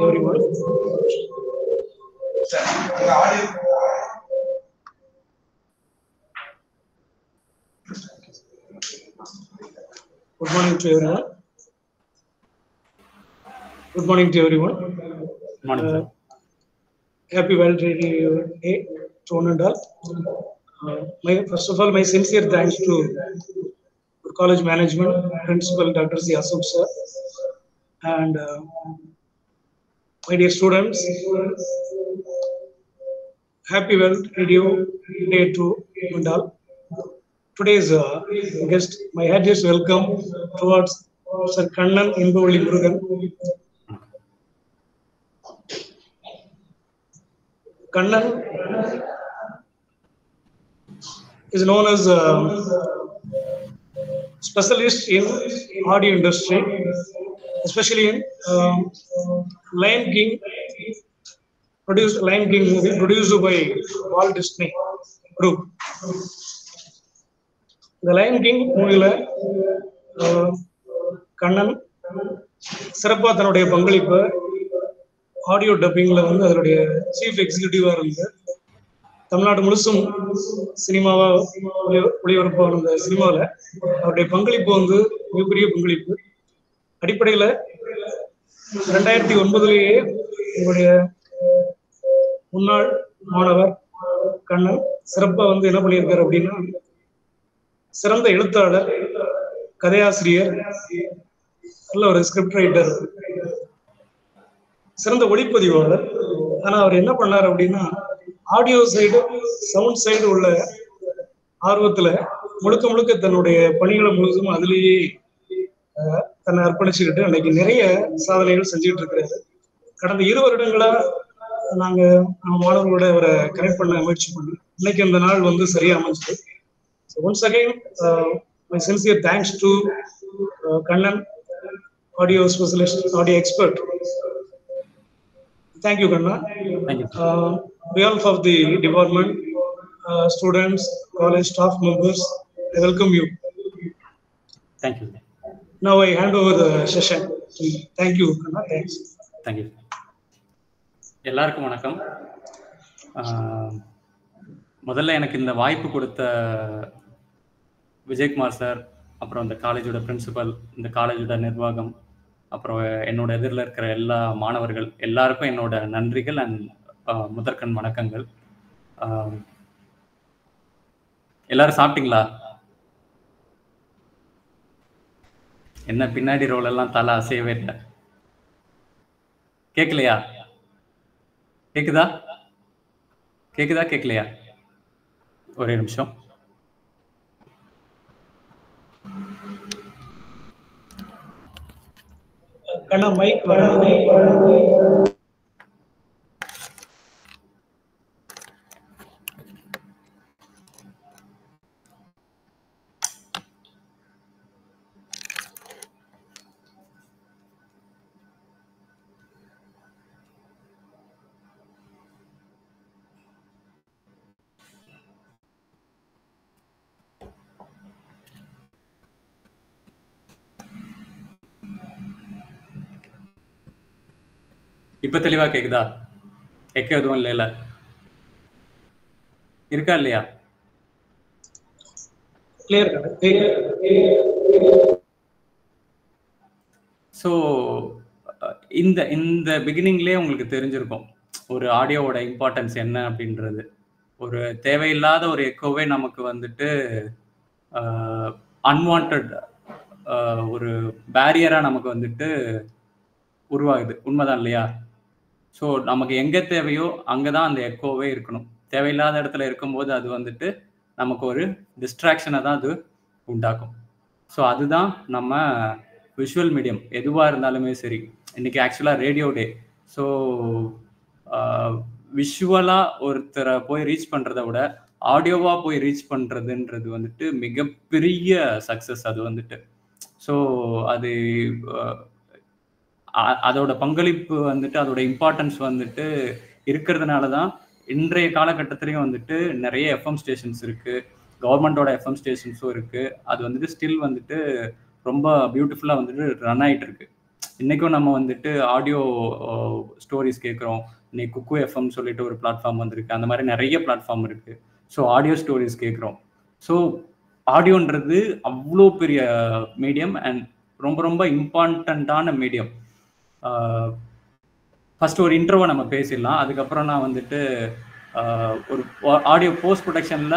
everyone. Good morning to everyone. Good morning to everyone. Morning sir Happy World Radio Day to one and all. Uh, my, first of all, my sincere thanks to our college management, Principal Dr. C. Asok sir, and uh, my dear students. Happy World Radio Day to one and all. Today's uh, guest, my heartiest welcome towards Sir Kannan Inbavali Murugan. Kannan is known as a specialist in audio industry, especially in um, Lion King, produced Lion King movie produced by Walt Disney Group. இந்த lion king மூவில கண்ணன் சிறப்பா தன்னுடைய பங்களிப்பை audio டப்பிங்ல வந்து அதனுடைய chief எக்ஸிகியூட்டிவா இருந்து தமிழ்நாடு முழுசும் சினிமாவா ஒளி- ஒளிபரப்பான இந்த சினிமாவில் அவருடைய பங்களிப்பு வந்து மிகப்பெரிய பங்களிப்பு அடிப்படையில ரெண்டாயிரத்தி ஒன்பதுலேயே எங்களுடைய முன்னாள் மாணவர் கண்ணன் சிறப்பா வந்து என்ன பண்ணியிருக்காரு அப்படின்னா சிறந்த எழுத்தாளர் கதையாசிரியர் நல்ல ஒரு ஸ்கிரிப்ட் ரைட்டர் சிறந்த ஒளிப்பதிவாளர் ஆனா அவர் என்ன பண்ணார் அப்படின்னா ஆடியோ சைடு சவுண்ட் சைடு உள்ள ஆர்வத்துல முழுக்க முழுக்க தன்னுடைய பணிகளை முழுசும் அதுலேயே அஹ், தன்னை அர்ப்பணிச்சுக்கிட்டு அன்னைக்கு நிறைய சாதனைகள் செஞ்சுக்கிட்டு இருக்கிறாரு கடந்த இரு வருடங்களா நாங்க நம்ம மாணவர்களோட அவரை கனெக்ட் பண்ண முயற்சி பண்ணி இன்னைக்கு அந்த நாள் வந்து சரியா அமைஞ்சது once again my sincere thanks to Kannan audio specialist audio expert Thank you, Kanna. Thank you. Uh, behalf of the department, uh, students, college staff members, I welcome you. Thank you Now I hand over the session. to you. Thank you, Kanna. Thanks. Thank you எல்லாருக்கும் வணக்கம் ஆஹ், முதல்ல எனக்கு இந்த வாய்ப்பு கொடுத்த Vijayakumar sir அப்புறம் இந்த காலேஜோட பிரின்சிபல் இந்த காலேஜோட நிர்வாகம் அப்புறம் என்னோட எதிரில் இருக்கிற எல்லா மாணவர்கள் எல்லாருக்கும் என்னோட நன்றிகள் அண்ட் முதற்கண் வணக்கங்கள் ஆஹ், எல்லாரும் சாப்பிட்டீங்களா என்ன பின்னாடி ரோல் எல்லாம் தலை அசையவே இல்லை கேட்கலையா கேக்குதா கேக்குதா கேட்கலையா ஒரே நிமிஷம் Kanna, mic. இப்ப தெளிவா கேக்குதா எக்க எதுவும் இல்லைல்ல இருக்கா இல்லையா Clear, Kanna. Clear. ஸோ இந்த இந்த பிகினிங்லேயே உங்களுக்கு தெரிஞ்சிருக்கும் ஒரு ஆடியோவோட இம்பார்ட்டன்ஸ் என்ன அப்படின்றது ஒரு தேவையில்லாத ஒரு எக்கோவே நமக்கு வந்துட்டு அன்வான்ட் ஒரு பேரியராக நமக்கு வந்துட்டு உருவாகுது உண்மைதான் இல்லையா ஸோ நமக்கு எங்கே தேவையோ அங்கே தான் அந்த எக்கோவே இருக்கணும் தேவையில்லாத இடத்துல இருக்கும்போது அது வந்துட்டு நமக்கு ஒரு டிஸ்ட்ராக்ஷனை தான் அது உண்டாக்கும் ஸோ அதுதான் நம்ம விஷுவல் மீடியம் எதுவாக இருந்தாலுமே சரி இன்னைக்கு ஆக்சுவலாக ரேடியோ டே ஸோ விஷுவலாக ஒருத்தரை போய் ரீச் பண்ணுறத விட ஆடியோவாக போய் ரீச் பண்ணுறதுன்றது வந்துட்டு மிகப்பெரிய சக்ஸஸ் அது வந்துட்டு ஸோ அது அஹ், அ- அதோட பங்களிப்பு வந்துட்டு அதோட இம்பார்ட்டன்ஸ் வந்துட்டு இருக்கிறதுனால தான் இன்றைய காலகட்டத்திலையும் வந்துட்டு நிறைய எஃப்எம் ஸ்டேஷன்ஸ் இருக்கு கவர்மெண்டோட எஃப்எம் ஸ்டேஷன்ஸும் இருக்கு அது வந்துட்டு ஸ்டில் வந்துட்டு ரொம்ப பியூட்டிஃபுல்லாக வந்துட்டு ரன் ஆயிட்டு இருக்கு இன்னைக்கும் நம்ம வந்துட்டு ஆடியோ ஸ்டோரிஸ் கேட்குறோம் இன்னைக்கு குக்கு எஃப்எம் சொல்லிட்டு ஒரு பிளாட்ஃபார்ம் வந்திருக்கு அந்த மாதிரி நிறைய பிளாட்ஃபார்ம் இருக்கு ஸோ ஆடியோ ஸ்டோரிஸ் கேட்குறோம் ஸோ ஆடியோன்றது அவ்வளோ பெரிய மீடியம் அண்ட் ரொம்ப ரொம்ப இம்பார்ட்டண்ட்டான மீடியம் ஃபர்ஸ்ட் ஒரு இன்ட்ரோவை நம்ம பேசிடலாம் அதுக்கப்புறம் நான் வந்துட்டு ஒரு ஆடியோ போஸ்ட் ப்ரொடக்ஷனில்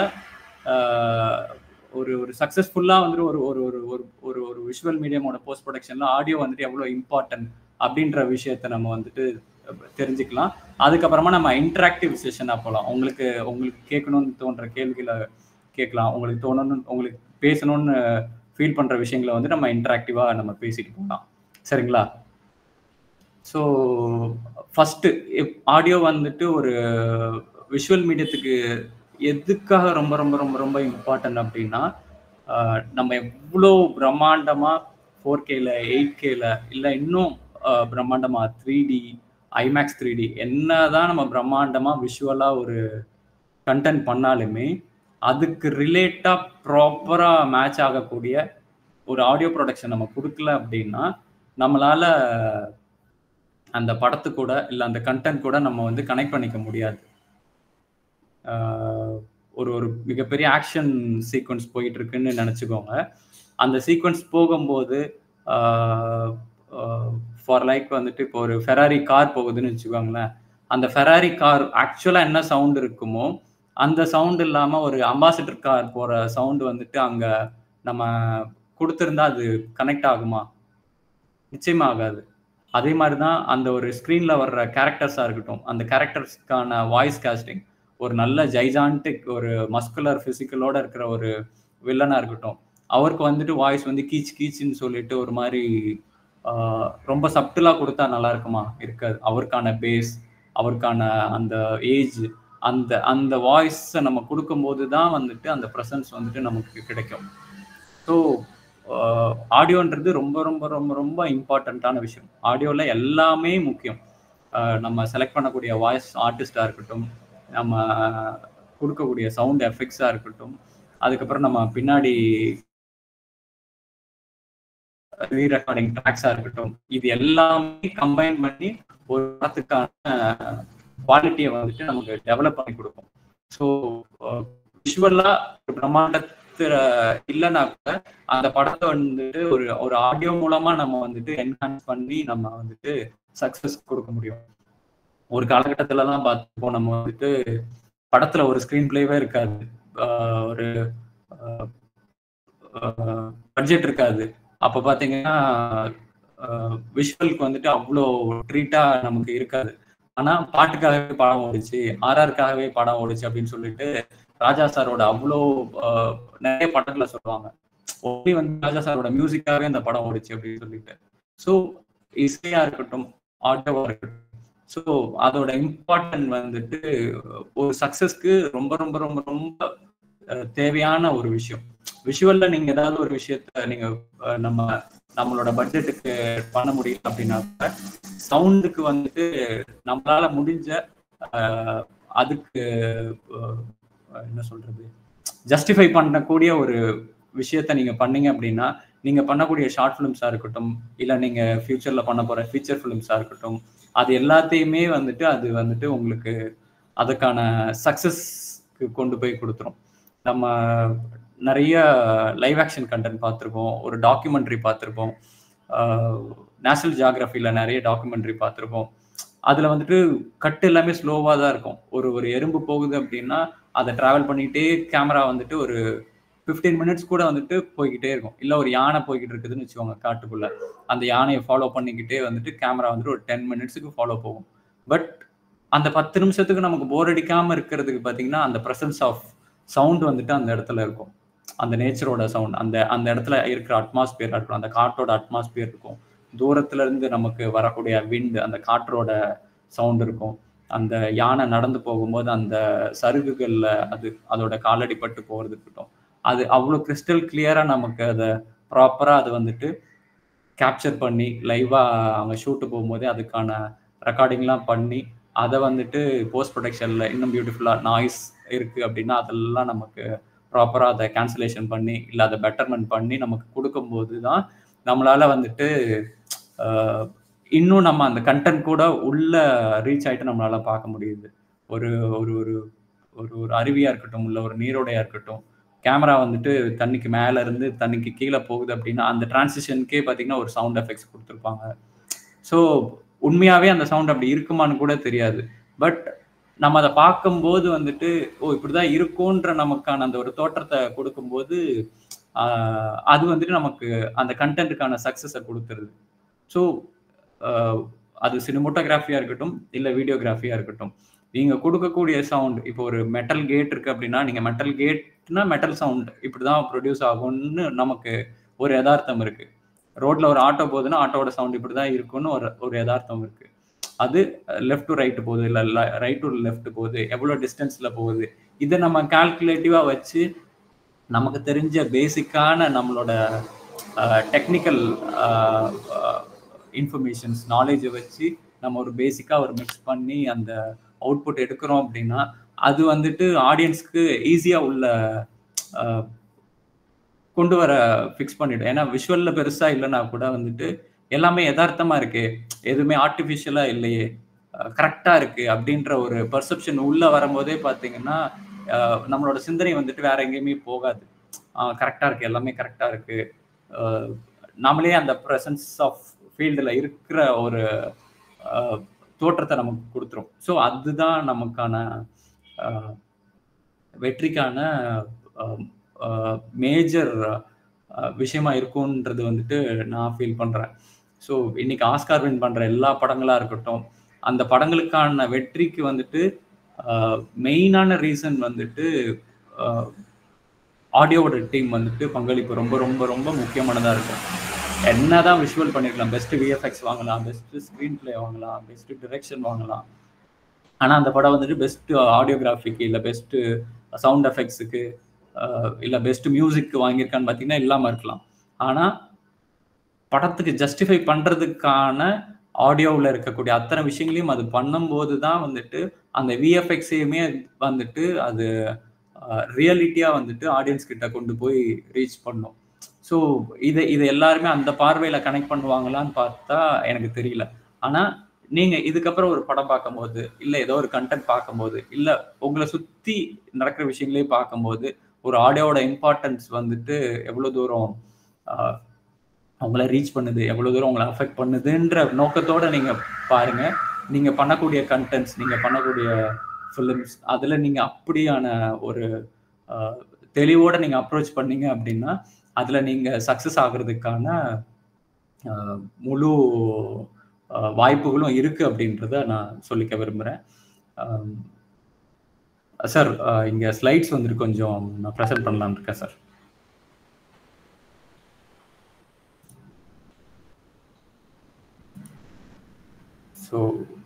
ஒரு ஒரு சக்ஸஸ்ஃபுல்லாக வந்துட்டு ஒரு ஒரு ஒரு ஒரு ஒரு ஒரு விஷுவல் மீடியமோட போஸ்ட் ப்ரொடக்ஷனில் ஆடியோ வந்துட்டு எவ்வளோ இம்பார்ட்டன்ட் அப்படின்ற விஷயத்த நம்ம வந்துட்டு தெரிஞ்சுக்கலாம் அதுக்கப்புறமா நம்ம இன்டராக்டிவ் செஷனாக போகலாம் உங்களுக்கு உங்களுக்கு கேட்கணும்னு தோன்ற கேள்விகளை கேட்கலாம் உங்களுக்கு தோணணும்னு உங்களுக்கு பேசணும்னு ஃபீல் பண்ணுற விஷயங்களை வந்து நம்ம இன்டராக்டிவாக நம்ம பேசிட்டு போகலாம் சரிங்களா ஸோ ஃபஸ்ட்டு ஆடியோ வந்துட்டு ஒரு விஷுவல் மீடியத்துக்கு எதுக்காக ரொம்ப ரொம்ப ரொம்ப ரொம்ப இம்பார்ட்டன்ட் அப்படின்னா நம்ம எவ்வளோ பிரம்மாண்டமாக ஃபோர் கேல எயிட் கேல இல்லை இன்னும் பிரம்மாண்டமாக three D IMAX three D என்னதான் நம்ம பிரம்மாண்டமாக விஷுவலாக ஒரு கண்டென்ட் பண்ணாலுமே அதுக்கு ரிலேட்டாக ப்ராப்பராக மேட்ச் ஆகக்கூடிய ஒரு ஆடியோ ப்ரொடக்ஷன் நம்ம கொடுக்கல அப்படின்னா நம்மளால அந்த படத்து கூட இல்லை அந்த கண்டென்ட் கூட நம்ம வந்து கனெக்ட் பண்ணிக்க முடியாது ஒரு ஒரு மிகப்பெரிய ஆக்ஷன் சீக்வன்ஸ் போயிட்டு இருக்குன்னு நினச்சிக்கோங்க அந்த சீக்வன்ஸ் போகும்போது ஃபார் லைக் வந்துட்டு இப்போ ஒரு ஃபெராரி கார் போகுதுன்னு வச்சுக்கோங்களேன் அந்த ஃபெராரி கார் ஆக்சுவலாக என்ன சவுண்ட் இருக்குமோ அந்த சவுண்ட் இல்லாமல் ஒரு அம்பாசிடர் கார் போகிற சவுண்டு வந்துட்டு அங்கே நம்ம கொடுத்துருந்தா அது கனெக்ட் ஆகுமா நிச்சயமா ஆகாது அதே மாதிரி தான் அந்த ஒரு ஸ்க்ரீனில் வர்ற கேரக்டர்ஸாக இருக்கட்டும் அந்த கேரக்டர்ஸ்க்கான வாய்ஸ் காஸ்டிங் ஒரு நல்ல ஜைஜான்டிக் ஒரு மஸ்குலர் ஃபிசிக்கலோட இருக்கிற ஒரு வில்லனாக இருக்கட்டும் அவருக்கு வந்துட்டு வாய்ஸ் வந்து கீச் கீச்சுன்னு சொல்லிட்டு ஒரு மாதிரி ரொம்ப சப்டிலாக கொடுத்தா நல்லா இருக்குமா இருக்காது அவருக்கான பேஸ் அவருக்கான அந்த ஏஜ் அந்த அந்த வாய்ஸை நம்ம கொடுக்கும்போது தான் வந்துட்டு அந்த ப்ரெசன்ஸ் வந்துட்டு நமக்கு கிடைக்கும் ஸோ ஆடியோன்றது ரொம்ப ரொம்ப ரொம்ப ரொம்ப இம்பார்ட்டண்ட்டான விஷயம் ஆடியோவில் எல்லாமே முக்கியம் நம்ம செலக்ட் பண்ணக்கூடிய வாய்ஸ் ஆர்டிஸ்டாக இருக்கட்டும் நம்ம கொடுக்கக்கூடிய சவுண்ட் எஃபெக்ட்ஸாக இருக்கட்டும் அதுக்கப்புறம் நம்ம பின்னாடி ரீரெக்கார்டிங் ட்ராக்ஸாக இருக்கட்டும் இது எல்லாமே கம்பைன் பண்ணி ஒரு படத்துக்கான குவாலிட்டியை வந்துட்டு நமக்கு டெவலப் பண்ணி கொடுக்கும் ஸோ விஷுவலாக பிரம்மாண்டத்தில் இல்லைன்னா கூட அந்த படத்தை வந்துட்டு ஒரு ஒரு ஆடியோ மூலமா நம்ம வந்துட்டு என்ஹான்ஸ் பண்ணி நம்ம வந்துட்டு சக்ஸஸ் கொடுக்க முடியும் ஒரு காலகட்டத்துல தான் பார்த்துப்போம் நம்ம வந்துட்டு படத்துல ஒரு ஸ்கிரீன் பிளேவே இருக்காது ஒரு பட்ஜெட் இருக்காது அப்ப பாத்தீங்கன்னா விஷுவலுக்கு வந்துட்டு அவ்வளோ ட்ரீட்டா நமக்கு இருக்காது ஆனா பாட்டுக்காகவே படம் ஓடிச்சு ஆர்ஆருக்காகவே படம் ஓடிச்சு அப்படின்னு சொல்லிட்டு ராஜா சாரோட அவ்வளோ நிறைய படங்களை சொல்லுவாங்க ஒன்லி வந்து ராஜா சாரோட மியூசிக்காகவே அந்த படம் ஓடிச்சு அப்படின்னு சொல்லிட்டு ஸோ இசையா இருக்கட்டும் ஆடியோவா இருக்கட்டும் ஸோ அதோட இம்பார்ட்டன்ட் வந்துட்டு ஒரு சக்சஸ்க்கு ரொம்ப ரொம்ப ரொம்ப ரொம்ப தேவையான ஒரு விஷயம் விஷுவல்ல நீங்க ஏதாவது ஒரு விஷயத்த நீங்க நம்ம நம்மளோட பட்ஜெட்டுக்கு பண்ண முடியல அப்படின்னா சவுண்டுக்கு வந்துட்டு நம்மளால முடிஞ்ச அதுக்கு என்ன சொல்றது ஜஸ்டிஃபை பண்ணக்கூடிய ஒரு விஷயத்த நீங்க பண்ணீங்க அப்படின்னா நீங்க பண்ணக்கூடிய ஷார்ட் ஃபிலிம்ஸா இருக்கட்டும் இல்ல நீங்க ஃபியூச்சர்ல பண்ண போற ஃபீச்சர் ஃபிலிம்ஸா இருக்கட்டும் அது எல்லாத்தையுமே வந்துட்டு அது வந்துட்டு உங்களுக்கு அதுக்கான சக்சஸ்க்கு கொண்டு போய் கொடுத்துரும் நம்ம நிறைய லைவ் ஆக்ஷன் கண்டென்ட் பார்த்துருப்போம் ஒரு டாக்குமெண்ட்ரி பார்த்துருப்போம் நேஷனல் ஜியாகிரபியில் நிறைய டாக்குமெண்ட்ரி பார்த்துருப்போம் அதில் வந்துட்டு கட்டு எல்லாமே ஸ்லோவாக தான் இருக்கும் ஒரு ஒரு எறும்பு போகுது அப்படின்னா அதை ட்ராவல் பண்ணிக்கிட்டே கேமரா வந்துட்டு ஒரு ஃபிஃப்டீன் மினிட்ஸ் கூட வந்துட்டு போய்கிட்டே இருக்கும் இல்லை ஒரு யானை போய்கிட்டு இருக்குதுன்னு வச்சுக்கோங்க காட்டுக்குள்ள அந்த யானையை ஃபாலோ பண்ணிக்கிட்டே வந்துட்டு கேமரா வந்துட்டு ஒரு டென் மினிட்ஸுக்கு ஃபாலோ போகும் பட் அந்த பத்து நிமிஷத்துக்கு நமக்கு போர் அடிக்காமல் இருக்கிறதுக்கு பார்த்தீங்கன்னா அந்த ப்ரெசன்ஸ் ஆஃப் சவுண்ட் வந்துட்டு அந்த இடத்துல இருக்கும் அந்த நேச்சரோட சவுண்ட் அந்த அந்த இடத்துல இருக்கிற அட்மாஸ்பியர் இருக்கணும் அந்த காற்றோட அட்மாஸ்பியர் இருக்கும் தூரத்துல இருந்து நமக்கு வரக்கூடிய விண்ட் அந்த காற்றோட சவுண்ட் இருக்கும் அந்த யானை நடந்து போகும்போது அந்த சருகுகள்ல அது அதோட காலடி பட்டு போறது இருக்கட்டும் அது அவ்வளோ கிறிஸ்டல் கிளியரா நமக்கு அதை ப்ராப்பரா அது வந்துட்டு கேப்சர் பண்ணி லைவா அவங்க ஷூட்டு போகும்போதே அதுக்கான ரெக்கார்டிங்லாம் பண்ணி அதை வந்துட்டு போஸ்ட் ப்ரொடக்ஷன்ல இன்னும் பியூட்டிஃபுல்லா நாய்ஸ் இருக்கு அப்படின்னா அதெல்லாம் நமக்கு ப்ராப்பராக அதை கேன்சலேஷன் பண்ணி இல்லை அதை பெட்டர்மெண்ட் பண்ணி நமக்கு கொடுக்கும்போது தான் நம்மளால வந்துட்டு இன்னும் நம்ம அந்த கண்டென்ட் கூட உள்ள ரீச் ஆயிட்டு நம்மளால பார்க்க முடியுது ஒரு ஒரு ஒரு ஒரு ஒரு அருவியா இருக்கட்டும் இல்ல ஒரு நீரோடையா இருக்கட்டும் கேமரா வந்துட்டு தண்ணிக்கு மேல இருந்து தண்ணிக்கு கீழே போகுது அப்படின்னா அந்த டிரான்சிஷனுக்கே பார்த்தீங்கன்னா ஒரு சவுண்ட் எஃபெக்ட்ஸ் கொடுத்துருப்பாங்க ஸோ உண்மையாவே அந்த சவுண்ட் அப்படி இருக்குமான்னு கூட தெரியாது பட் நம்ம அதை பார்க்கும்போது வந்துட்டு ஓ இப்படிதான் இருக்கும்ன்ற நமக்கான அந்த ஒரு தோற்றத்தை கொடுக்கும்போது அது வந்துட்டு நமக்கு அந்த கண்டென்ட்டுக்கான சக்சஸை கொடுத்துருது ஸோ அது சினிமோட்டோகிராஃபியா இருக்கட்டும் இல்லை வீடியோகிராஃபியா இருக்கட்டும் நீங்க கொடுக்கக்கூடிய சவுண்ட் இப்போ ஒரு மெட்டல் கேட் இருக்கு அப்படின்னா நீங்க மெட்டல் கேட்னா மெட்டல் சவுண்ட் இப்படிதான் ப்ரொடியூஸ் ஆகும்னு நமக்கு ஒரு யதார்த்தம் இருக்கு ரோட்ல ஒரு ஆட்டோ போகுதுன்னா ஆட்டோட சவுண்ட் இப்படிதான் இருக்கும்னு ஒரு ஒரு யதார்த்தம் இருக்கு அது லெஃப்ட் டு ரைட் போகுது இல்லை ரைட் டு லெஃப்ட் போகுது எவ்வளோ டிஸ்டன்ஸ்ல போகுது இதை நம்ம கால்குலேட்டிவா வச்சு நமக்கு தெரிஞ்ச பேசிக்கான நம்மளோட டெக்னிக்கல் இன்ஃபர்மேஷன்ஸ் நாலேஜை வச்சு நம்ம ஒரு பேசிக்காக ஒரு மிக்ஸ் பண்ணி அந்த அவுட்புட் எடுக்கிறோம் அப்படின்னா அது வந்துட்டு ஆடியன்ஸ்க்கு ஈஸியாக உள்ள கொண்டு வர ஃபிக்ஸ் பண்ணிடும் ஏன்னா விஷுவல்ல பெருசா இல்லைன்னா கூட வந்துட்டு எல்லாமே யதார்த்தமா இருக்கு எதுவுமே ஆர்டிஃபிஷியலா இல்லையே கரெக்டா இருக்கு அப்படின்ற ஒரு பர்செப்ஷன் உள்ள வரும்போதே பாத்தீங்கன்னா நம்மளோட சிந்தனை வந்துட்டு வேற எங்கேயுமே போகாது கரெக்டா இருக்கு எல்லாமே கரெக்டா இருக்கு நம்மளே அந்த ப்ரெசன்ஸ் ஆஃப் ஃபீல்டில் இருக்கிற ஒரு தோற்றத்தை நமக்கு கொடுத்துரும் ஸோ அதுதான் நமக்கான வெற்றிக்கான மேஜர் விஷயமா இருக்கும்ன்றது வந்துட்டு நான் ஃபீல் பண்றேன் ஸோ இன்னைக்கு ஆஸ்கார் வின் பண்ற எல்லா படங்களா இருக்கட்டும் அந்த படங்களுக்கான வெற்றிக்கு வந்துட்டு மெயினான ரீசன் வந்துட்டு ஆடியோவோட டீம் வந்துட்டு பங்களிப்பு ரொம்ப ரொம்ப ரொம்ப முக்கியமானதா இருக்கும் என்னதான் விஷுவல் பண்ணிருக்கலாம் பெஸ்ட் விஎஃப்எக்ஸ் வாங்கலாம் பெஸ்ட் ஸ்க்ரீன் பிளே வாங்கலாம் பெஸ்ட் டிரெக்ஷன் வாங்கலாம் ஆனா அந்த படம் வந்துட்டு பெஸ்ட் ஆடியோகிராஃபிக்கு இல்லை பெஸ்ட் சவுண்ட் எஃபெக்ட்ஸுக்கு இல்லை பெஸ்ட் மியூசிக் வாங்கியிருக்கான்னு பார்த்தீங்கன்னா இல்லாமல் இருக்கலாம் ஆனால் படத்துக்கு ஜஸ்டிஃபை பண்ணுறதுக்கான ஆடியோவில் இருக்கக்கூடிய அத்தனை விஷயங்களையும் அது பண்ணும்போது தான் வந்துட்டு அந்த விஎஃப்எக்ஸையுமே வந்துட்டு அது ரியாலிட்டியாக வந்துட்டு ஆடியன்ஸ் கிட்ட கொண்டு போய் ரீச் பண்ணும் ஸோ இதை இதை எல்லாருமே அந்த பார்வையில் கனெக்ட் பண்ணுவாங்களான்னு பார்த்தா எனக்கு தெரியல ஆனால் நீங்க இதுக்கப்புறம் ஒரு படம் பார்க்கும்போது இல்லை ஏதோ ஒரு கண்டென்ட் பார்க்கும்போது இல்லை உங்களை சுற்றி நடக்கிற விஷயங்களே பார்க்கும்போது ஒரு ஆடியோவோட இம்பார்ட்டன்ஸ் வந்துட்டு எவ்வளோ தூரம் அவங்கள ரீச் பண்ணுது எவ்வளோ தூரம் உங்களை அஃபெக்ட் பண்ணுதுன்ற நோக்கத்தோட நீங்க பாருங்க நீங்க பண்ணக்கூடிய கண்டென்ட்ஸ் நீங்க பண்ணக்கூடிய ஃபிலிம்ஸ் அதில் நீங்க அப்படியான ஒரு தெளிவோட நீங்க அப்ரோச் பண்ணீங்க அப்படின்னா அதுல நீங்க சக்சஸ் ஆகுறதுக்கான முழு வாய்ப்புகளும் இருக்கு அப்படின்றத நான் சொல்லிக்க விரும்புறேன் சார் இங்க ஸ்லைட்ஸ் வந்துட்டு கொஞ்சம் நான் ப்ரெசென்ட் பண்ணலான்னு இருக்கேன் சார் ஸோ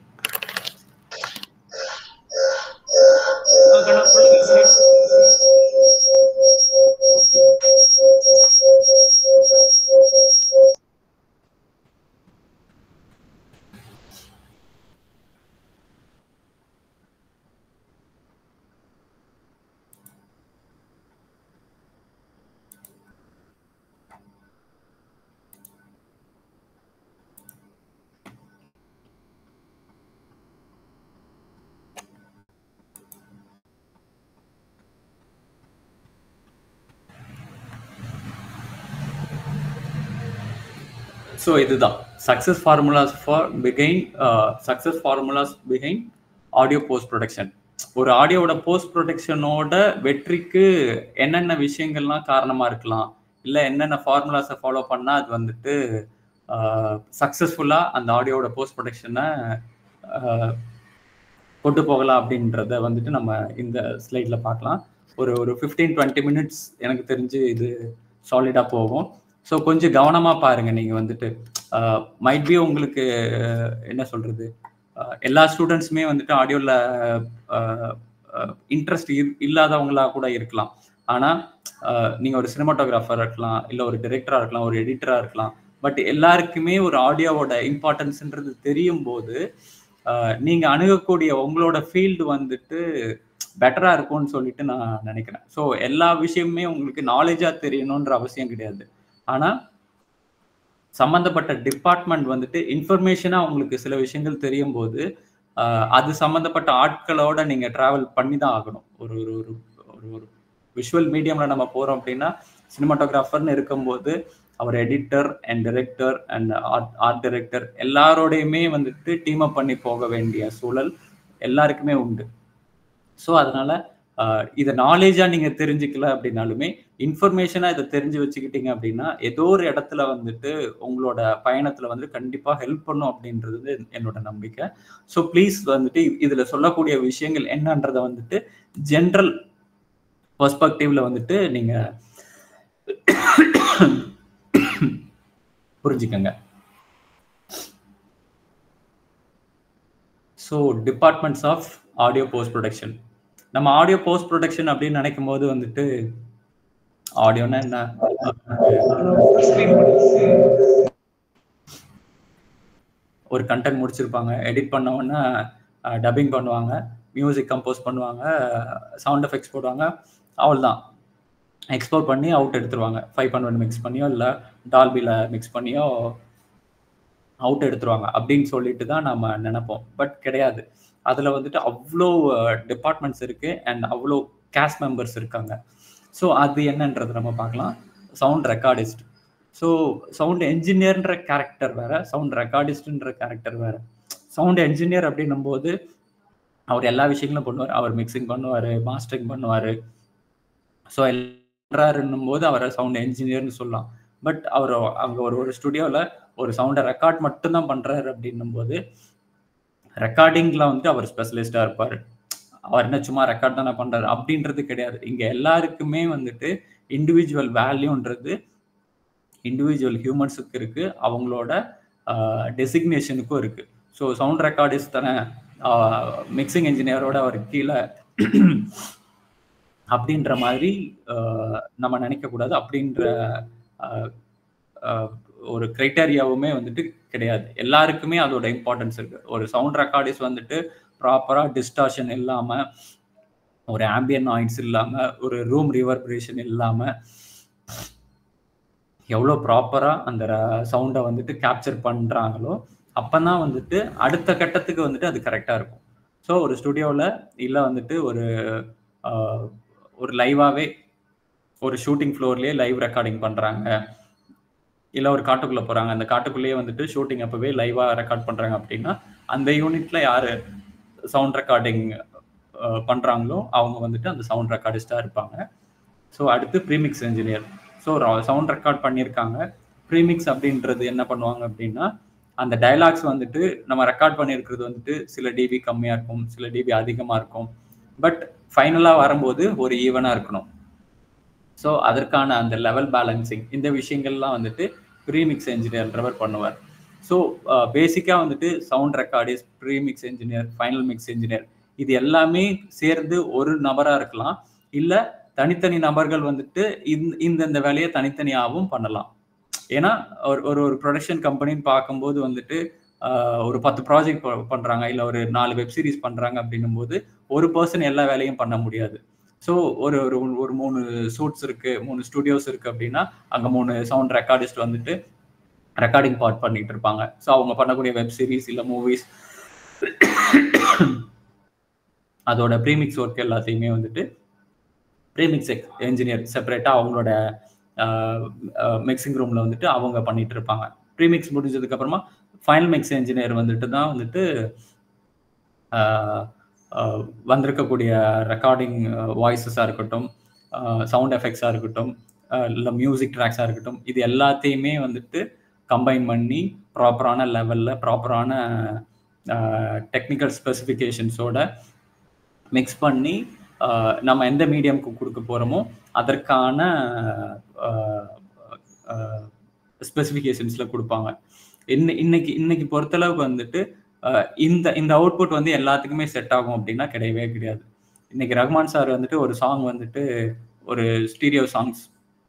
ஸோ இதுதான் success formulas for begin success formulas begin audio post production ஒரு ஆடியோவோட போஸ்ட் ப்ரொடக்ஷனோட வெற்றிக்கு என்னென்ன விஷயங்கள்லாம் காரணமா இருக்கலாம் இல்லை என்னென்ன ஃபார்முலாஸை ஃபாலோ பண்ணா அது வந்துட்டு சக்ஸஸ்ஃபுல்லாக அந்த ஆடியோவோட போஸ்ட் ப்ரொடக்ஷனை கொண்டு போகலாம் அப்படின்றத வந்துட்டு நம்ம இந்த ஸ்லைடில் பார்க்கலாம் ஒரு ஒரு ஃபிஃப்டீன் டுவெண்ட்டி மினிட்ஸ் எனக்கு தெரிஞ்சு இது சாலிடாக போகும் ஸோ கொஞ்சம் கவனமாக பாருங்க நீங்கள் வந்துட்டு மைட் பி உங்களுக்கு என்ன சொல்றது எல்லா ஸ்டூடெண்ட்ஸுமே வந்துட்டு ஆடியோவில் இன்ட்ரெஸ்ட் இல்லாதவங்களா கூட இருக்கலாம் ஆனால் நீங்கள் ஒரு சினிமாட்டோகிராஃபராக இருக்கலாம் இல்லை ஒரு டிரெக்டராக இருக்கலாம் ஒரு எடிட்டராக இருக்கலாம் பட் எல்லாருக்குமே ஒரு ஆடியோவோட இம்பார்ட்டன்ஸ்ன்றது தெரியும் போது நீங்க அணுகக்கூடிய உங்களோட ஃபீல்டு வந்துட்டு பெட்டரா இருக்கும்னு சொல்லிட்டு நான் நினைக்கிறேன் ஸோ எல்லா விஷயமுமே உங்களுக்கு நாலேஜா தெரியணுன்ற அவசியம் கிடையாது ஆனா சம்பந்தப்பட்ட டிபார்ட்மெண்ட் வந்துட்டு இன்ஃபர்மேஷனா உங்களுக்கு சில விஷயங்கள் தெரியும் போது ஆஹ், அது சம்பந்தப்பட்ட ஆட்களோட நீங்க டிராவல் பண்ணி தான் ஆகணும் ஒரு ஒரு ஒரு ஒரு ஒரு விஷுவல் மீடியம்ல நம்ம போறோம் அப்படின்னா சினிமாட்டோகிராஃபர்னு இருக்கும்போது அவர் editor and director and art art director எல்லாரோடையுமே வந்துட்டு டீம் அப் பண்ணி போக வேண்டிய சூழல் எல்லாருக்குமே உண்டு ஸோ அதனால ஆஹ், இதை நாலேஜா நீங்க தெரிஞ்சுக்கல அப்படின்னாலுமே இன்ஃபர்மேஷனா இதை தெரிஞ்சு வச்சுக்கிட்டீங்க அப்படின்னா ஏதோ ஒரு இடத்துல வந்துட்டு உங்களோட பயணத்துல வந்து கண்டிப்பா ஹெல்ப் பண்ணும் அப்படின்றது வந்து என்னோட நம்பிக்கை ஸோ ப்ளீஸ் வந்துட்டு இதுல சொல்லக்கூடிய விஷயங்கள் என்னன்றதை வந்துட்டு ஜென்ரல் பெர்ஸ்பெக்டிவ்ல வந்துட்டு நீங்க புரிஞ்சுக்கங்க so departments of audio post production நம்ம ஆடியோ போஸ்ட் ப்ரொடக்ஷன் அப்படின்னு நினைக்கும் போது வந்துட்டு ஆடியோனா என்ன screen பண்ணி. ஒரு கண்டென்ட் முடிச்சிருப்பாங்க எடிட் பண்ண உடனே டப்பிங் பண்ணுவாங்க மியூசிக் கம்போஸ் பண்ணுவாங்க சவுண்ட் எஃபெக்ட்ஸ் போடுவாங்க அவ்வளோதான் எக்ஸ்போர்ட் பண்ணி அவுட் எடுத்துருவாங்க ஃபைவ் பாயிண்ட் மிக்ஸ் பண்ணியோ இல்லை டால்பியில் மிக்ஸ் பண்ணியோ அவுட் எடுத்துருவாங்க அப்படின்னு சொல்லிட்டு தான் நம்ம நினைப்போம் பட் கிடையாது அதில் வந்துட்டு அவ்வளோ டிபார்ட்மெண்ட்ஸ் இருக்கு அண்ட் அவ்வளோ கேஸ்ட் மெம்பர்ஸ் இருக்காங்க ஸோ அது என்னன்றது நம்ம பார்க்கலாம் சவுண்ட் ரெக்கார்டிஸ்ட் ஸோ சவுண்ட் என்ஜினியர்ன்ற கேரக்டர் வேற சவுண்ட் ரெக்கார்டிஸ்ட்ன்ற கேரக்டர் வேற சவுண்ட் என்ஜினியர் அப்படின்னும் போது அவர் எல்லா விஷயங்களும் பண்ணுவார் அவர் மிக்சிங் பண்ணுவார் மாஸ்டரிங் பண்ணுவார் ஸோ எல்லாருன்னும் போது அவரை சவுண்ட் என்ஜினியர்னு சொல்லலாம் பட் அவர் அங்கே ஒரு ஒரு ஸ்டுடியோவில் ஒரு சவுண்டை ரெக்கார்ட் மட்டும்தான் பண்ணுறாரு அப்படின்னும் போது ரெக்கார்டிங்கில் வந்துட்டு அவர் ஸ்பெஷலிஸ்டாக இருப்பார் அவர் என்ன சும்மா ரெக்கார்ட் தானே பண்ணுறாரு அப்படின்றது கிடையாது இங்கே எல்லாருக்குமே வந்துட்டு இண்டிவிஜுவல் வேல்யூன்றது இண்டிவிஜுவல் ஹியூமன்ஸுக்கு இருக்கு அவங்களோட டெசிக்னேஷனுக்கும் இருக்கு ஸோ சவுண்ட் ரெக்கார்டிஸ்ட் தானே மிக்சிங் இன்ஜினியரோட அவர் கீழே அப்படின்ற மாதிரி ஆஹ், நம்ம நினைக்கக்கூடாது அப்படின்ற ஆஹ், ஆஹ், ஒரு கிரைட்டேரியாவுமே வந்துட்டு கிடையாது எல்லாருக்குமே அதோட இம்பார்ட்டன்ஸ் இருக்கு ஒரு சவுண்ட் ரெக்கார்டிஸ்ட் வந்துட்டு ப்ராப்பரா டிஸ்டார்ஷன் இல்லாம ஒரு ஆம்பியன் நாய்ஸ் இல்லாம ஒரு ரூம் ரிவர்பரேஷன் இல்லாம எவ்வளோ ப்ராப்பரா அந்த சவுண்டை வந்துட்டு கேப்சர் பண்றாங்களோ அப்பதான் வந்துட்டு அடுத்த கட்டத்துக்கு வந்துட்டு அது கரெக்டா இருக்கும் ஸோ ஒரு ஸ்டுடியோவில் இல்லை வந்துட்டு ஒரு ஆஹ், ஒரு லைவாவே ஒரு ஷூட்டிங் ஃப்ளோர்லயே லைவ் ரெக்கார்டிங் பண்றாங்க இல்ல ஒரு காட்டுக்குள்ள போறாங்க அந்த காட்டுக்குள்ளேயே வந்துட்டு ஷூட்டிங் அப்பவே லைவா ரெக்கார்ட் பண்றாங்க அப்படின்னா அந்த யூனிட்ல யாரு சவுண்ட் ரெக்கார்டிங் பண்றாங்களோ அவங்க வந்துட்டு அந்த சவுண்ட் ரெக்கார்டிஸ்டா இருப்பாங்க ஸோ அடுத்து premix engineer so sound record பண்ணியிருக்காங்க ப்ரீமிக்ஸ் அப்படின்றது என்ன பண்ணுவாங்க அப்படின்னா அந்த டயலாக்ஸ் வந்துட்டு நம்ம ரெக்கார்ட் பண்ணியிருக்கிறது வந்துட்டு சில டிபி கம்மியா இருக்கும் சில டிபி அதிகமா இருக்கும் பட் ஃபைனலா வரும்போது ஒரு ஈவனா இருக்கணும் ஸோ அதற்கான அந்த லெவல் பேலன்சிங் இந்த விஷயங்கள்லாம் வந்துட்டு ப்ரீமிக்ஸ் என்ஜினியர்ன்றவர் பண்ணுவார் ஸோ பேசிக்காக வந்துட்டு sound recordist premix engineer final mix engineer இது எல்லாமே சேர்ந்து ஒரு நபராக இருக்கலாம் இல்லை தனித்தனி நபர்கள் வந்துட்டு இந்த இந்தந்த வேலையை தனித்தனியாகவும் பண்ணலாம் ஏன்னா ஒரு ஒரு ஒரு ப்ரொடக்ஷன் கம்பெனின்னு பார்க்கும்போது வந்துட்டு ஆஹ், ஒரு பத்து ப்ராஜெக்ட் பண்றாங்க இல்லை ஒரு நாலு வெப் சீரிஸ் பண்றாங்க அப்படின்னும் போது ஒரு பர்சன் எல்லா வேலையும் பண்ண முடியாது ஸோ ஒரு ஒரு ஒரு மூணு சூட்ஸ் இருக்கு மூணு ஸ்டுடியோஸ் இருக்கு அப்படின்னா அங்க மூணு சவுண்ட் ரெக்கார்டிஸ்ட் வந்துட்டு ரெக்கார்டிங் பார்ட் பண்ணிட்டு இருப்பாங்க ஸோ அவங்க பண்ணக்கூடிய வெப் சீரிஸ் இல்லை மூவிஸ் அதோட ப்ரீமிக்ஸ் ஒர்க் எல்லாத்தையுமே வந்துட்டு ப்ரீமிக்ஸ் என்ஜினியர் செப்பரேட்டாக அவங்களோட மிக்சிங் ரூமில் வந்துட்டு அவங்க பண்ணிட்டு இருப்பாங்க ப்ரீமிக்ஸ் முடிஞ்சதுக்கு அப்புறமா ஃபைனல் மிக்ஸ் என்ஜினியர் வந்துட்டு தான் வந்துட்டு ஆஹ், ஆஹ், வந்திருக்கக்கூடிய ரெக்கார்டிங் வாய்ஸஸாக இருக்கட்டும் சவுண்ட் எஃபெக்ட்ஸாக இருக்கட்டும் இல்லை மியூசிக் ட்ராக்ஸாக இருக்கட்டும் இது எல்லாத்தையுமே வந்துட்டு கம்பைன் பண்ணி ப்ராப்பரான லெவலில் ப்ராப்பரான டெக்னிக்கல் ஸ்பெசிஃபிகேஷன்ஸோட மிக்ஸ் பண்ணி ஆஹ், நம்ம எந்த மீடியம்க்கு கொடுக்க போகிறோமோ அதற்கான ஸ்பெசிஃபிகேஷன்ஸில் கொடுப்பாங்க இன்ன இன்னைக்கு இன்னைக்கு பொறுத்தளவுக்கு வந்துட்டு ஆஹ், இந்த இந்த அவுட்புட் வந்து எல்லாத்துக்குமே செட் ஆகும் அப்படின்னா கிடையவே கிடையாது இன்னைக்கு ரஹ்மான் சார் வந்துட்டு ஒரு சாங் வந்துட்டு ஒரு stereo songs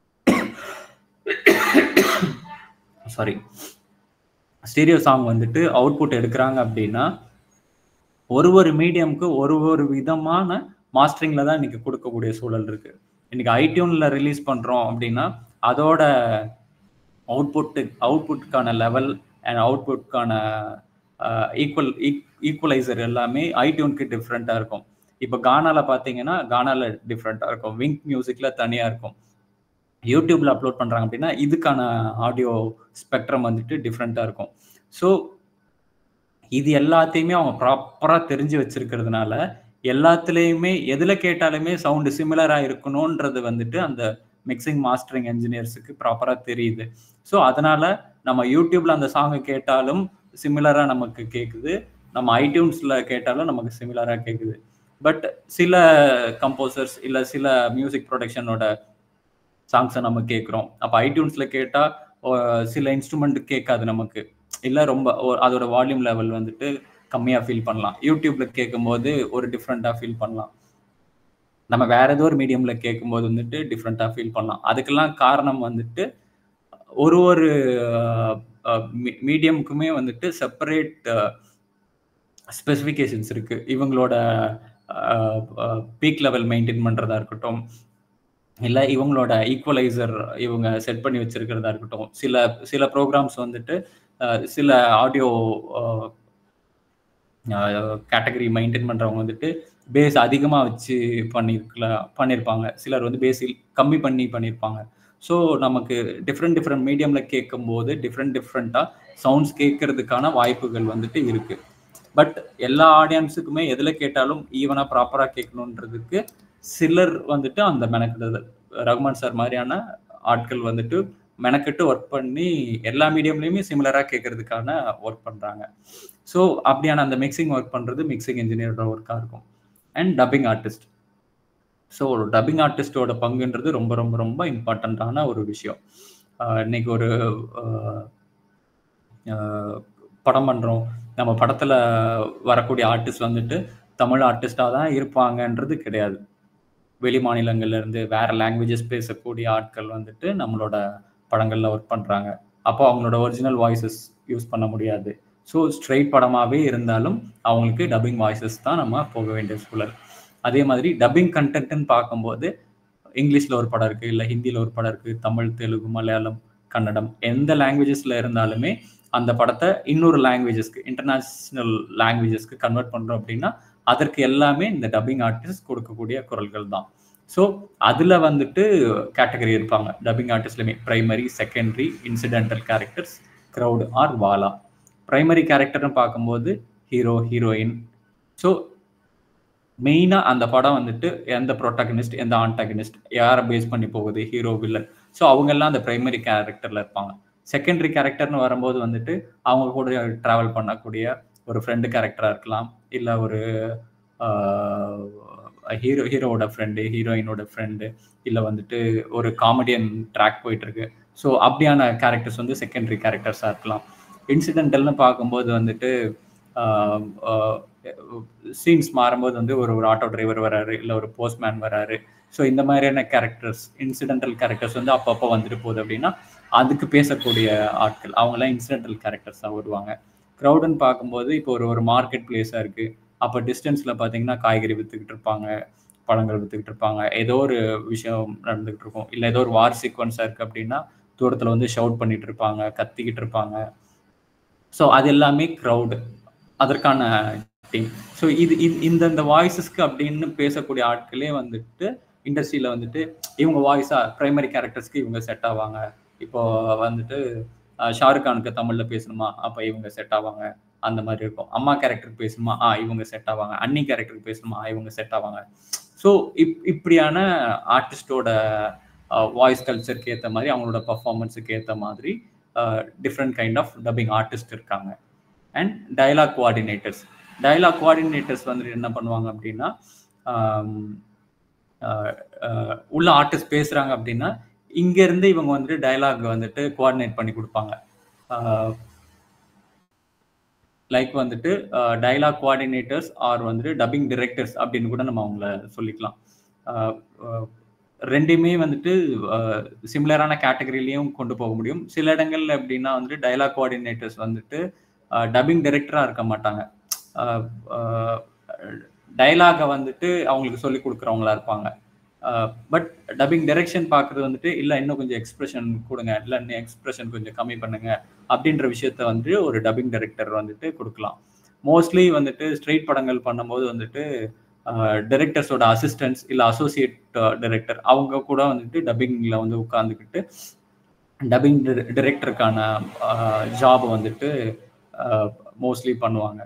sorry stereo song வந்துட்டு அவுட்புட் எடுக்கிறாங்க அப்படின்னா ஒரு ஒரு மீடியம்க்கு ஒரு ஒரு விதமான மாஸ்டரிங்ல தான் இன்னைக்கு கொடுக்கக்கூடிய சூழல் இருக்கு இன்னைக்கு ஐடியூன்ல ரிலீஸ் பண்றோம் அப்படின்னா அதோட அவுட்புட்டு அவுட்புட்டுக்கான லெவல் அண்ட் அவுட்புட்கான ஈக்குவல் ஈக்குவலைசர் எல்லாமே ஐடியூனுக்கு டிஃப்ரெண்ட்டாக இருக்கும் இப்போ கானால பார்த்தீங்கன்னா கானால டிஃப்ரெண்ட்டாக இருக்கும் விங்க் மியூசிக்கில் தனியாக இருக்கும் யூடியூப்ல அப்லோட் பண்ணுறாங்க அப்படின்னா இதுக்கான ஆடியோ ஸ்பெக்ட்ரம் வந்துட்டு டிஃப்ரெண்ட்டாக இருக்கும் ஸோ இது எல்லாத்தையுமே அவங்க ப்ராப்பராக தெரிஞ்சு வச்சிருக்கிறதுனால எல்லாத்துலேயுமே எதில் கேட்டாலுமே சவுண்டு சிமிலராக இருக்கணுன்றது வந்துட்டு அந்த மிக்சிங் மாஸ்டரிங் என்ஜினியர்ஸுக்கு ப்ராப்பராக தெரியுது ஸோ அதனால நம்ம யூடியூப்ல அந்த சாங்கை கேட்டாலும் சிமிலராக நமக்கு கேட்குது நம்ம ஐடியூன்ஸில் கேட்டாலும் நமக்கு சிமிலராக கேட்குது பட் சில கம்போசர்ஸ் இல்லை சில மியூசிக் ப்ரொடக்ஷனோட சாங்ஸை நம்ம கேட்குறோம் அப்போ ஐடியூன்ஸில் கேட்டால் சில இன்ஸ்ட்ருமெண்ட் கேட்காது நமக்கு இல்லை ரொம்ப அதோட வால்யூம் லெவல் வந்துட்டு கம்மியாக ஃபீல் பண்ணலாம் யூடியூப்ல கேட்கும்போது ஒரு டிஃப்ரெண்ட்டாக ஃபீல் பண்ணலாம் நம்ம வேற ஏதோ ஒரு மீடியம்ல கேட்கும்போது வந்துட்டு டிஃப்ரெண்ட்டாக ஃபீல் பண்ணலாம் அதுக்கெல்லாம் காரணம் வந்துட்டு ஒரு ஒரு மீடியமுக்குமே வந்துட்டு செப்பரேட் ஸ்பெசிஃபிகேஷன்ஸ் இருக்கு இவங்களோட பீக் லெவல் மெயின்டைன் பண்ணுறதா இருக்கட்டும் இல்லை இவங்களோட ஈக்குவலைசர் இவங்க செட் பண்ணி வச்சிருக்கிறதா இருக்கட்டும் சில சில ப்ரோக்ராம்ஸ் வந்துட்டு சில ஆடியோ கேட்டகரி மெயின்டைன் பண்ணுறவங்க வந்துட்டு பேஸ் அதிகமாக வச்சு பண்ணியிருக்கல பண்ணியிருப்பாங்க சிலர் வந்து பேஸ் கம்மி பண்ணி பண்ணியிருப்பாங்க ஸோ நமக்கு டிஃப்ரெண்ட் டிஃப்ரெண்ட் மீடியமில் கேட்கும்போது டிஃப்ரெண்ட் டிஃப்ரெண்ட்டாக சவுண்ட்ஸ் கேட்கறதுக்கான வாய்ப்புகள் வந்துட்டு இருக்குது பட் எல்லா ஆடியன்ஸுக்குமே எதில் கேட்டாலும் ஈவனாக ப்ராப்பராக கேட்கணுன்றதுக்கு சிலர் வந்துட்டு அந்த மெனக்கெடுதல் ரகுமான் சார் மாதிரியான ஆட்கள் வந்துட்டு மெனக்கெட்டு ஒர்க் பண்ணி எல்லா மீடியம்லையுமே சிமிலராக கேட்கறதுக்கான ஒர்க் பண்ணுறாங்க ஸோ அப்படியான அந்த மிக்சிங் ஒர்க் பண்ணுறது மிக்சிங் இன்ஜினியரோட ஒர்க்காக இருக்கும் அண்ட் டப்பிங் ஆர்டிஸ்ட் ஸோ ஒரு டப்பிங் ஆர்டிஸ்டோட பங்குன்றது ரொம்ப ரொம்ப ரொம்ப இம்பார்ட்டண்ட்டான ஒரு விஷயம் இன்னைக்கு ஒரு படம் பண்ணுறோம் நம்ம படத்தில் வரக்கூடிய ஆர்டிஸ்ட் வந்துட்டு தமிழ் ஆர்டிஸ்டாக தான் இருப்பாங்கன்றது கிடையாது வெளி மாநிலங்கள்லேருந்து வேற லாங்குவேஜஸ் பேசக்கூடிய ஆட்கள் வந்துட்டு நம்மளோட படங்களில் ஒர்க் பண்ணுறாங்க அப்போ அவங்களோட ஒரிஜினல் வாய்ஸஸ் யூஸ் பண்ண முடியாது ஸோ ஸ்ட்ரெயிட் படமாகவே இருந்தாலும் அவங்களுக்கு டப்பிங் வாய்ஸஸ் தான் நம்ம போக வேண்டிய சூழல் அதே மாதிரி டப்பிங் கண்டென்ட்னு பார்க்கும்போது இங்கிலீஷில் ஒரு படம் இருக்குது இல்லை ஹிந்தியில் ஒரு படம் இருக்குது தமிழ் தெலுங்கு மலையாளம் கன்னடம் எந்த லாங்குவேஜஸில் இருந்தாலுமே அந்த படத்தை இன்னொரு லாங்குவேஜஸ்க்கு இன்டர்நேஷ்னல் லாங்குவேஜஸ்க்கு கன்வெர்ட் பண்ணுறோம் அப்படின்னா அதற்கு எல்லாமே இந்த டப்பிங் ஆர்டிஸ்ட் கொடுக்கக்கூடிய குரல்கள் தான் ஸோ அதில் வந்துட்டு கேட்டகரி இருப்பாங்க டப்பிங் ஆர்டிஸ்ட்லையுமே primary secondary incidental characters crowd or வாலா ப்ரைமரி கேரக்டர்னு பார்க்கும்போது ஹீரோ ஹீரோயின் ஸோ மெயினாக அந்த படம் வந்துட்டு எந்த ப்ரொட்டகனிஸ்ட் எந்த ஆன்டகனிஸ்ட் யாரை பேஸ் பண்ணி போகுது ஹீரோ வில்லன் ஸோ அவங்கெல்லாம் அந்த ப்ரைமரி கேரக்டரில் இருப்பாங்க செகண்டரி கேரக்டர்னு வரும்போது வந்துட்டு அவங்க கூட ட்ராவல் பண்ணக்கூடிய ஒரு ஃப்ரெண்டு கேரக்டராக இருக்கலாம் இல்லை ஒரு ஹீரோ ஹீரோவோட ஃப்ரெண்டு ஹீரோயினோட ஃப்ரெண்டு இல்லை வந்துட்டு ஒரு காமெடியன் ட்ராக் போயிட்டுருக்கு ஸோ அப்படியான கேரக்டர்ஸ் வந்து செகண்டரி கேரக்டர்ஸாக இருக்கலாம் இன்சிடென்டல்னு பார்க்கும்போது வந்துட்டு சீன்ஸ் மாறும்போது வந்து ஒரு ஒரு ஆட்டோ டிரைவர் வராரு இல்லை ஒரு போஸ்ட்மேன் வராரு ஸோ இந்த மாதிரியான கேரக்டர்ஸ் இன்சிடென்டல் கேரக்டர்ஸ் வந்து அப்பப்போ வந்துட்டு போகுது அப்படின்னா அதுக்கு பேசக்கூடிய ஆட்கள் அவங்களாம் இன்சிடென்டல் கேரக்டர்ஸாக வருவாங்க க்ரௌடுன்னு பார்க்கும்போது இப்போ ஒரு ஒரு மார்க்கெட் பிளேஸாக இருக்குது அப்போ டிஸ்டன்ஸில் பார்த்தீங்கன்னா காய்கறி விற்றுக்கிட்டு இருப்பாங்க பழங்கள் விற்றுக்கிட்டு இருப்பாங்க ஏதோ ஒரு விஷயம் நடந்துகிட்டு இருக்கும் இல்லை ஏதோ ஒரு வார் சீக்வன்ஸாக இருக்குது அப்படின்னா தூரத்தில் வந்து ஷவுட் பண்ணிட்டு இருப்பாங்க கத்திக்கிட்டு இருப்பாங்க ஸோ அது எல்லாமே க்ரௌடு அதற்கான டீம் ஸோ இது இது இந்தந்த வாய்ஸஸ்க்கு அப்படின்னு பேசக்கூடிய ஆட்களே வந்துட்டு இண்டஸ்ட்ரியில் வந்துட்டு இவங்க வாய்ஸாக ப்ரைமரி கேரக்டர்ஸ்க்கு இவங்க செட் ஆவாங்க இப்போ வந்துட்டு ஷாருக் கானுக்கு தமிழில் பேசணுமா அப்போ இவங்க செட் ஆவாங்க அந்த மாதிரி இருக்கும் அம்மா கேரக்டருக்கு பேசணுமா ஆ இவங்க செட் ஆவாங்க அன்னி கேரக்டருக்கு பேசணுமா இவங்க செட் ஆவாங்க ஸோ இப் இப்படியான ஆர்டிஸ்டோட வாய்ஸ் கல்ச்சருக்கு ஏற்ற மாதிரி அவங்களோட பர்ஃபார்மன்ஸுக்கு ஏற்ற மாதிரி different kind of dubbing artist இருக்காங்க and dialogue coordinators dialogue coordinators வந்துட்டு என்ன பண்ணுவாங்க அப்படின்னா உள்ள ஆர்டிஸ்ட் பேசுகிறாங்க அப்படின்னா இங்கேருந்து இவங்க வந்துட்டு டயலாக் வந்துட்டு கோஆர்டினேட் பண்ணி கொடுப்பாங்க லைக் வந்துட்டு டைலாக் கோஆர்டினேட்டர்ஸ் ஆர் வந்துட்டு டப்பிங் டிரெக்டர்ஸ் அப்படின்னு கூட நம்ம அவங்கள சொல்லிக்கலாம் ரெண்டுமே வந்துட்டு சிமிலரான கேட்டகரிலையும் கொண்டு போக முடியும் சில இடங்கள்ல எப்படின்னா வந்துட்டு டைலாக் கோஆர்டினேட்டர்ஸ் வந்துட்டு டப்பிங் டைரக்டராக இருக்க மாட்டாங்க டைலாகை வந்துட்டு அவங்களுக்கு சொல்லி கொடுக்குறவங்களா இருப்பாங்க பட் டப்பிங் டைரக்ஷன் பார்க்குறது வந்துட்டு இல்லை இன்னும் கொஞ்சம் எக்ஸ்பிரஷன் கொடுங்க இல்லை இன்னும் எக்ஸ்பிரஷன் கொஞ்சம் கம்மி பண்ணுங்க அப்படின்ற விஷயத்த வந்து ஒரு டப்பிங் டைரக்டர் வந்துட்டு கொடுக்கலாம் மோஸ்ட்லி வந்துட்டு ஸ்ட்ரெயிட் படங்கள் பண்ணும்போது வந்துட்டு டைரக்டர்ஸோட அசிஸ்டன்ஸ் இல்லை அசோசியேட் டைரக்டர் அவங்க கூட வந்துட்டு டப்பிங்கில் வந்து உட்காந்துக்கிட்டு டப்பிங் டைரக்டருக்கான ஜாப் வந்துட்டு மோஸ்ட்லி பண்ணுவாங்க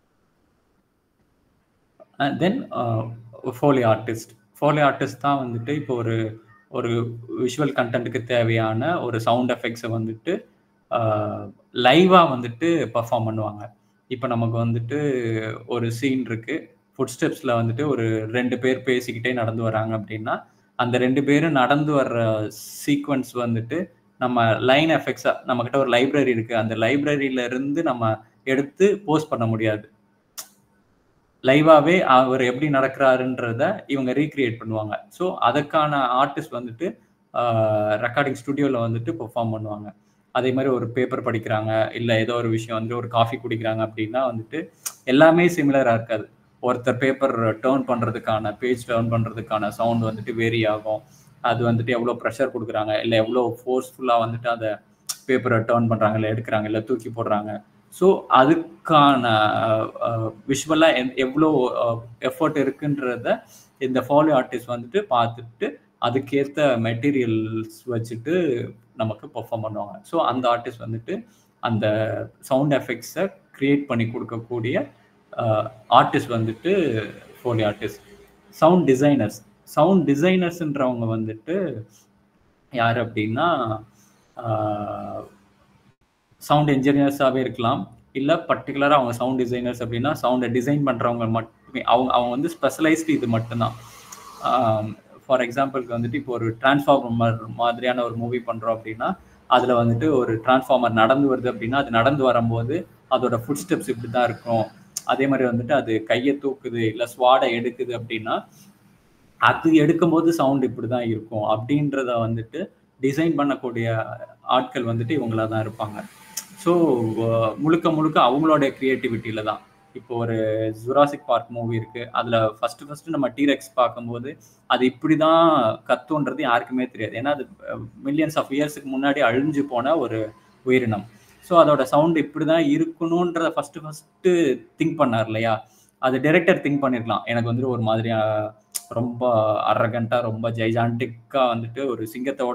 then foley artist foley artist தான் வந்துட்டு இப்போ ஒரு ஒரு விஷுவல் கண்டென்ட்டுக்கு தேவையான ஒரு சவுண்ட் எஃபெக்ட்ஸை வந்துட்டு லைவாக வந்துட்டு பர்ஃபார்ம் பண்ணுவாங்க இப்போ நமக்கு வந்துட்டு ஒரு சீன் இருக்கு ஃபுட் ஸ்டெப்ஸில் வந்துட்டு ஒரு ரெண்டு பேர் பேசிக்கிட்டே நடந்து வராங்க அப்படின்னா அந்த ரெண்டு பேரும் நடந்து வர்ற சீக்வன்ஸ் வந்துட்டு நம்ம லைன் எஃபெக்ட்ஸாக நம்மக்கிட்ட ஒரு லைப்ரரி இருக்குது அந்த லைப்ரரியில இருந்து நம்ம எடுத்து போஸ்ட் பண்ண முடியாது லைவாகவே அவர் எப்படி நடக்கிறாருன்றத இவங்க ரீக்ரியேட் பண்ணுவாங்க ஸோ அதுக்கான ஆர்டிஸ்ட் வந்துட்டு ரெக்கார்டிங் ஸ்டுடியோவில் வந்துட்டு பெர்ஃபார்ம் பண்ணுவாங்க அதே மாதிரி ஒரு பேப்பர் படிக்கிறாங்க இல்லை ஏதோ ஒரு விஷயம் வந்து ஒரு காஃபி குடிக்கிறாங்க அப்படின்னா வந்துட்டு எல்லாமே சிமிலராக இருக்காது ஒருத்தர் பேப்பர் டேர்ன் பண்ணுறதுக்கான பேஜ் டேர்ன் பண்ணுறதுக்கான சவுண்ட் வந்துட்டு வேரி ஆகும் அது வந்துட்டு எவ்வளோ ப்ரெஷர் கொடுக்குறாங்க இல்லை எவ்வளோ ஃபோர்ஸ்ஃபுல்லாக வந்துட்டு அதை பேப்பரை டேர்ன் பண்ணுறாங்க இல்லை எடுக்கிறாங்க இல்லை தூக்கி போடுறாங்க ஸோ அதுக்கான விஷுவலாக எவ்வளோ எஃபர்ட் இருக்குன்றத இந்த ஃபாலோ ஆர்டிஸ்ட் வந்துட்டு பார்த்துட்டு அதுக்கேற்ற மெட்டீரியல்ஸ் வச்சுட்டு நமக்கு பெர்ஃபார்ம் பண்ணுவாங்க ஸோ அந்த ஆர்டிஸ்ட் வந்துட்டு அந்த சவுண்ட் எஃபெக்ட்ஸை க்ரியேட் பண்ணி கொடுக்கக்கூடிய ஆர்டிஸ்ட் வந்துட்டு foley artist sound designers sound டிசைனர்ஸ்ன்றவங்க வந்துட்டு யார் அப்படின்னா சவுண்ட் என்ஜினியர்ஸாகவே இருக்கலாம் இல்லை பர்டிகுலராக அவங்க சவுண்ட் டிசைனர்ஸ் அப்படின்னா சவுண்டை டிசைன் பண்ணுறவங்க மட்டுமே அவங்க அவங்க வந்து ஸ்பெஷலைஸ்டு இது மட்டும்தான் ஃபார் எக்ஸாம்பிளுக்கு வந்துட்டு இப்போ ஒரு டிரான்ஸ்ஃபார்மர் மாதிரியான ஒரு மூவி பண்ணுறோம் அப்படின்னா அதில் வந்துட்டு ஒரு டிரான்ஸ்ஃபார்மர் நடந்து வருது அப்படின்னா அது நடந்து வரும்போது அதோட ஃபுட் ஸ்டெப்ஸ் இப்படி தான் இருக்கும் அதே மாதிரி வந்துட்டு அது கையை தூக்குது இல்லை ஸ்வாடை எடுக்குது அப்படின்னா அது எடுக்கும்போது சவுண்ட் இப்படி தான் இருக்கும் அப்படின்றத வந்துட்டு டிசைன் பண்ணக்கூடிய ஆட்கள் வந்துட்டு இவங்களா தான் இருப்பாங்க ஸோ முழுக்க முழுக்க அவங்களோட க்ரியேட்டிவிட்டியில தான் இப்போ ஒரு ஜுராசிக் பார்க் மூவி இருக்கு அதுல ஃபர்ஸ்ட் ஃபர்ஸ்ட் நம்ம டீரெக்ஸ் பார்க்கும்போது அது இப்படி தான் கத்துன்றது யாருக்குமே தெரியாது ஏன்னா அது மில்லியன்ஸ் ஆஃப் இயர்ஸுக்கு முன்னாடி அழிஞ்சு போன ஒரு உயிரினம் ஸோ அதோட சவுண்ட் இப்படி தான் இருக்கணுன்றத ஃபர்ஸ்ட் ஃபர்ஸ்ட் திங்க் பண்ணார் இல்லையா அது டைரக்டர் திங்க் பண்ணிருக்கலாம் எனக்கு வந்துட்டு ஒரு மாதிரியா ரொம்ப அரகண்டா ரொம்ப ஜெய்ஜான்டிக்கா வந்துட்டு ஒரு சிங்கத்தோட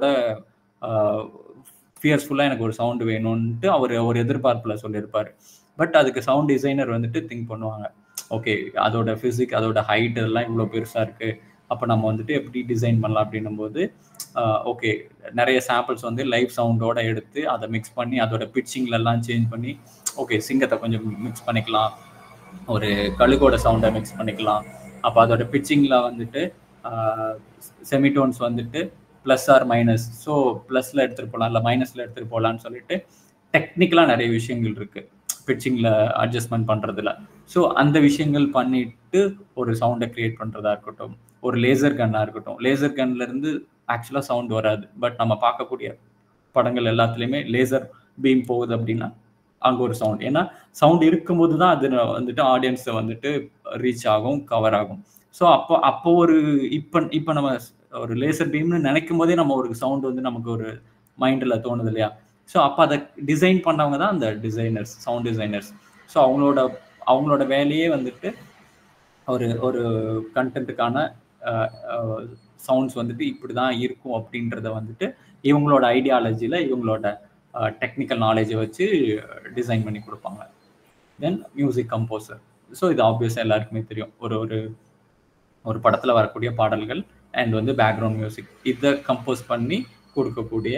ஃபியர்ஸ்ஃபுல்லாக எனக்கு ஒரு சவுண்டு வேணும்ன்ட்டு அவர் ஒரு எதிர்பார்ப்பில் சொல்லியிருப்பார் பட் அதுக்கு சவுண்ட் டிசைனர் வந்துட்டு திங்க் பண்ணுவாங்க ஓகே அதோட ஃபிசிக் அதோட ஹைட் எல்லாம் இவ்வளோ பெருசாக இருக்குது அப்போ நம்ம வந்துட்டு எப்படி டிசைன் பண்ணலாம் அப்படின்னும் போது ஓகே நிறைய சாம்பிள்ஸ் வந்து லைவ் சவுண்டோட எடுத்து அதை மிக்ஸ் பண்ணி அதோட பிட்சிங்லலாம் சேஞ்ச் பண்ணி ஓகே சிங்கத்தை கொஞ்சம் மிக்ஸ் பண்ணிக்கலாம் ஒரு கழுகோட சவுண்டை மிக்ஸ் பண்ணிக்கலாம் அப்போ அதோட பிட்சிங்கில் வந்துட்டு செமிடோன்ஸ் வந்துட்டு ப்ளஸ் ஆர் மைனஸ் ஸோ ப்ளஸில் எடுத்துகிட்டு போகலாம் இல்லை மைனஸில் எடுத்துகிட்டு போகலான்னு சொல்லிட்டு டெக்னிக்கலாக நிறைய விஷயங்கள் இருக்குது பிட்சிங்கில் அட்ஜஸ்ட்மெண்ட் பண்ணுறதுல ஸோ அந்த விஷயங்கள் பண்ணிட்டு ஒரு சவுண்டை க்ரியேட் பண்ணுறதா இருக்கட்டும் ஒரு லேசர் கன்னாக இருக்கட்டும் லேசர் கன்லேருந்து ஆக்சுவலாக சவுண்ட் வராது பட் நம்ம பார்க்கக்கூடிய படங்கள் எல்லாத்துலேயுமே லேசர் பீம் போகுது அப்படின்னா அங்கே ஒரு சவுண்ட் ஏன்னா சவுண்ட் இருக்கும்போது தான் அது வந்துட்டு ஆடியன்ஸை வந்துட்டு ரீச் ஆகும் கவர் ஆகும் ஸோ அப்போ அப்போ ஒரு இப்போ இப்போ நம்ம ஒரு லேசர் பீம்னு நினைக்கும் போதே நம்ம ஒரு சவுண்ட் வந்து நமக்கு ஒரு மைண்டில் தோணுது இல்லையா ஸோ அப்போ அதை டிசைன் பண்ணவங்க தான் அந்த டிசைனர்ஸ் சவுண்ட் டிசைனர்ஸ் ஸோ அவங்களோட அவங்களோட வேலையே வந்துட்டு ஒரு ஒரு கண்டென்ட்டுக்கான சவுண்ட்ஸ் வந்துட்டு இப்படி தான் இருக்கும் அப்படின்றத வந்துட்டு இவங்களோட ஐடியாலஜியில் இவங்களோட டெக்னிக்கல் நாலேஜை வச்சு டிசைன் பண்ணி கொடுப்பாங்க தென் மியூசிக் கம்போசர் ஸோ இது ஆப்வியஸாக எல்லாருக்குமே தெரியும் ஒரு ஒரு ஒரு படத்தில் வரக்கூடிய பாடல்கள் அண்ட் வந்து பேக்ரவுண்ட் மியூசிக் இதை கம்போஸ் பண்ணி கொடுக்கக்கூடிய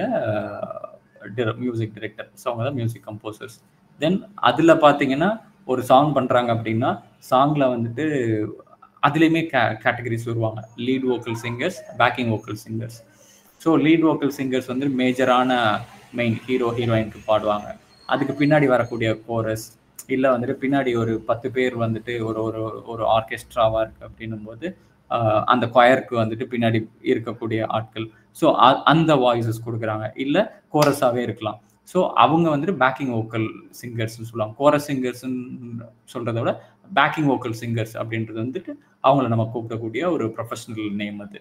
மியூசிக் டிரெக்டர் ஸோ அவங்க தான் மியூசிக் கம்போசர்ஸ் தென் அதில் பார்த்தீங்கன்னா ஒரு சாங் பண்ணுறாங்க அப்படின்னா சாங்கில் வந்துட்டு அதுலேயுமே கே கேட்டகரிஸ் வருவாங்க lead vocal singers backing vocal singers so lead vocal singers வந்து மேஜரான மெயின் ஹீரோ ஹீரோயினுக்கு பாடுவாங்க அதுக்கு பின்னாடி வரக்கூடிய கோரஸ் இல்லை வந்துட்டு பின்னாடி ஒரு பத்து பேர் வந்துட்டு ஒரு ஒரு ஒரு ஆர்கெஸ்ட்ராவாக இருக்குது அப்படின்னும் போது அந்த கொயருக்கு வந்துட்டு பின்னாடி இருக்கக்கூடிய ஆட்கள் ஸோ அந்த வாய்ஸஸ் கொடுக்குறாங்க இல்லை கோரஸாகவே இருக்கலாம் ஸோ அவங்க வந்துட்டு பேக்கிங் வோக்கல் சிங்கர்ஸ்னு சொல்லுவாங்க கோரஸ் சிங்கர்ஸ்ன்னு சொல்கிறத விட பேக்கிங் வோக்கல் சிங்கர்ஸ் அப்படின்றது வந்துட்டு அவங்கள நம்ம கூப்பிடக்கூடிய ஒரு ப்ரொஃபஷனல் நேம் அது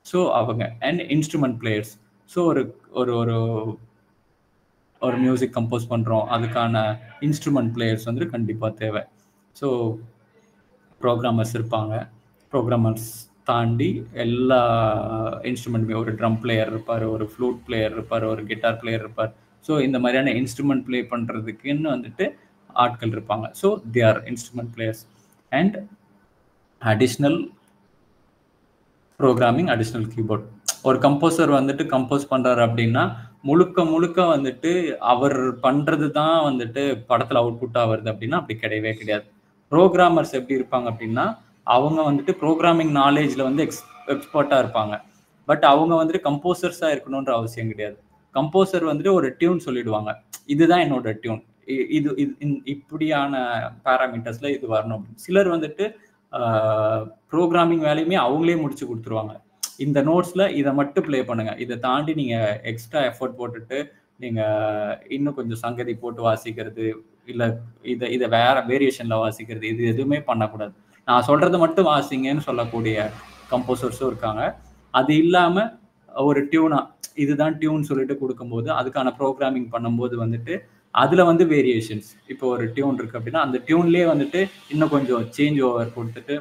ஸோ அவங்க அண்ட் இன்ஸ்ட்ருமெண்ட் பிளேயர்ஸ் ஸோ ஒரு ஒரு ஒரு ஒரு மியூசிக் கம்போஸ் பண்ணுறோம் அதுக்கான இன்ஸ்ட்ருமெண்ட் பிளேயர்ஸ் வந்து கண்டிப்பாக தேவை ஸோ ப்ரோக்ராமர்ஸ் இருப்பாங்க ப்ரோக்ராமர்ஸ் தாண்டி எல்லா இன்ஸ்ட்ருமெண்ட்டுமே ஒரு ட்ரம் பிளேயர் இருப்பார் ஒரு ஃப்ளூட் பிளேயர் இருப்பார் ஒரு கிட்டார் பிளேயர் இருப்பார் ஸோ இந்த மாதிரியான இன்ஸ்ட்ருமெண்ட் ப்ளே பண்ணுறதுக்குன்னு வந்துட்டு ஆட்கள் இருப்பாங்க so they are instrument players and additional programming additional keyboard ஒரு கம்போசர் வந்துட்டு கம்போஸ் பண்ணுறாரு அப்படின்னா முழுக்க முழுக்க வந்துட்டு அவர் பண்ணுறது தான் வந்துட்டு படத்தில் அவுட்புட்டாக வருது அப்படின்னா அப்படி கிடையவே கிடையாது ப்ரோக்ராமர்ஸ் எப்படி இருப்பாங்க அப்படின்னா அவங்க வந்துட்டு ப்ரோக்ராமிங் நாலேஜில் வந்து எக்ஸ் எக்ஸ்பர்ட்டாக இருப்பாங்க பட் அவங்க வந்துட்டு கம்போசர்ஸாக இருக்கணுன்ற அவசியம் கிடையாது கம்போசர் வந்துட்டு ஒரு டியூன் சொல்லிடுவாங்க இதுதான் என்னோட டியூன் இது இது இப்படியான பேராமீட்டர்ஸ்ல இது வரணும் சிலர் வந்துட்டு ப்ரோக்ராமிங் வேலையுமே அவங்களே முடிச்சு கொடுத்துருவாங்க இந்த நோட்ஸ்ல இதை மட்டும் ப்ளே பண்ணுங்க இதை தாண்டி நீங்க எக்ஸ்ட்ரா எஃபர்ட் போட்டுட்டு நீங்க இன்னும் கொஞ்சம் சங்கதி போட்டு வாசிக்கிறது இல்ல இதை இதை வேற வேரியேஷன்ல வாசிக்கிறது இது எதுவுமே பண்ணக்கூடாது நான் சொல்றது மட்டும் வாசிங்கன்னு சொல்லக்கூடிய கம்போசர்ஸும் இருக்காங்க அது இல்லாம ஒரு டியூனா இதுதான் டியூன் சொல்லிட்டு கொடுக்கும்போது அதுக்கான ப்ரோக்ராமிங் பண்ணும்போது வந்துட்டு அதுல வந்து வேரியேஷன்ஸ் இப்போ ஒரு டியூன் இருக்கு அப்படின்னா அந்த டியூன்லயே வந்துட்டு இன்னும் கொஞ்சம் சேஞ்ச் ஓவர் கொடுத்துட்டு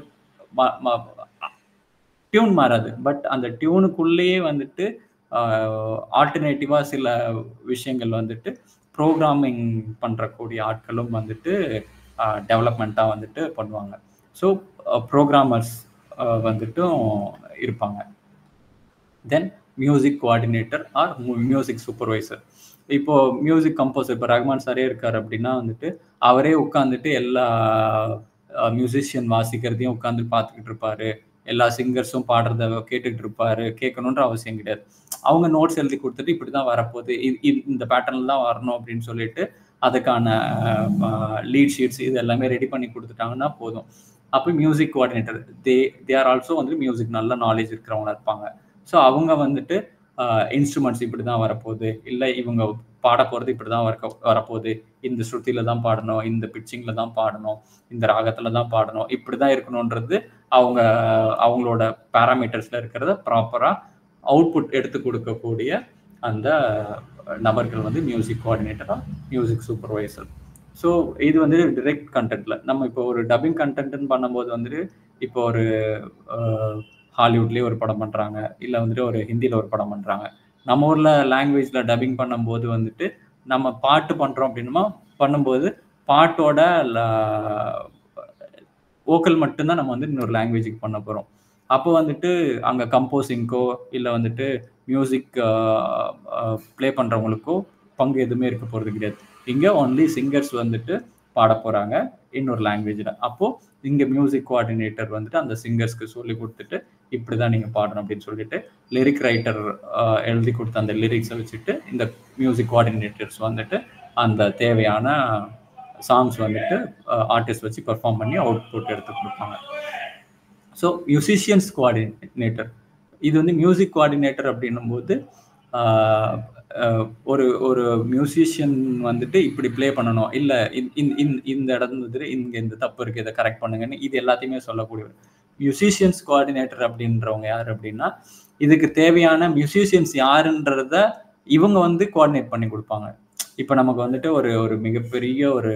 டியூன் மாறாது பட் அந்த டியூனுக்குள்ளேயே வந்துட்டு ஆல்டர்னேட்டிவா சில விஷயங்கள் வந்துட்டு ப்ரோக்ராமிங் பண்றக்கூடிய ஆட்களும் வந்துட்டு டெவலப்மெண்ட்டாக வந்துட்டு பண்ணுவாங்க ஸோ ப்ரோக்ராமர்ஸ் வந்துட்டும் இருப்பாங்க then music coordinator or music supervisor இப்போ மியூசிக் கம்போசர் இப்போ ரஹ்மான் சாரே இருக்கார் அப்படின்னா வந்துட்டு அவரே உட்காந்துட்டு எல்லா மியூசிஷியன் வாசிக்கிறதையும் உட்காந்து பார்த்துக்கிட்டு இருப்பாரு எல்லா சிங்கர்ஸும் பாடுறத கேட்டுக்கிட்டு இருப்பாரு கேட்கணுன்ற அவசியம் கிடையாது அவங்க நோட்ஸ் எழுதி கொடுத்துட்டு இப்படி தான் வரப்போகுது இந்த பேட்டர்னில் தான் வரணும் அப்படின்னு சொல்லிட்டு அதுக்கான லீட் ஷீட்ஸ் இது எல்லாமே ரெடி பண்ணி கொடுத்துட்டாங்கன்னா போதும் அப்போ music coordinator they they are also வந்து மியூசிக் நல்ல நாலேஜ் இருக்கிறவங்க இருப்பாங்க ஸோ அவங்க வந்துட்டு இன்ஸ்ட்ருமெண்ட்ஸ் இப்படி தான் வரப்போகுது இல்லை இவங்க பாட போகிறது இப்படி தான் வர வரப்போகுது இந்த ஸ்ருதியில் தான் பாடணும் இந்த பிச்சிங்கில் தான் பாடணும் இந்த ராகத்தில் தான் பாடணும் இப்படி தான் இருக்கணுன்றது அவங்க அவங்களோட பேராமீட்டர்ஸில் இருக்கிறத ப்ராப்பராக அவுட்புட் எடுத்து கொடுக்கக்கூடிய அந்த நபர்கள் வந்து மியூசிக் கோஆர்டினேட்டராக மியூசிக் சூப்பர்வைசர் ஸோ இது வந்து டிரெக்ட் கண்டென்ட்ல நம்ம இப்போ ஒரு டப்பிங் கண்டென்ட்னு பண்ணும்போது வந்துட்டு இப்போ ஒரு ஹாலிவுட்லேயே ஒரு படம் பண்ணுறாங்க இல்லை வந்துட்டு ஒரு ஹிந்தியில் ஒரு படம் பண்ணுறாங்க நம்ம ஊரில் லாங்குவேஜில் டப்பிங் பண்ணும்போது வந்துட்டு நம்ம பாட்டு பண்ணுறோம் அப்படின்னா பண்ணும்போது பாட்டோட ஓக்கல் மட்டும்தான் நம்ம வந்து இன்னொரு லாங்குவேஜுக்கு பண்ண போகிறோம் அப்போ வந்துட்டு அங்கே கம்போசிங்க்கோ இல்லை வந்துட்டு மியூசிக் ப்ளே பண்ணுறவங்களுக்கோ பங்கு எதுவுமே இருக்க போகிறது கிடையாது இங்கே ஒன்லி சிங்கர்ஸ் வந்துட்டு பாட போகிறாங்க இன்னொரு லாங்குவேஜில் அப்போது இங்கே மியூசிக் கோஆர்டினேட்டர் வந்துட்டு அந்த சிங்கர்ஸ்க்கு சொல்லி கொடுத்துட்டு இப்படி தான் நீங்கள் பாடணும் அப்படின்னு சொல்லிட்டு லிரிக் ரைட்டர் எழுதி கொடுத்த அந்த லிரிக்ஸை வச்சுட்டு இந்த மியூசிக் கோஆர்டினேட்டர்ஸ் வந்துட்டு அந்த தேவையான சாங்ஸ் வந்துட்டு ஆர்டிஸ்ட் வச்சு பெர்ஃபார்ம் பண்ணி அவுட்புட் எடுத்து கொடுப்பாங்க ஸோ மியூசிஷியன்ஸ் கோஆர்டினேட்டர் இது வந்து மியூசிக் கோஆர்டினேட்டர் அப்படின்னும் போது ஒரு ஒரு மியூசிஷியன் வந்துட்டு இப்படி ப்ளே பண்ணணும் இல்லை இந்த இடத்துல இங்கே இந்த தப்பு இருக்குது இதை கரெக்ட் பண்ணுங்கன்னு இது எல்லாத்தையுமே சொல்லக்கூடியவர் மியூசிஷியன்ஸ் கோஆர்டினேட்டர் அப்படின்றவங்க யார் அப்படின்னா இதுக்கு தேவையான மியூசிஷியன்ஸ் யாருன்றத இவங்க வந்து கோஆர்டினேட் பண்ணி கொடுப்பாங்க இப்போ நமக்கு வந்துட்டு ஒரு ஒரு மிகப்பெரிய ஒரு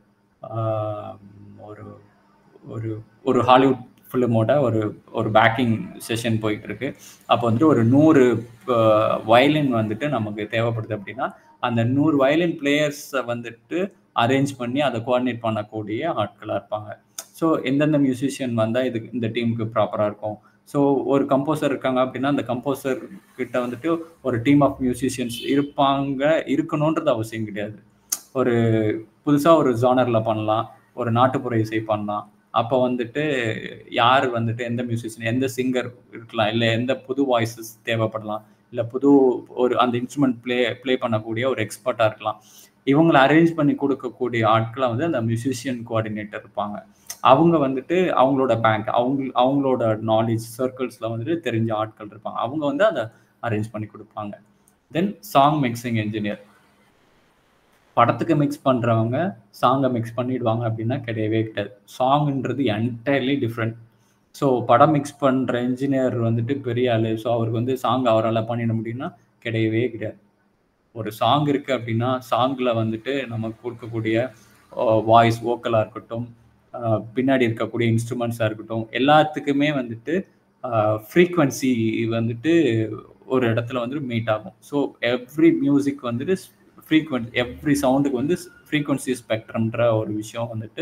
ஒரு ஒரு ஒரு ஹாலிவுட் ஃபிலிமோட ஒரு ஒரு பேக்கிங் செஷன் போயிட்டு இருக்கு அப்போ வந்துட்டு ஒரு நூறு வயலின் வந்துட்டு நமக்கு தேவைப்படுது அப்படின்னா அந்த நூறு வயலின் பிளேயர்ஸை வந்துட்டு அரேஞ்ச் பண்ணி அதை கோஆர்டினேட் பண்ணக்கூடிய ஆட்களாக இருப்பாங்க ஸோ எந்தெந்த மியூசிஷியன் வந்தால் இது இந்த டீமுக்கு ப்ராப்பராக இருக்கும் ஸோ ஒரு கம்போசர் இருக்காங்க அப்படின்னா அந்த கம்போசர் கிட்ட வந்துட்டு ஒரு டீம் ஆஃப் மியூசிஷியன்ஸ் இருப்பாங்க இருக்கணுன்றது அவசியம் கிடையாது ஒரு புதுசாக ஒரு ஜானரில் பண்ணலாம் ஒரு நாட்டுப்புற இசை பண்ணலாம் அப்போ வந்துட்டு யார் வந்துட்டு எந்த மியூசிஷியன் எந்த சிங்கர் இருக்கலாம் இல்லை எந்த புது வாய்ஸஸ் தேவைப்படலாம் இல்லை புது ஒரு அந்த இன்ஸ்ட்ருமெண்ட் ப்ளே ப்ளே பண்ணக்கூடிய ஒரு எக்ஸ்பர்ட்டாக இருக்கலாம் இவங்களை அரேஞ்ச் பண்ணி கொடுக்கக்கூடிய ஆட்களை வந்து அந்த மியூசிஷியன் கோஆர்டினேட்டர் இருப்பாங்க அவங்க வந்துட்டு அவங்களோட பேங்க் அவங்க அவங்களோட நாலேஜ் சர்க்கிள்ஸில் வந்துட்டு தெரிஞ்ச ஆட்கள் இருப்பாங்க அவங்க வந்து அதை அரேஞ்ச் பண்ணி கொடுப்பாங்க தென் சாங் மிக்சிங் என்ஜினியர் படத்துக்கு மிக்ஸ் பண்ணுறவங்க சாங்கை மிக்ஸ் பண்ணிடுவாங்க அப்படின்னா கிடையவே கிடையாது சாங்ன்றது என்டையர்லி டிஃப்ரெண்ட் ஸோ படம் மிக்ஸ் பண்ணுற இன்ஜினியர் வந்துட்டு பெரிய ஆள் ஸோ அவருக்கு வந்து சாங் அவரால் பண்ணிட முடியும்னா கிடையவே கிடையாது ஒரு சாங் இருக்கு அப்படின்னா சாங்கில் வந்துட்டு நமக்கு கொடுக்கக்கூடிய வாய்ஸ் வோக்கலாக இருக்கட்டும் அஹ் பின்னாடி இருக்கக்கூடிய இன்ஸ்ட்ருமெண்ட்ஸாக இருக்கட்டும் எல்லாத்துக்குமே வந்துட்டு ஃப்ரீக்வன்சி வந்துட்டு ஒரு இடத்துல வந்துட்டு மீட் ஆகும் ஸோ எவ்ரி மியூசிக் வந்துட்டு ஃப்ரீக்வன்சி எவ்ரி சவுண்டுக்கு வந்து ஃப்ரீக்வன்சி ஸ்பெக்ட்ரம்ன்ற ஒரு விஷயம் வந்துட்டு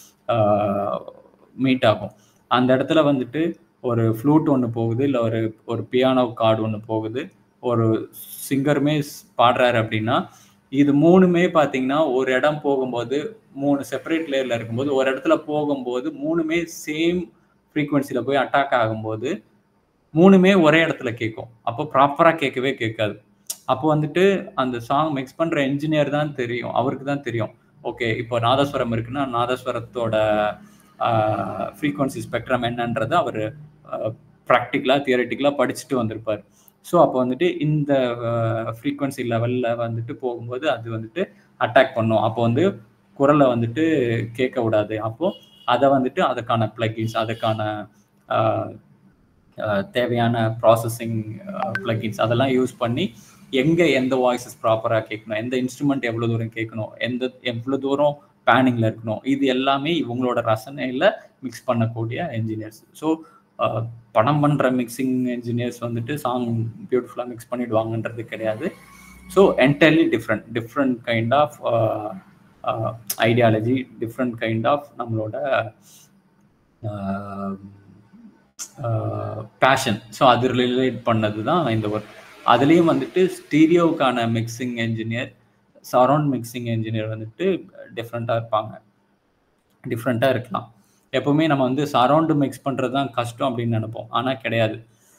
மீட் ஆகும் அந்த இடத்துல வந்துட்டு ஒரு ஃப்ளூட் ஒன்று போகுது இல்லை ஒரு ஒரு பியானோ கார்டு ஒன்று போகுது ஒரு சிங்கருமே பாடுறாரு அப்படின்னா இது மூணுமே பார்த்தீங்கன்னா ஒரு இடம் போகும்போது மூணு செப்பரேட் லேயரில் இருக்கும்போது ஒரு இடத்துல போகும்போது மூணுமே சேம் ஃப்ரீக்குவென்சியில் போய் அட்டாக் ஆகும்போது மூணுமே ஒரே இடத்துல கேட்கும் அப்போ ப்ராப்பராக கேட்கவே கேட்காது அப்போ வந்துட்டு அந்த சாங் மிக்ஸ் பண்ணுற என்ஜினியர் தான் தெரியும் அவருக்கு தான் தெரியும் ஓகே இப்போ நாதஸ்வரம் இருக்குன்னா நாதஸ்வரத்தோட ஃப்ரீக்வன்சி ஸ்பெக்ட்ரம் என்னன்றதை அவர் ப்ராக்டிக்கலாக தியரட்டிக்கலாக படிச்சுட்டு வந்திருப்பார் ஸோ அப்போ வந்துட்டு இந்த ஃப்ரீக்வன்சி லெவலில் வந்துட்டு போகும்போது அது வந்துட்டு அட்டாக் பண்ணும் அப்போ வந்து குரலை வந்துட்டு கேட்க விடாது அப்போது அதை வந்துட்டு அதுக்கான பிளக்கின்ஸ் அதுக்கான தேவையான ப்ராசஸிங் பிளக்கின்ஸ் அதெல்லாம் யூஸ் பண்ணி எங்கே எந்த வாய்ஸஸ் ப்ராப்பராக கேட்கணும் எந்த இன்ஸ்ட்ருமெண்ட் எவ்வளோ தூரம் கேட்கணும் எந்த எவ்வளோ தூரம் பேனிங்கில் இருக்கணும் இது எல்லாமே இவங்களோட ரசனையில் மிக்ஸ் பண்ணக்கூடிய என்ஜினியர்ஸ் ஸோ படம் பண்ணுற மிக்சிங் என்ஜினியர்ஸ் வந்துட்டு சாங் பியூட்டிஃபுல்லாக மிக்ஸ் பண்ணிடுவாங்கன்றது கிடையாது so entirely different different kind of ideology different kind of நம்மளோட பேஷன் ஸோ அது ரிலேட் பண்ணது தான் இந்த ஒர்க் அதுலேயும் வந்துட்டு ஸ்டீரியோவுக்கான mixing engineer surround mixing engineer வந்துட்டு டிஃப்ரெண்ட்டாக இருப்பாங்க டிஃப்ரெண்ட்டாக இருக்கலாம் எப்போவுமே நம்ம வந்து சரௌண்டு மிக்ஸ் பண்ணுறது தான் கஷ்டம் அப்படின்னு நினைப்போம் ஆனால் கிடையாது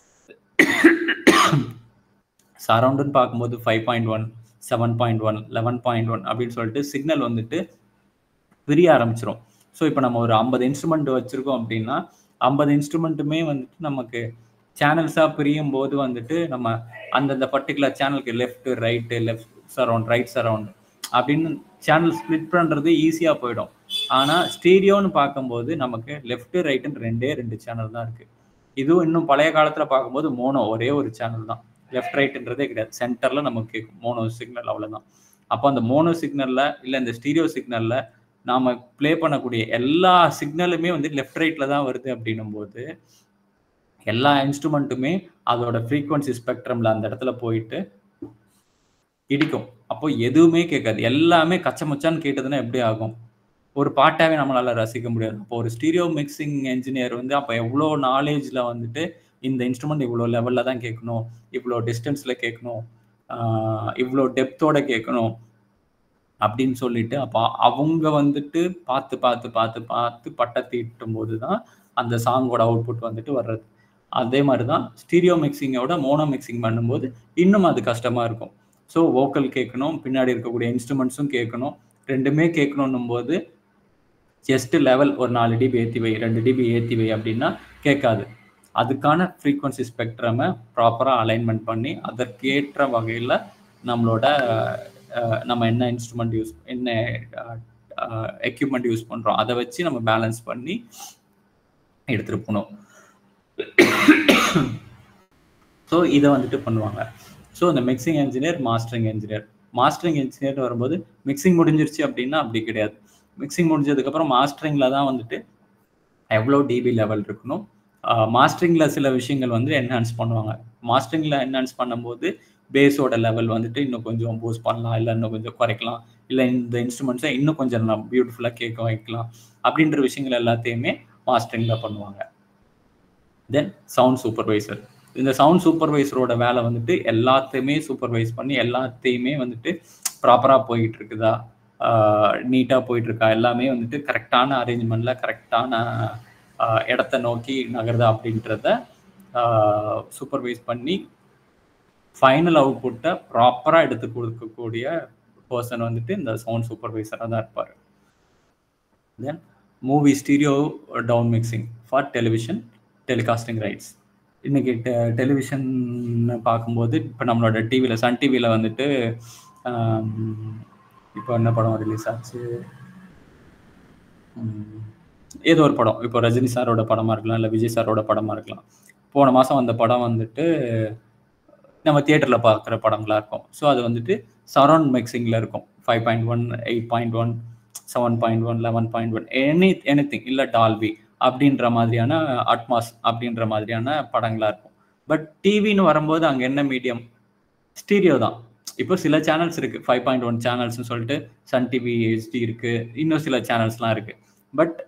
சரௌண்டுன்னு பார்க்கும்போது five point one seven point one eleven point one அப்படின்னு சொல்லிட்டு சிக்னல் வந்துட்டு பிரிய ஆரம்பிச்சிரும் ஸோ இப்போ நம்ம ஒரு ஐம்பது இன்ஸ்ட்ருமெண்ட் வச்சுருக்கோம் அப்படின்னா ஐம்பது இன்ஸ்ட்ருமெண்ட்டுமே வந்துட்டு நமக்கு சேனல்ஸாக பிரியும் போது வந்துட்டு நம்ம அந்தந்த பர்டிகுலர் சேனலுக்கு left right left surround right surround அப்படின்னு சேனல் ஸ்ப்ளிட் பண்ணுறது ஈஸியாக போயிடும் ஆனால் ஸ்டீரியோன்னு பார்க்கும்போது நமக்கு லெஃப்ட் ரைட்டுன்னு ரெண்டே ரெண்டு சேனல் தான் இருக்குது இதுவும் இன்னும் பழைய காலத்தில் பார்க்கும்போது மோனோ ஒரே ஒரு சேனல் தான் லெஃப்ட் ரைட்டுன்றதே கிடையாது சென்டரில் நமக்கு கேட்கும் மோனோ சிக்னல் அவ்வளோதான் அப்போ அந்த மோனோ சிக்னலில் இல்லை இந்த ஸ்டீரியோ சிக்னலில் நாம் ப்ளே பண்ணக்கூடிய எல்லா சிக்னலுமே வந்து லெஃப்ட் ரைட்டில் தான் வருது அப்படின்னும் போது எல்லா இன்ஸ்ட்ருமெண்ட்டுமே அதோட ஃப்ரீக்வன்சி ஸ்பெக்ட்ரமில் அந்த இடத்துல போயிட்டு இடிக்கும் அப்போ எதுவுமே கேட்காது எல்லாமே கச்சமச்சான்னு கேட்டதுன்னா எப்படி ஆகும் ஒரு பாட்டாவே நம்மளால ரசிக்க முடியாது அப்போ ஒரு ஸ்டீரியோ மிக்சிங் என்ஜினியர் வந்து அப்போ எவ்வளோ நாலேஜில் வந்துட்டு இந்த இன்ஸ்ட்ருமெண்ட் இவ்வளோ லெவலில் தான் கேட்கணும் இவ்வளோ டிஸ்டன்ஸில் கேட்கணும் இவ்வளோ டெப்த்தோட கேட்கணும் அப்படின்னு சொல்லிட்டு அப்போ அவங்க வந்துட்டு பார்த்து பார்த்து பார்த்து பார்த்து பட்டை தீட்டும் போது தான் அந்த சாங்கோட அவுட்புட் வந்துட்டு வர்றது அதே மாதிரி தான் ஸ்டீரியோ மிக்சிங்கோட மோனோ மிக்சிங் பண்ணும்போது இன்னும் அது கஷ்டமாக இருக்கும் ஸோ வோக்கல் கேட்கணும் பின்னாடி இருக்கக்கூடிய இன்ஸ்ட்ருமெண்ட்ஸும் கேட்கணும் ரெண்டுமே கேட்கணும் போது ஜஸ்ட் லெவல் ஒரு நாலு டிபி ஏற்றி வை ரெண்டு டிபி ஏற்றி வை அப்படின்னா கேட்காது அதுக்கான ஃப்ரீக்வன்சி ஸ்பெக்ட்ரமை ப்ராப்பராக அலைன்மெண்ட் பண்ணி அதற்கேற்ற வகையில் நம்மளோட நம்ம என்ன இன்ஸ்ட்ருமெண்ட் யூஸ் என்ன எக்யூப்மெண்ட் யூஸ் பண்ணுறோம் அதை வச்சு நம்ம பேலன்ஸ் பண்ணி எடுத்துகிட்டு போகணும் ஸோ இதை வந்துட்டு பண்ணுவாங்க ஸோ இந்த mixing engineer mastering engineer mastering engineer வரும்போது மிக்சிங் முடிஞ்சிருச்சு அப்படின்னா அப்படி கிடையாது மிக்சிங் முடிஞ்சதுக்கப்புறம் மாஸ்டரிங்கில் தான் வந்துட்டு எவ்வளோ டிபி லெவல் இருக்கணும் மாஸ்டரிங்கில் சில விஷயங்கள் வந்து என்ஹான்ஸ் பண்ணுவாங்க மாஸ்டரிங்கில் என்ஹான்ஸ் பண்ணும்போது பேஸோட லெவல் வந்துட்டு இன்னும் கொஞ்சம் பூஸ்ட் பண்ணலாம் இல்லை இன்னும் கொஞ்சம் குறைக்கலாம் இல்லை இந்த இன்ஸ்ட்ருமெண்ட்ஸை இன்னும் கொஞ்சம் பியூட்டிஃபுல்லாக கேட்க வைக்கலாம் அப்படின்ற விஷயங்கள் எல்லாத்தையுமே மாஸ்டரிங்கில் பண்ணுவாங்க தென் சவுண்ட் சூப்பர்வைசர் இந்த சவுண்ட் சூப்பர்வைசரோட வேலை வந்துட்டு எல்லாத்தையுமே சூப்பர்வைஸ் பண்ணி எல்லாத்தையுமே வந்துட்டு ப்ராப்பராக போயிட்டு இருக்குதா நீட்டாக போயிட்டு இருக்கா எல்லாமே வந்துட்டு கரெக்டான அரேஞ்ச்மெண்ட்ல கரெக்டான இடத்த நோக்கி நகருதா அப்படின்றத சூப்பர்வைஸ் பண்ணி ஃபைனல் அவுட்புட்டை ப்ராப்பராக எடுத்து கொடுக்கக்கூடிய பர்சன் வந்துட்டு இந்த சவுண்ட் சூப்பர்வைசராக தான் இருப்பார் then movie stereo down mixing for television telecasting rights இன்னைக்கு டெ டெலிவிஷன் பார்க்கும்போது இப்போ நம்மளோட டிவியில் சன் டிவியில் வந்துட்டு இப்போ என்ன படம் ரிலீஸ் ஆச்சு ஏதோ ஒரு படம் இப்போ ரஜினி சாரோட படமா இருக்கலாம் இல்லை விஜய் சாரோட படமா இருக்கலாம் போன மாதம் அந்த படம் வந்துட்டு நம்ம தியேட்டரில் பார்க்குற படங்களா இருக்கும் ஸோ அது வந்துட்டு சரௌண்ட் மிக்சிங்கில் இருக்கும் five point one eight point one seven point one eleven point one any any thing இல்லை டால்பி அப்படின்ற மாதிரியான அட்மாஸ் அப்படின்ற மாதிரியான படங்களா இருக்கும் பட் டிவின்னு வரும்போது அங்கே என்ன மீடியம் ஸ்டீரியோ தான் இப்போ சில சேனல்ஸ் இருக்கு ஃபைவ் பாயிண்ட் ஒன் சேனல்ஸ்னு சொல்லிட்டு சன் டிவி ஹெச்டி இருக்கு இன்னும் சில சேனல்ஸ்லாம் இருக்கு பட்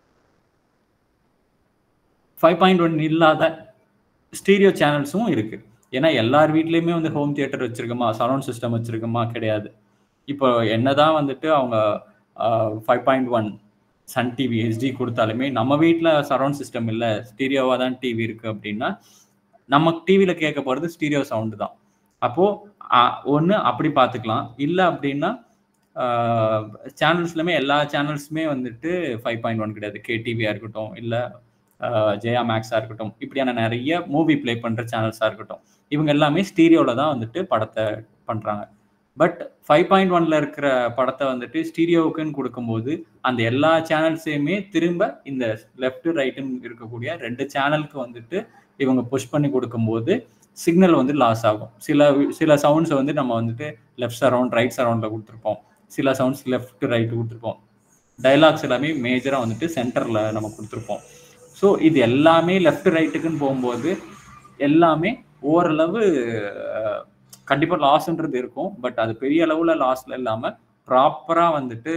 ஃபைவ் பாயிண்ட் ஒன் இல்லாத ஸ்டீரியோ சேனல்ஸும் இருக்கு ஏன்னா எல்லார் வீட்லேயுமே வந்து ஹோம் தியேட்டர் வச்சிருக்கோமா சரௌண்ட் சிஸ்டம் வச்சிருக்கோமா கிடையாது இப்போ என்னதான் வந்துட்டு அவங்க five point one Sun TV HD கொடுத்தாலுமே நம்ம வீட்டில் சரௌண்ட் சிஸ்டம் இல்லை ஸ்டீரியோவாக தான் டிவி இருக்கு அப்படின்னா நம்ம டிவியில் கேட்க போகிறது ஸ்டீரியோ சவுண்டு தான் அப்போது ஒன்று அப்படி பார்த்துக்கலாம் இல்லை அப்படின்னா சேனல்ஸ்லுமே எல்லா சேனல்ஸுமே வந்துட்டு ஃபைவ் பாயிண்ட் ஒன் கிடையாது கேடிவியாக இருக்கட்டும் இல்லை ஜெயா மேக்ஸாக இருக்கட்டும் இப்படியான நிறைய மூவி ப்ளே பண்ணுற சேனல்ஸாக இருக்கட்டும் இவங்க எல்லாமே ஸ்டீரியோவில் தான் வந்துட்டு படத்தை பண்ணுறாங்க பட் ஃபைவ் பாயிண்ட் ஒன்ல இருக்கிற படத்தை வந்துட்டு ஸ்டீரியோவுக்குன்னு கொடுக்கும்போது அந்த எல்லா சேனல்ஸையுமே திரும்ப இந்த லெஃப்ட் ரைட்டுன்னு இருக்கக்கூடிய ரெண்டு சேனலுக்கு வந்துட்டு இவங்க புஷ் பண்ணி கொடுக்கும்போது சிக்னல் வந்து லாஸ் ஆகும் சில சில சவுண்ட்ஸ் வந்து நம்ம வந்துட்டு லெஃப்ட் சரௌண்ட் ரைட் சரௌண்டில் கொடுத்துருப்போம் சில சவுண்ட்ஸ் லெஃப்ட் ரைட் கொடுத்துருப்போம் டைலாக்ஸ் எல்லாமே மேஜராக வந்துட்டு சென்டரில் நம்ம கொடுத்துருப்போம் ஸோ இது எல்லாமே லெஃப்ட் ரைட்டுக்குன்னு போகும்போது எல்லாமே ஓரளவு கண்டிப்பாக லாஸ்ன்றது இருக்கும் பட் அது பெரிய அளவில் லாஸ்ல இல்லாமல் ப்ராப்பராக வந்துட்டு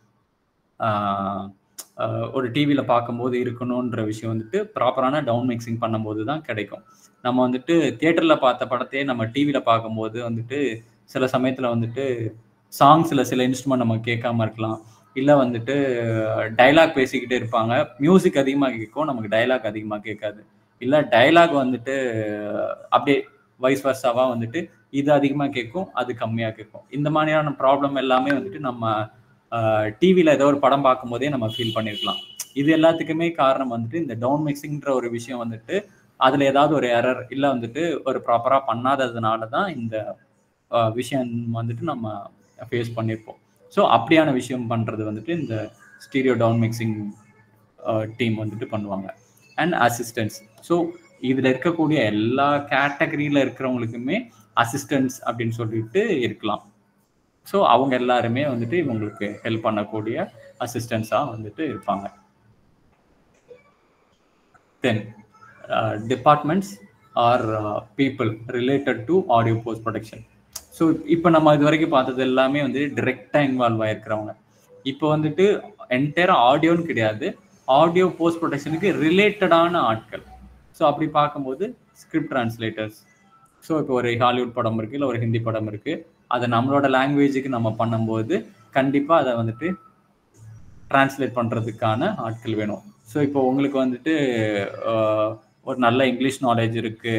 ஒரு டிவியில் பார்க்கும்போது இருக்கணுன்ற விஷயம் வந்துட்டு ப்ராப்பரான டவுன் மிக்சிங் பண்ணும்போது தான் கிடைக்கும் நம்ம வந்துட்டு தியேட்டரில் பார்த்த படத்தையே நம்ம டிவியில் பார்க்கும்போது வந்துட்டு சில சமயத்தில் வந்துட்டு சாங்ஸில் சில இன்ஸ்ட்ருமெண்ட் நம்ம கேட்காம இருக்கலாம் இல்லை வந்துட்டு டைலாக் பேசிக்கிட்டே இருப்பாங்க மியூசிக் அதிகமாக கேட்கும் நமக்கு டைலாக் அதிகமாக கேட்காது இல்லை டைலாக் வந்துட்டு அப்படியே வைஸ் வர்ஸாவாக வந்துட்டு இது அதிகமாக கேட்கும் அது கம்மியாக கேட்கும் இந்த மாதிரியான ப்ராப்ளம் எல்லாமே வந்துட்டு நம்ம டிவியில் ஏதோ ஒரு படம் பார்க்கும்போதே நம்ம ஃபீல் பண்ணியிருக்கலாம் இது எல்லாத்துக்குமே காரணம் வந்துட்டு இந்த டவுன் மிக்சிங்ன்ற ஒரு விஷயம் வந்துட்டு அதில் ஏதாவது ஒரு எரர் இல்லை வந்துட்டு ஒரு ப்ராப்பராக பண்ணாததுனால தான் இந்த விஷயம் வந்துட்டு நம்ம ஃபேஸ் பண்ணியிருப்போம் ஸோ அப்படியான விஷயம் பண்ணுறது வந்துட்டு இந்த ஸ்டீரியோ டவுன் மிக்சிங் டீம் வந்துட்டு பண்ணுவாங்க அண்ட் அசிஸ்டன்ஸ் ஸோ இதில் இருக்கக்கூடிய எல்லா கேட்டகரியில் இருக்கிறவங்களுக்குமே அசிஸ்டன்ஸ் அப்படின்னு சொல்லிட்டு இருக்கலாம் ஸோ அவங்க எல்லாருமே வந்துட்டு இவங்களுக்கு ஹெல்ப் பண்ணக்கூடிய அசிஸ்டன்ஸாக வந்துட்டு இருப்பாங்க then departments or people related to audio post production so இப்போ நம்ம இது வரைக்கும் பார்த்தது எல்லாமே வந்து டிரெக்டாக இன்வால்வ் ஆயிருக்கிறவங்க இப்போ வந்துட்டு என்டையர் ஆடியோன்னு கிடையாது ஆடியோ போஸ்ட் ப்ரொடக்ஷனுக்கு ரிலேட்டடான ஆட்கள் ஸோ அப்படி பார்க்கும்போது ஸ்கிரிப்ட் டிரான்ஸ்லேட்டர்ஸ் ஸோ இப்போ ஒரு ஹாலிவுட் படம் இருக்குது இல்லை ஒரு ஹிந்தி படம் இருக்குது அதை நம்மளோட லாங்குவேஜுக்கு நம்ம பண்ணும்போது கண்டிப்பாக அதை வந்துட்டு டிரான்ஸ்லேட் பண்ணுறதுக்கான ஆட்கள் வேணும் ஸோ இப்போ உங்களுக்கு வந்துட்டு ஒரு நல்ல இங்கிலீஷ் நாலேஜ் இருக்குது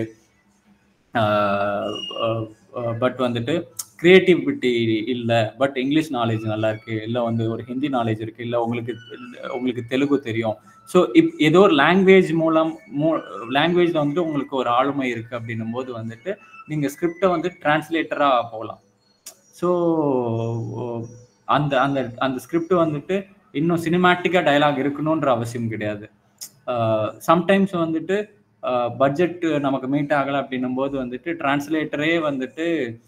பட் வந்துட்டு கிரியேட்டிவிட்டி இல்லை பட் இங்கிலீஷ் நாலேஜ் நல்லா இருக்கு இல்லை வந்து ஒரு ஹிந்தி நாலேஜ் இருக்கு இல்லை உங்களுக்கு உங்களுக்கு தெலுங்கு தெரியும் ஸோ இப் ஏதோ ஒரு லாங்குவேஜ் மூலம் மூ லாங்குவேஜில் வந்துட்டு உங்களுக்கு ஒரு ஆளுமை இருக்கு அப்படின்னும் போது வந்துட்டு நீங்கள் ஸ்கிரிப்டை வந்து டிரான்ஸ்லேட்டராக போகலாம் ஸோ அந்த அந்த அந்த ஸ்கிரிப்ட் வந்துட்டு இன்னும் சினிமேட்டிக்காக டைலாக் இருக்கணுன்ற அவசியம் கிடையாது சம்டைம்ஸ் வந்துட்டு பட்ஜெட் நமக்கு மீட் ஆகலை அப்படின்னும் போது வந்துட்டு டிரான்ஸ்லேட்டரே வந்துட்டு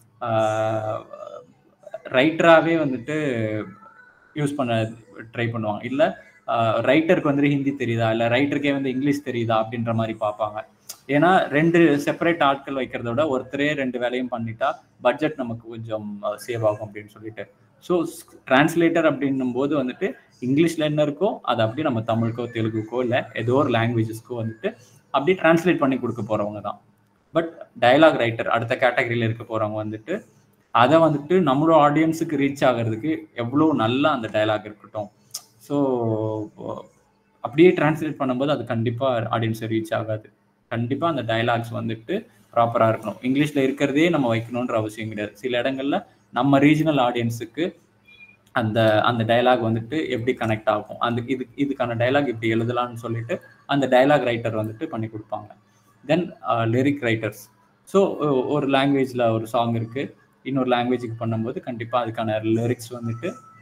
ரைட்டராகவே வந்துட்டு யூஸ் பண்ண ட்ரை பண்ணுவாங்க இல்லை ரைட்டருக்கு வந்துட்டு ஹிந்தி தெரியுதா இல்லை ரைட்டருக்கே வந்து இங்கிலீஷ் தெரியுதா அப்படின்ற மாதிரி பார்ப்பாங்க ஏன்னா ரெண்டு செப்பரேட் ஆட்கள் வைக்கிறத விட ஒருத்தரே ரெண்டு வேலையும் பண்ணிட்டா பட்ஜெட் நமக்கு கொஞ்சம் சேவ் ஆகும் அப்படின்னு சொல்லிட்டு ஸோ டிரான்ஸ்லேட்டர் அப்படின்னும் போது வந்துட்டு இங்கிலீஷ்ல என்ன இருக்கோ அதை அப்படியே நம்ம தமிழுக்கோ தெலுங்குக்கோ இல்லை ஏதோ ஒரு லாங்குவேஜஸ்க்கோ வந்துட்டு அப்படியே டிரான்ஸ்லேட் பண்ணி கொடுக்க போறவங்க தான் பட் டயலாக் ரைட்டர் அடுத்த கேட்டகரியில் இருக்க போறவங்க வந்துட்டு அதை வந்துட்டு நம்மளோட ஆடியன்ஸுக்கு ரீச் ஆகிறதுக்கு எவ்வளோ நல்லா அந்த டயலாக் இருக்கட்டும் ஸோ அப்படியே டிரான்ஸ்லேட் பண்ணும்போது அது கண்டிப்பாக ஆடியன்ஸை ரீச் ஆகாது கண்டிப்பாக அந்த டயலாக்ஸ் வந்துட்டு ப்ராப்பராக இருக்கணும் இங்கிலீஷில் இருக்கிறதே நம்ம வைக்கணுன்ற அவசியம் கிடையாது சில இடங்கள்ல நம்ம ரீஜனல் ஆடியன்ஸுக்கு அந்த அந்த டைலாக் வந்துட்டு எப்படி கனெக்ட் ஆகும் அந்த இது இதுக்கான டைலாக் இப்படி எழுதலாம்னு சொல்லிட்டு அந்த டைலாக் ரைட்டர் வந்துட்டு பண்ணி கொடுப்பாங்க தென் லிரிக் ரைட்டர்ஸ் ஸோ ஒரு லாங்குவேஜில் ஒரு சாங் இருக்குது இன்னொரு லாங்குவேஜுக்கு பண்ணும்போது கண்டிப்பாக அதுக்கான லிரிக்ஸ் வந்துட்டு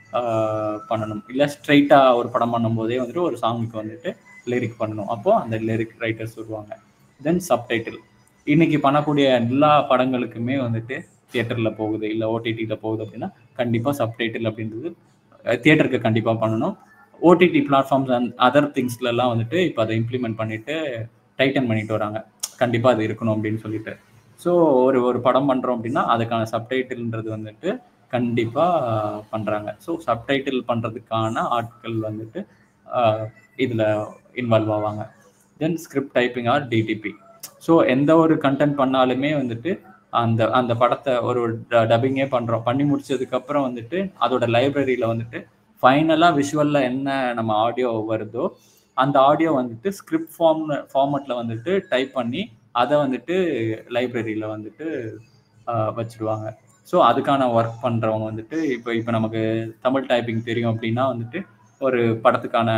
பண்ணணும் இல்லை ஸ்ட்ரைட்டாக ஒரு படம் பண்ணும்போதே வந்துட்டு ஒரு சாங்குக்கு வந்துட்டு லிரிக் பண்ணணும் அப்போ அந்த லிரிக் ரைட்டர்ஸ் வருவாங்க தென் சப்டைட்டில் இன்னைக்கு பண்ணக்கூடிய எல்லா படங்களுக்குமே வந்துட்டு தியேட்டரில் போகுது இல்லை ஓடிடியில் போகுது அப்படின்னா கண்டிப்பாக சப்டைட்டில் அப்படின்றது தியேட்டருக்கு கண்டிப்பாக பண்ணணும் ஓடிடி பிளாட்ஃபார்ம்ஸ் அண்ட் அதர் திங்ஸ்லலாம் வந்துட்டு இப்போ அதை இம்ப்ளிமெண்ட் பண்ணிட்டு டைட்டன் பண்ணிட்டு வராங்க கண்டிப்பாக அது இருக்கணும் அப்படின்னு சொல்லிட்டு ஸோ ஒரு ஒரு படம் பண்ணுறோம் அப்படின்னா அதுக்கான சப்டைட்டில்ன்றது வந்துட்டு கண்டிப்பாக பண்ணுறாங்க ஸோ சப்டைட்டில் பண்ணுறதுக்கான ஆட்கள் வந்துட்டு இதில் இன்வால்வ் ஆவாங்க then script typing or DTP so எந்த ஒரு கண்டென்ட் பண்ணாலுமே வந்துட்டு அந்த அந்த படத்தை ஒரு டப்பிங்கே பண்ணுறோம் பண்ணி முடிச்சதுக்கப்புறம் வந்துட்டு அதோட லைப்ரரியில் வந்துட்டு ஃபைனலாக விஷுவலில் என்ன நம்ம ஆடியோ வருதோ அந்த ஆடியோ வந்துட்டு ஸ்கிரிப்ட் ஃபார்ம் ஃபார்மட்டில் வந்துட்டு டைப் பண்ணி அதை வந்துட்டு லைப்ரரியில் வந்துட்டு வச்சுருவாங்க ஸோ அதுக்கான ஒர்க் பண்ணுறவங்க வந்துட்டு இப்போ இப்போ நமக்கு தமிழ் டைப்பிங் தெரியும் அப்படின்னா வந்துட்டு ஒரு படத்துக்கான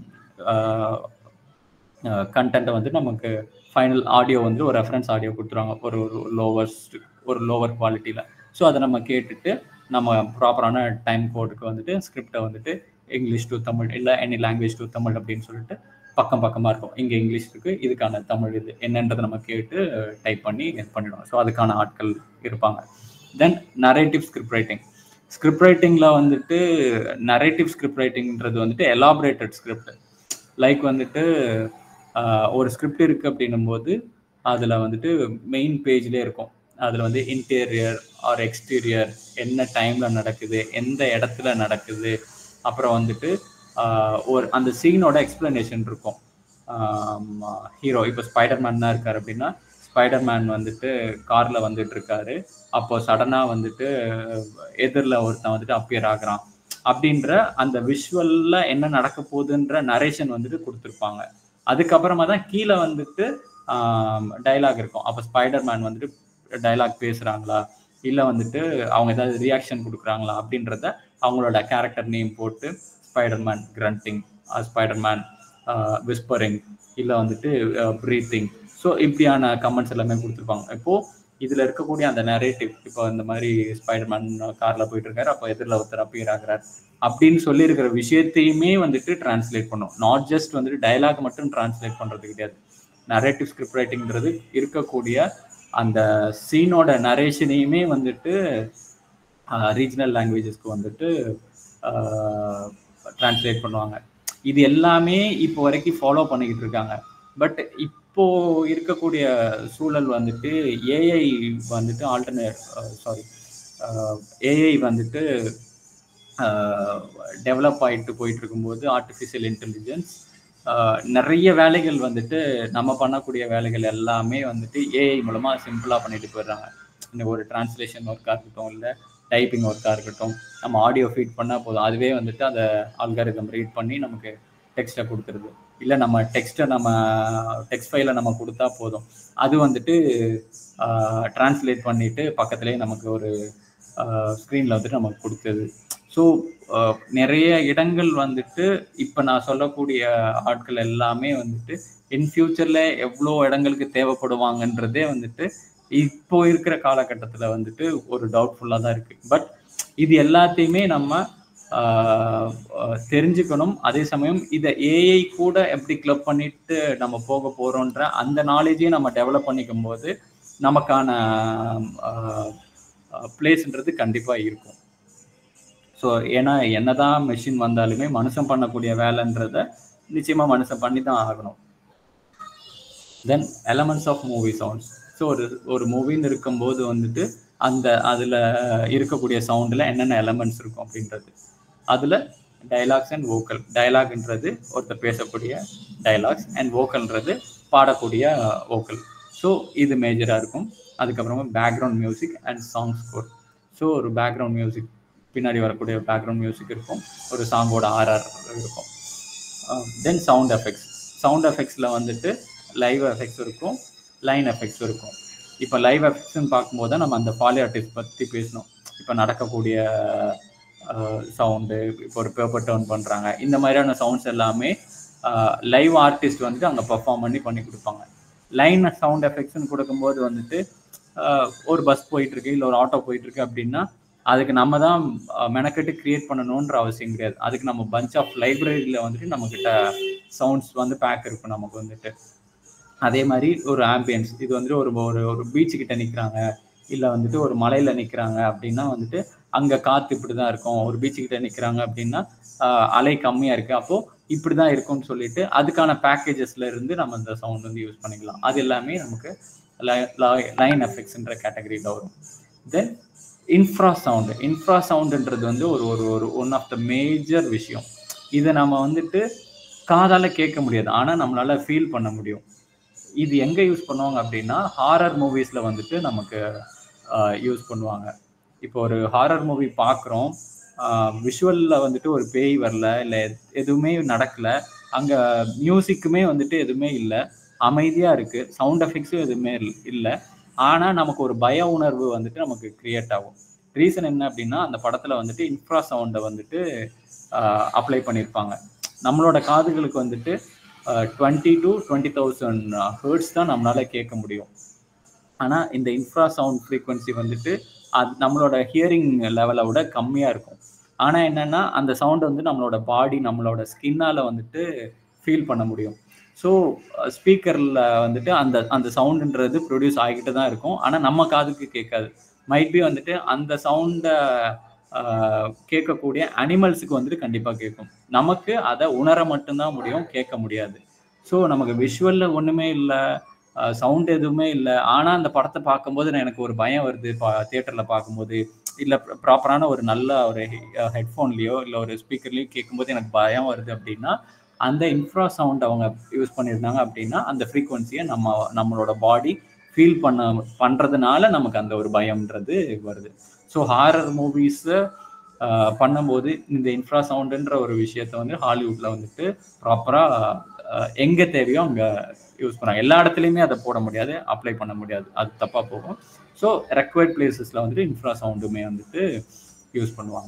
கண்டென்ட்டை வந்து நமக்கு ஃபைனல் ஆடியோ வந்து ஒரு ரெஃபரன்ஸ் ஆடியோ கொடுத்துருவாங்க ஒரு ஒரு லோவர்ஸ்ட் ஒரு லோவர் குவாலிட்டியில் ஸோ அதை நம்ம கேட்டுட்டு நம்ம ப்ராப்பரான டைம் கோடுக்கு வந்துட்டு ஸ்கிரிப்டை வந்துட்டு இங்கிலீஷ் டு தமிழ் இல்லை எனி லாங்குவேஜ் டு தமிழ் அப்படின்னு சொல்லிட்டு பக்கம் பக்கமாக இருக்கும் இங்கே இங்கிலீஷ் இருக்கு இதுக்கான தமிழ் இது என்னன்றதை நம்ம கேட்டு டைப் பண்ணி இது பண்ணிடுவோம் ஸோ அதுக்கான ஆட்கள் இருப்பாங்க then narrative script writing script ரைட்டிங்கில் வந்துட்டு நரேட்டிவ் ஸ்கிரிப்ட் ரைட்டிங்ன்றது வந்துட்டு எலாபரேட்டட் ஸ்கிரிப்ட் லைக் வந்துட்டு ஒரு ஸ்கிரிப்ட் இருக்குது அப்படின்னும் போது அதில் வந்துட்டு மெயின் பேஜ்லேயே இருக்கும் அதில் வந்து இன்டீரியர் ஆர் எக்ஸ்டீரியர் என்ன டைமில் நடக்குது எந்த இடத்துல நடக்குது அப்புறம் வந்துட்டு ஒரு அந்த சீனோட எக்ஸ்பிளனேஷன் இருக்கும் ஹீரோ இப்போ ஸ்பைடர் மேன் தான் இருக்கார் அப்படின்னா ஸ்பைடர் மேன் வந்துட்டு காரில் வந்துட்டு இருக்காரு அப்போ சடனாக வந்துட்டு எதிரில் ஒருத்தன் வந்துட்டு அப்பியர் ஆகுறான் அப்படின்ற அந்த விஷுவலில் என்ன நடக்க போகுதுன்ற நரேஷன் வந்துட்டு கொடுத்துருப்பாங்க அதுக்கப்புறமா தான் கீழே வந்துட்டு டைலாக் இருக்கும் அப்போ ஸ்பைடர் மேன் வந்துட்டு டைலாக் பேசுகிறாங்களா இல்லை வந்துட்டு அவங்க ஏதாவது ரியாக்ஷன் கொடுக்குறாங்களா அப்படின்றத அவங்களோட கேரக்டர் நேம் போட்டு ஸ்பைடர்மேன் கிரண்டிங் ஸ்பைடர்மேன் விஸ்பரிங் இல்லை வந்துட்டு ப்ரீத்திங் ஸோ இப்படியான கமெண்ட்ஸ் எல்லாமே கொடுத்துருப்பாங்க இப்போது இதில் இருக்கக்கூடிய அந்த நரேட்டிவ் இப்போ இந்த மாதிரி ஸ்பைடர்மேன் காரில் போயிட்டு இருக்காரு அப்போ எதிரில் ஒருத்தர் அப்பியர் ஆகிறார் அப்படின்னு சொல்லி இருக்கிற விஷயத்தையுமே வந்துட்டு டிரான்ஸ்லேட் பண்ணும் நாட் ஜஸ்ட் வந்துட்டு டைலாக் மட்டும் டிரான்ஸ்லேட் பண்ணுறது கிடையாது நரேட்டிவ் ஸ்கிரிப்ட் ரைட்டிங்கிறது இருக்கக்கூடிய அந்த சீனோட நரேஷனையுமே வந்துட்டு ரீஜனல் லாங்குவேஜஸ்க்கு வந்துட்டு டிரான்ஸ்லேட் பண்ணுவாங்க இது எல்லாமே இப்போ வரைக்கும் ஃபாலோ பண்ணிக்கிட்டு இருக்காங்க பட் இப்போ இருக்கக்கூடிய சூழல் வந்துட்டு ஏஐ வந்துட்டு ஆல்டர்னேட் சாரி ஏஐ வந்துட்டு டெவலப் ஆகிட்டு போயிட்டு இருக்கும்போது ஆர்டிஃபிஷியல் இன்டெலிஜென்ஸ் நிறைய வேலைகள் வந்துட்டு நம்ம பண்ணக்கூடிய வேலைகள் எல்லாமே வந்துட்டு ஏஐ மூலமாக சிம்பிளாக பண்ணிட்டு போயிடுறாங்க இந்த ஒரு டிரான்ஸ்லேஷன் ஒர்க்காக இருக்கட்டும் இல்லை டைப்பிங் ஒர்க்காக இருக்கட்டும் நம்ம ஆடியோ ஃபீட் பண்ணால் போதும் அதுவே வந்துட்டு அந்த ஆல்காரிதம் ரீட் பண்ணி நமக்கு டெக்ஸ்ட்டை கொடுத்துருது இல்லை நம்ம டெக்ஸ்ட்டை நம்ம டெக்ஸ்ட் ஃபைலை நம்ம கொடுத்தா போதும் அது வந்துட்டு டிரான்ஸ்லேட் பண்ணிட்டு பக்கத்துலேயே நமக்கு ஒரு ஸ்க்ரீனில் வந்துட்டு நமக்கு கொடுக்குது ஸோ நிறைய இடங்கள் வந்துட்டு இப்போ நான் சொல்லக்கூடிய ஆட்கள் எல்லாமே வந்துட்டு இன் ஃபியூச்சரில் எவ்வளோ இடங்களுக்கு தேவைப்படுவாங்கன்றதே வந்துட்டு இப்போ இருக்கிற காலகட்டத்தில் வந்துட்டு ஒரு டவுட்ஃபுல்லாக தான் இருக்குது பட் இது எல்லாத்தையுமே நம்ம தெரிஞ்சுக்கணும் அதே சமயம் இதை ஏஐ கூட எப்படி கிளப் பண்ணிட்டு நம்ம போக போகிறோன்ற அந்த நாலேஜையும் நம்ம டெவலப் பண்ணிக்கும் போது நமக்கான பிளேஸ்ன்றது கண்டிப்பாக இருக்கும் ஸோ ஏன்னா என்னதான் மெஷின் வந்தாலுமே மனுஷன் பண்ணக்கூடிய வேலைன்றத நிச்சயமாக மனுஷன் பண்ணி தான் ஆகணும் then elements of movie sounds so ஒரு ஒரு மூவின்னு இருக்கும்போது வந்துட்டு அந்த அதில் இருக்கக்கூடிய சவுண்டில் என்னென்ன எலமெண்ட்ஸ் இருக்கும் அப்படின்றது அதில் டைலாக்ஸ் அண்ட் வோக்கல் டைலாக்ன்றது ஒருத்தர் பேசக்கூடிய டைலாக்ஸ் அண்ட் வோக்கல்ன்றது பாடக்கூடிய வோக்கல் ஸோ இது மேஜராக இருக்கும் அதுக்கப்புறமா background music and song score so ஒரு பேக்ரவுண்ட் மியூசிக் பின்னாடி வரக்கூடிய பேக்ரவுண்ட் மியூசிக் இருக்கும் ஒரு சாங்கோட ஆர்ஆர் இருக்கும் தென் சவுண்ட் எஃபெக்ட்ஸ் சவுண்ட் எஃபெக்ட்ஸில் வந்துட்டு லைவ் எஃபெக்ட்ஸ் இருக்கும் லைன் எஃபெக்ட்ஸ் இருக்கும் இப்போ லைவ் எஃபெக்ட்ஸ்னு பார்க்கும்போது தான் நம்ம அந்த பாலி ஆர்டிஸ்ட் பற்றி பேசணும் இப்போ நடக்கக்கூடிய சவுண்டு இப்போ ஒரு பேப்பர் டர்ன் பண்ணுறாங்க இந்த மாதிரியான சவுண்ட்ஸ் எல்லாமே லைவ் ஆர்டிஸ்ட் வந்துட்டு அங்கே பர்ஃபார்ம் பண்ணி பண்ணி கொடுப்பாங்க லைன் சவுண்ட் எஃபெக்ட்ஸ்னு கொடுக்கும்போது வந்துட்டு ஒரு பஸ் போயிட்டுருக்கு இல்லை ஒரு ஆட்டோ போயிட்டுருக்கு அப்படின்னா அதுக்கு நம்ம தான் மெனக்கெட்டு கிரியேட் பண்ணணுன்ற அவசியம் கிடையாது அதுக்கு நம்ம பஞ்ச் ஆஃப் லைப்ரரியில் வந்துட்டு நம்மக்கிட்ட சவுண்ட்ஸ் வந்து பேக் இருக்கும் நமக்கு வந்துட்டு அதே மாதிரி ஒரு ஆம்பியன்ஸ் இது வந்துட்டு ஒரு ஒரு ஒரு பீச்சு கிட்ட நிற்கிறாங்க இல்லை வந்துட்டு ஒரு மலையில நிற்கிறாங்க அப்படின்னா வந்துட்டு அங்கே காற்று இப்படி தான் இருக்கும் ஒரு பீச்சு கிட்ட நிற்கிறாங்க அப்படின்னா அலை கம்மியாக இருக்குது அப்போது இப்படி தான் இருக்கும்னு சொல்லிட்டு அதுக்கான பேக்கேஜஸ்ல இருந்து நம்ம இந்த சவுண்ட் வந்து யூஸ் பண்ணிக்கலாம் அது எல்லாமே நமக்கு லைன் எஃபெக்ட்ஸ்ன்ற கேட்டகரியில் வரும் தென் இன்ஃப்ரா சவுண்டு இன்ஃப்ரா சவுண்டுன்றது வந்து ஒரு ஒரு ஒரு ஒன் ஆஃப் த மேஜர் விஷயம் இதை நம்ம வந்துட்டு காதால கேட்க முடியாது ஆனால் நம்மளால ஃபீல் பண்ண முடியும் இது எங்கே யூஸ் பண்ணுவாங்க அப்படின்னா ஹாரர் மூவிஸில் வந்துட்டு நமக்கு யூஸ் பண்ணுவாங்க இப்போ ஒரு ஹாரர் மூவி பார்க்குறோம் விஷுவலில் வந்துட்டு ஒரு பேய் வரல இல்லை எதுவுமே நடக்கல அங்கே மியூசிக்குமே வந்துட்டு எதுவுமே இல்லை அமைதியாக இருக்குது சவுண்ட் எஃபெக்ட்ஸும் எதுவுமே இல்லை ஆனால் நமக்கு ஒரு பய உணர்வு வந்துட்டு நமக்கு கிரியேட் ஆகும் ரீசன் என்ன அப்படின்னா அந்த படத்தில் வந்துட்டு இன்ஃப்ரா சவுண்டை வந்துட்டு அப்ளை பண்ணியிருப்பாங்க நம்மளோட காதுகளுக்கு வந்துட்டு twenty to twenty thousand hertz தான் நம்மளால கேட்க முடியும் ஆனால் இந்த இன்ஃப்ரா சவுண்ட் ஃப்ரீக்வன்சி வந்துட்டு அது நம்மளோட ஹியரிங் லெவலை விட கம்மியாக இருக்கும் ஆனால் என்னென்னா அந்த சவுண்ட் வந்து நம்மளோட பாடி நம்மளோட ஸ்கின்னால் வந்துட்டு ஃபீல் பண்ண முடியும் ஸோ ஸ்பீக்கரில் வந்துட்டு அந்த அந்த சவுண்டுன்றது ப்ரொடியூஸ் ஆகிக்கிட்டு தான் இருக்கும் ஆனால் நம்ம காதுக்கு கேட்காது மைட் பி வந்துட்டு அந்த சவுண்டை கேட்கக்கூடிய அனிமல்ஸுக்கு வந்துட்டு கண்டிப்பாக கேட்கும் நமக்கு அதை உணர மட்டும்தான் முடியும் கேட்க முடியாது ஸோ நமக்கு விஷுவலில் ஒன்றுமே இல்லை சவுண்ட் எதுவுமே இல்லை ஆனால் அந்த படத்தை பார்க்கும்போது எனக்கு ஒரு பயம் வருது பா தேட்டரில் பார்க்கும்போது இல்லை ப்ராப்பரான ஒரு நல்ல ஒரு ஹெட்ஃபோன்லேயோ இல்லை ஒரு ஸ்பீக்கர்லேயோ கேட்கும்போது எனக்கு பயம் வருது அப்படின்னா அந்த இன்ஃப்ரா சவுண்ட் அவங்க யூஸ் பண்ணியிருந்தாங்க அப்படின்னா அந்த ஃப்ரீக்குவன்சியை நம்ம நம்மளோட பாடி ஃபீல் பண்ண பண்ணுறதுனால நமக்கு அந்த ஒரு பயம்ன்றது வருது ஸோ ஹாரர் மூவிஸை பண்ணும்போது இந்த இன்ஃப்ரா சவுண்டுன்ற ஒரு விஷயத்த வந்து ஹாலிவுட்டில் வந்துட்டு ப்ராப்பராக எங்கே தேவையோ அங்கே யூஸ் பண்ணுறாங்க எல்லா இடத்துலையுமே அதை போட முடியாது அப்ளை பண்ண முடியாது அது தப்பாக போகும் ஸோ ரெக்வயர்ட் பிளேசஸில் வந்துட்டு இன்ஃப்ரா சவுண்டுமே வந்துட்டு யூஸ் பண்ணுவாங்க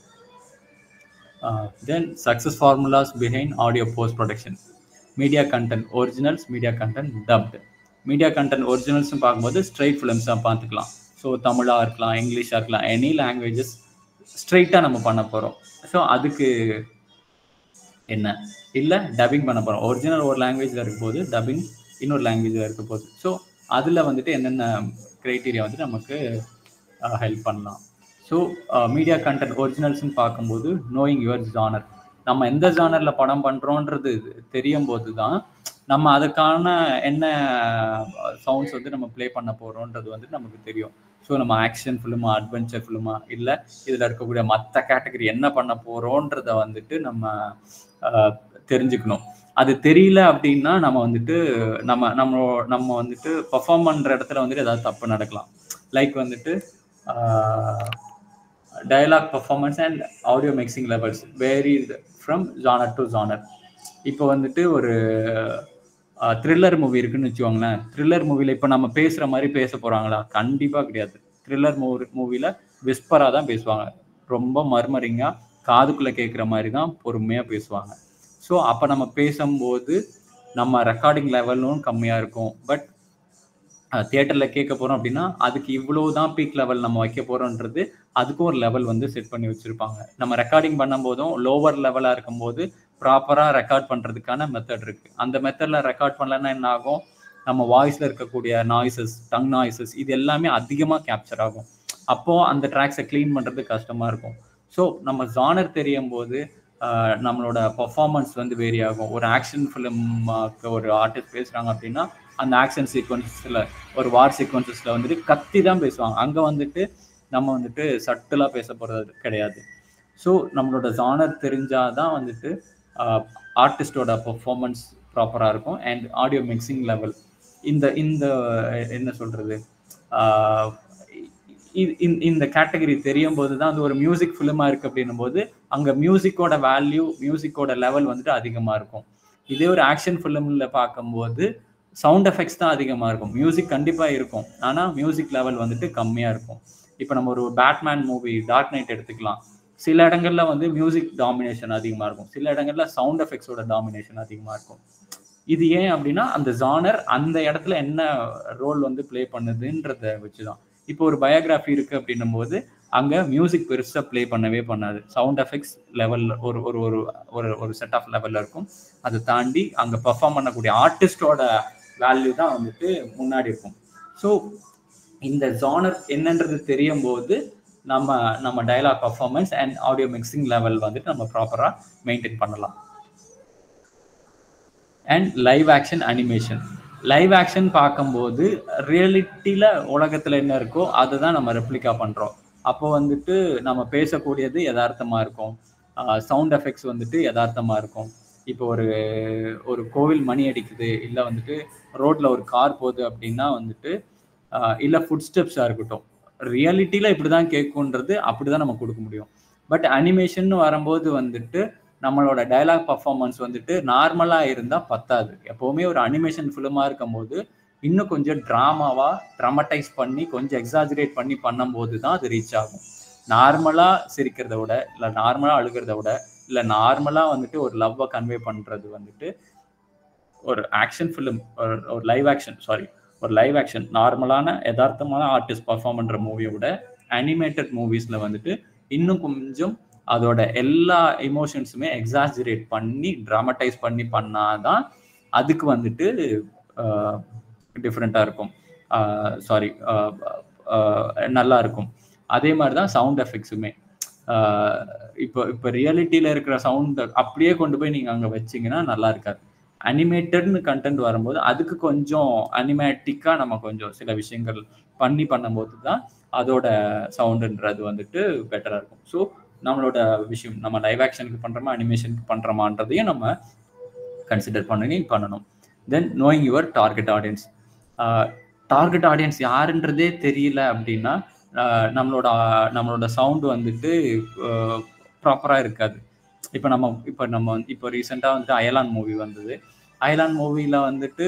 then success formulas behind audio post production media content originals media content dubbed media content ஒரிஜினல்ஸ்னு பார்க்கும்போது ஸ்ட்ரைட் ஃபிலிம்ஸாக பார்த்துக்கலாம் ஸோ தமிழாக இருக்கலாம் இங்கிலீஷாக இருக்கலாம் எனி லாங்குவேஜஸ் ஸ்ட்ரைட்டாக நம்ம பண்ண போகிறோம் ஸோ அதுக்கு என்ன இல்லை டப்பிங் பண்ண போகிறோம் ஒரிஜினல் ஒரு லாங்குவேஜில் இருக்க போது டப்பிங் இன்னொரு லாங்குவேஜில் இருக்க போகுது ஸோ அதில் வந்துட்டு என்னென்ன க்ரைட்டீரியா வந்து நமக்கு ஹெல்ப் பண்ணலாம் ஸோ மீடியா கண்டென்ட் ஒரிஜினல்ஸ்னு பார்க்கும்போது நோயிங் யுவர் ஜானர் நம்ம எந்த ஜானரில் படம் பண்ணுறோன்றது தெரியும் போது தான் நம்ம அதுக்கான என்ன சவுண்ட்ஸ் வந்து நம்ம ப்ளே பண்ண போகிறோன்றது வந்து நமக்கு தெரியும் ஸோ நம்ம ஆக்ஷன் ஃபிலிமா அட்வென்ச்சர் ஃபிலிமா இல்லை இதில் இருக்கக்கூடிய மற்ற கேட்டகரி என்ன பண்ண போகிறோன்றத வந்துட்டு நம்ம தெரிஞ்சுக்கணும் அது தெரியல அப்படின்னா நம்ம வந்துட்டு நம்ம நம்ம நம்ம வந்துட்டு பர்ஃபார்ம் பண்ணுற இடத்துல வந்துட்டு ஏதாவது தப்பு நடக்கலாம் லைக் வந்துட்டு dialogue performance and audio mixing levels vary from genre to genre இப்போ வந்துட்டு ஒரு த்ரில்லர் மூவி இருக்குன்னு வச்சுக்கோங்களேன் த்ரில்லர் மூவியில் இப்போ நம்ம பேசுகிற மாதிரி பேச போகிறாங்களா கண்டிப்பாக கிடையாது த்ரில்லர் மூவி மூவியில் விஸ்பராக தான் பேசுவாங்க ரொம்ப மர்மரிங்காக காதுக்குள்ளே கேட்குற மாதிரி தான் பொறுமையாக பேசுவாங்க ஸோ அப்போ நம்ம பேசும்போது நம்ம ரெக்கார்டிங் லெவலும் கம்மியாக இருக்கும் பட் தியேட்டரில் கேட்க போகிறோம் அப்படின்னா அதுக்கு இவ்வளோ தான் பீக் லெவல் நம்ம வைக்க போகிறோன்றது அதுக்கும் ஒரு லெவல் வந்து செட் பண்ணி வச்சுருப்பாங்க நம்ம ரெக்கார்டிங் பண்ணும்போதும் லோவர் லெவலாக இருக்கும்போது ப்ராப்பராக ரெக்கார்ட் பண்ணுறதுக்கான மெத்தட் இருக்குது அந்த மெத்தடில் ரெக்கார்ட் பண்ணலன்னா என்ன ஆகும் நம்ம வாய்ஸில் இருக்கக்கூடிய நாய்ஸஸ் டங் நாய்ஸஸ் இது எல்லாமே அதிகமாக கேப்சர் ஆகும் அப்போது அந்த ட்ராக்ஸை க்ளீன் பண்ணுறது கஷ்டமாக இருக்கும் ஸோ நம்ம ஜானர் தெரியும் போது நம்மளோட பர்ஃபார்மன்ஸ் வந்து வேரி ஆகும் ஒரு ஆக்ஷன் ஃபிலிம்க்கு ஒரு ஆர்டிஸ்ட் பேசுகிறாங்க அப்படின்னா அந்த ஆக்ஷன் சீக்வன்சஸில் ஒரு வார் சீக்வன்சஸில் வந்துட்டு கத்தி தான் பேசுவாங்க அங்கே வந்துட்டு நம்ம வந்துட்டு சட்டிலாக பேச போகிறது கிடையாது ஸோ நம்மளோட ஜானர் தெரிஞ்சால் தான் வந்துட்டு ஆர்டிஸ்டோட பர்ஃபார்மன்ஸ் ப்ராப்பராக இருக்கும் அண்ட் ஆடியோ மிக்சிங் லெவல் இந்த இந்த என்ன சொல்கிறது இந்த கேட்டகரி தெரியும் போது தான் அது ஒரு மியூசிக் ஃபிலிமாக இருக்குது அப்படின்னும் போது அங்கே மியூசிக்கோட வேல்யூ மியூசிக்கோட லெவல் வந்துட்டு அதிகமாக இருக்கும் இதே ஒரு ஆக்ஷன் ஃபிலிமில் பார்க்கும்போது சவுண்ட் எஃபெக்ட்ஸ் தான் அதிகமாக இருக்கும் மியூசிக் கண்டிப்பாக இருக்கும் ஆனால் மியூசிக் லெவல் வந்துட்டு கம்மியாக இருக்கும் இப்போ நம்ம ஒரு பேட்மேன் மூவி டார்க் நைட் எடுத்துக்கலாம் சில இடங்கள்ல வந்து மியூசிக் டாமினேஷன் அதிகமாக இருக்கும் சில இடங்கள்ல சவுண்ட் எஃபெக்ட்ஸோட டாமினேஷன் அதிகமாக இருக்கும் இது ஏன் அப்படின்னா அந்த ஜானர் அந்த இடத்துல என்ன ரோல் வந்து ப்ளே பண்ணுதுன்றத வச்சுதான் இப்போ ஒரு பயோகிராஃபி இருக்கு அப்படின்னும் போது அங்க மியூசிக் பெருசா ப்ளே பண்ணவே பண்ணாது சவுண்ட் எஃபெக்ட்ஸ் லெவல்ல ஒரு ஒரு ஒரு ஒரு ஒரு செட் ஆஃப் லெவல்ல இருக்கும் அதை தாண்டி அங்க பெர்ஃபார்ம் பண்ணக்கூடிய ஆர்டிஸ்டோட வேல்யூ தான் வந்துட்டு முன்னாடி இருக்கும் ஸோ இந்த ஜானர் என்னன்றது தெரியும் போது நம்ம நம்ம dialogue performance and audio mixing level வந்துட்டு நம்ம ப்ராப்பராக மெயின்டைன் பண்ணலாம் and live action animation live action பார்க்கும்போது ரியாலிட்டியில் உலகத்தில் என்ன இருக்கோ அதை தான் நம்ம ரெப்ளிகா பண்ணுறோம் அப்போ வந்துட்டு நம்ம பேசக்கூடியது யதார்த்தமாக இருக்கும் சவுண்ட் எஃபெக்ட்ஸ் வந்துட்டு யதார்த்தமாக இருக்கும் இப்போ ஒரு ஒரு கோவில் மணி அடிக்குது இல்லை வந்துட்டு ரோட்டில் ஒரு கார் போகுது அப்படின்னா வந்துட்டு இல்லை ஃபுட் ஸ்டெப்ஸாக இருக்கட்டும் ரியாலிட்டியில் இப்படி தான் கேட்குன்றது அப்படி தான் நம்ம கொடுக்க முடியும் பட் அனிமேஷன் வரும்போது வந்துட்டு நம்மளோட டைலாக் பர்ஃபார்மன்ஸ் வந்துட்டு நார்மலாக இருந்தால் பத்தாது எப்போவுமே ஒரு அனிமேஷன் ஃபிலிமாக இருக்கும்போது இன்னும் கொஞ்சம் ட்ராமாவாக ட்ராமடைஸ் பண்ணி கொஞ்சம் எக்ஸாஜரேட் பண்ணி பண்ணும்போது தான் அது ரீச் ஆகும் நார்மலாக சிரிக்கிறத விட இல்லை நார்மலாக அழுகிறத விட இல்லை நார்மலாக வந்துட்டு ஒரு லவ்வை கன்வே பண்ணுறது வந்துட்டு ஒரு ஆக்ஷன் ஃபிலிம் ஒரு லைவ் ஆக்ஷன் சாரி ஒரு லைவ் ஆக்ஷன் நார்மலான யதார்த்தமான ஆர்டிஸ்ட் பர்ஃபார்ம் பண்ணுற மூவியை விட அனிமேட்டட் மூவிஸில் வந்துட்டு இன்னும் கொஞ்சம் அதோட எல்லா எமோஷன்ஸுமே எக்ஸாஜரேட் பண்ணி ட்ராமடைஸ் பண்ணி பண்ணாதான் அதுக்கு வந்துட்டு டிஃப்ரெண்ட்டாக இருக்கும் சாரி நல்லா இருக்கும் அதே மாதிரி தான் சவுண்ட் எஃபெக்ட்ஸுமே இப்போ இப்போ ரியாலிட்டியில் இருக்கிற சவுண்ட் அப்படியே கொண்டு போய் நீங்கள் அங்கே வச்சிங்கன்னா நல்லா இருக்காது அனிமேட்டட்னு கண்டென்ட் வரும்போது அதுக்கு கொஞ்சம் அனிமேட்டிக்காக நம்ம கொஞ்சம் சில விஷயங்கள் பண்ணி பண்ணும்போது தான் அதோட சவுண்டுன்றது வந்துட்டு பெட்டராக இருக்கும் ஸோ நம்மளோட விஷயம் நம்ம லைவ் ஆக்ஷனுக்கு பண்ணுறோமா அனிமேஷனுக்கு பண்ணுறோமான்றதையும் நம்ம கன்சிடர் பண்ணி பண்ணணும் then knowing your target audience target audience யாருன்றதே தெரியல அப்படின்னா நம்மளோட நம்மளோட சவுண்டு வந்துட்டு ப்ராப்பராக இருக்காது இப்போ நம்ம இப்போ நம்ம இப்போ ரீசெண்டாக வந்துட்டு அயலான் மூவி வந்தது அயலான் மூவியில் வந்துட்டு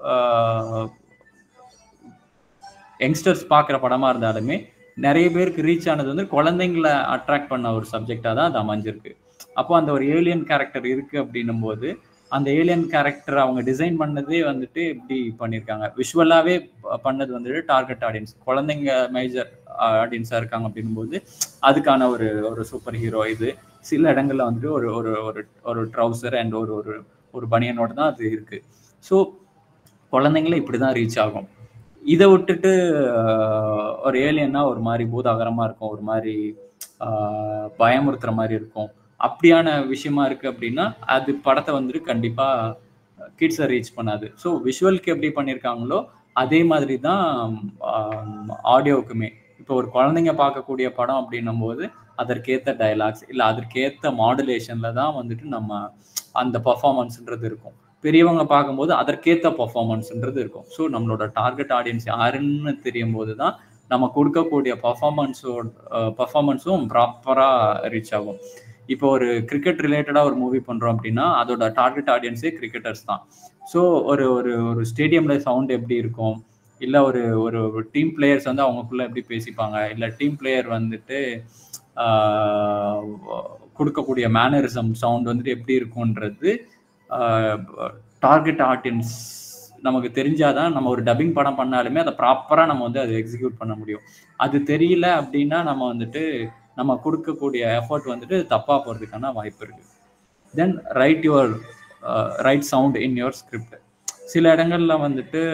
யங்ஸ்டர்ஸ் பார்க்குற படமாக இருந்தாலுமே நிறைய பேருக்கு ரீச் ஆனது வந்து குழந்தைங்களை அட்ராக்ட் பண்ண ஒரு சப்ஜெக்டாக தான் அது அமைஞ்சிருக்கு அப்போ அந்த ஒரு ஏலியன் கேரக்டர் இருக்கு அப்படின்னும் போது அந்த ஏலியன் கேரக்டர் அவங்க டிசைன் பண்ணதே வந்துட்டு எப்படி பண்ணியிருக்காங்க விஷுவலாகவே பண்ணது வந்துட்டு டார்கெட் ஆடியன்ஸ் குழந்தைங்க மேஜர் ஆடியன்ஸாக இருக்காங்க அப்படின்னும் போது அதுக்கான ஒரு ஒரு சூப்பர் ஹீரோ இது சில இடங்கள்ல வந்துட்டு ஒரு ஒரு ஒரு ஒரு ட்ரௌசர் அண்ட் ஒரு ஒரு ஒரு பனியனோட தான் அது இருக்கு ஸோ குழந்தைங்களே இப்படி தான் ரீச் ஆகும் இதை விட்டுட்டு ஒரு ஏலியன்னா ஒரு மாதிரி பூதாகரமாக இருக்கும் ஒரு மாதிரி பயமுறுத்துற மாதிரி இருக்கும் அப்படியான விஷயமா இருக்கு அப்படின்னா அது படத்தை வந்துட்டு கண்டிப்பா கிட்ஸை ரீச் பண்ணாது ஸோ விஷுவலுக்கு எப்படி பண்ணியிருக்காங்களோ அதே மாதிரி தான் ஆடியோவுக்குமே இப்போ ஒரு குழந்தைங்க பார்க்கக்கூடிய படம் அப்படின்னும் போது அதற்கேற்ற டைலாக்ஸ் இல்லை அதற்கேற்ற மாடுலேஷன்ல தான் வந்துட்டு நம்ம அந்த பர்ஃபார்மன்ஸ்ன்றது இருக்கும் பெரியவங்க பார்க்கும்போது அதற்கேற்ற பர்ஃபார்மன்ஸ்ன்றது இருக்கும் ஸோ நம்மளோட டார்கெட் ஆடியன்ஸ் யாருன்னு தெரியும் போது தான் நம்ம கொடுக்கக்கூடிய பர்ஃபார்மன்ஸோட பர்ஃபார்மன்ஸும் ப்ராப்பராக ரீச் ஆகும் இப்போ ஒரு கிரிக்கெட் ரிலேட்டடாக ஒரு மூவி பண்ணுறோம் அப்படின்னா அதோட டார்கெட் ஆடியன்ஸே கிரிக்கெட்டர்ஸ் தான் ஸோ ஒரு ஒரு ஒரு ஸ்டேடியமில் சவுண்ட் எப்படி இருக்கும் இல்லை ஒரு ஒரு டீம் பிளேயர்ஸ் வந்து அவங்களுக்குள்ள எப்படி பேசிப்பாங்க இல்லை டீம் பிளேயர் வந்துட்டு கொடுக்கக்கூடிய மேனரிசம் சவுண்ட் வந்துட்டு எப்படி இருக்கும்ன்றது டார்கெட் ஆடியன்ஸ் நமக்கு தெரிஞ்சாதான் நம்ம ஒரு டப்பிங் படம் பண்ணாலுமே அதை ப்ராப்பராக நம்ம வந்து அதை எக்ஸிக்யூட் பண்ண முடியும் அது தெரியல அப்படின்னா நம்ம வந்துட்டு நம்ம கொடுக்கக்கூடிய எஃபர்ட் வந்துட்டு தப்பாக போகிறதுக்கான வாய்ப்பு இருக்குது then write your write sound in your script சில இடங்கள்ல வந்துட்டு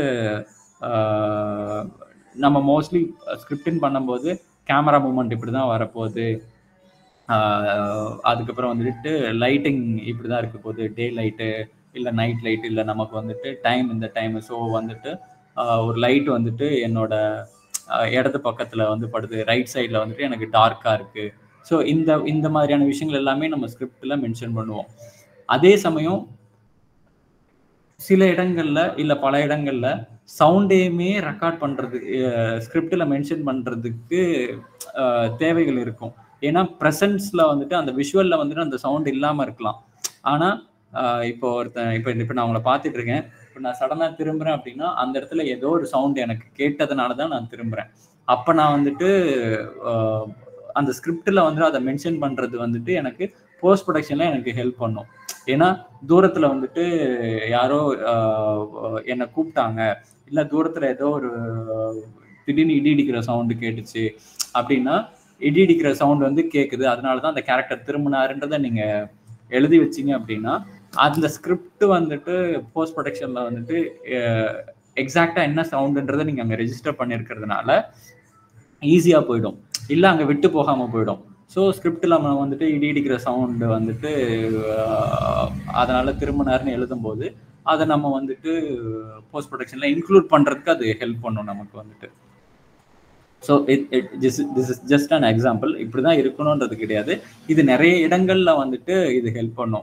நம்ம மோஸ்ட்லி ஸ்கிரிப்டின் பண்ணும்போது கேமரா மூமெண்ட் இப்படி தான் வரப்போகுது அதுக்கப்புறம் வந்துட்டு லைட்டிங் இப்படி தான் இருக்க போகுது டே லைட்டு இல்லை நைட் லைட் இல்லை நமக்கு வந்துட்டு டைம் இந்த டைம் ஸோ வந்துட்டு ஒரு லைட் வந்துட்டு என்னோட இடது பக்கத்தில் வந்து படுது ரைட் சைடில் வந்துட்டு எனக்கு டார்க்காக இருக்குது ஸோ இந்த இந்த மாதிரியான விஷயங்கள் எல்லாமே நம்ம ஸ்கிரிப்டில் மென்ஷன் பண்ணுவோம் அதே சமயம் சில இடங்கள்ல இல்லை பல இடங்கள்ல சவுண்டையுமே ரெக்கார்ட் பண்ணுறது ஸ்கிரிப்டில் மென்ஷன் பண்ணுறதுக்கு தேவைகள் இருக்கும் ஏன்னா ப்ரெசன்ஸில் வந்துட்டு அந்த விஷுவலில் வந்துட்டு அந்த சவுண்ட் இல்லாமல் இருக்கலாம் ஆனால் இப்போ ஒருத்தன் இப்போ இப்போ நான் அவங்கள பார்த்துட்டு இருக்கேன் இப்போ நான் சடனாக திரும்புகிறேன் அப்படின்னா அந்த இடத்துல ஏதோ ஒரு சவுண்ட் எனக்கு கேட்டதுனால தான் நான் திரும்புகிறேன் அப்போ நான் வந்துட்டு அந்த ஸ்கிரிப்டில் வந்துட்டு அதை மென்ஷன் பண்ணுறது வந்துட்டு எனக்கு போஸ்ட் ப்ரொடக்ஷனில் எனக்கு ஹெல்ப் பண்ணும் ஏன்னா தூரத்தில் வந்துட்டு யாரோ என்னை கூப்பிட்டாங்க இல்லை தூரத்தில் ஏதோ ஒரு திடீர்னு இடி இடிக்கிற சவுண்டு கேட்டுச்சு அப்படின்னா இடி இடிக்கிற சவுண்ட் வந்து கேட்குது அதனால தான் அந்த கேரக்டர் திரும்பினாருன்றதை நீங்க எழுதி வச்சீங்க அப்படின்னா அந்த ஸ்கிரிப்ட் வந்துட்டு போஸ்ட் ப்ரொடக்ஷன்ல வந்துட்டு எக்ஸாக்டா என்ன சவுண்டுன்றதை நீங்க அங்க ரெஜிஸ்டர் பண்ணிருக்கிறதுனால ஈஸியா போயிடும் இல்ல அங்க விட்டு போகாம போயிடும் ஸோ ஸ்கிரிப்டில் நம்ம வந்துட்டு இடி இடிக்கிற சவுண்டு வந்துட்டு ஆஹ், அதனால திரும்பினார்னு எழுதும்போது அதை நம்ம வந்துட்டு போஸ்ட் ப்ரொடக்ஷன்ல இன்க்ளூட் பண்றதுக்கு அது ஹெல்ப் பண்ணும் நமக்கு வந்துட்டு so it it this this is just an example இப்படி தான் இருக்கணுன்றது கிடையாது இது நிறைய இடங்கள்ல வந்துட்டு இது ஹெல்ப் பண்ணும்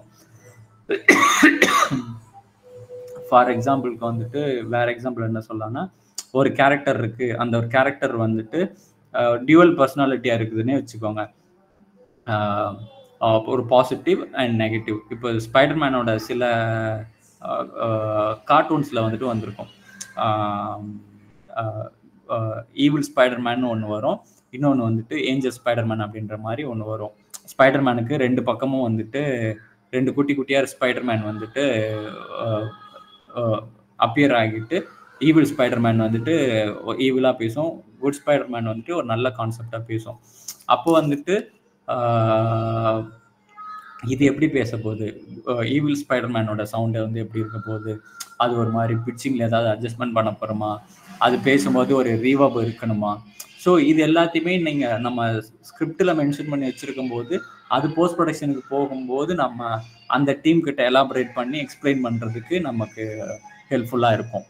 ஃபார் எக்ஸாம்பிளுக்கு வந்துட்டு வேற எக்ஸாம்பிள் என்ன சொல்லலாம்னா ஒரு கேரக்டர் இருக்கு அந்த ஒரு கேரக்டர் வந்துட்டு டியூவல் பர்சனாலிட்டியா இருக்குதுன்னே வச்சுக்கோங்க ஆஹ் ஆஹ் ஒரு பாசிட்டிவ் அண்ட் நெகட்டிவ் இப்போ ஸ்பைடர்மேனோட சில கார்ட்டூன்ஸில் வந்துட்டு வந்திருக்கும் ஈவில் ஸ்பைடர்மேன் ஒன்று வரும் இன்னொன்று வந்துட்டு ஏஞ்சல் ஸ்பைடர்மேன் அப்படின்ற மாதிரி ஒன்று வரும் ஸ்பைடர்மேனுக்கு ரெண்டு பக்கமும் வந்துட்டு ரெண்டு குட்டி குட்டியார் ஸ்பைடர்மேன் வந்துட்டு அப்பியர் ஆகிட்டு ஈவில் ஸ்பைடர்மேன் வந்துட்டு ஈவிலாக பேசும் குட் ஸ்பைடர்மேன் வந்துட்டு ஒரு நல்ல கான்செப்டாக பேசும் அப்போ வந்துட்டு ஆஹ், இது எப்படி பேச போகுது ஈவில் ஸ்பைடர்மேனோட சவுண்டை வந்து எப்படி இருக்க போகுது அது ஒரு மாதிரி பிச்சிங்கில் ஏதாவது அட்ஜஸ்ட்மெண்ட் பண்ண போகிறோமா அது பேசும்போது ஒரு ரீவப் இருக்கணுமா ஸோ இது எல்லாத்தையுமே நீங்கள் நம்ம ஸ்கிரிப்டில் மென்ஷன் பண்ணி வச்சிருக்கும் போது அது போஸ்ட் ப்ரொடக்ஷனுக்கு போகும்போது நம்ம அந்த டீம் கிட்ட எலாபரேட் பண்ணி எக்ஸ்பிளைன் பண்ணுறதுக்கு நமக்கு ஹெல்ப்ஃபுல்லாக இருக்கும்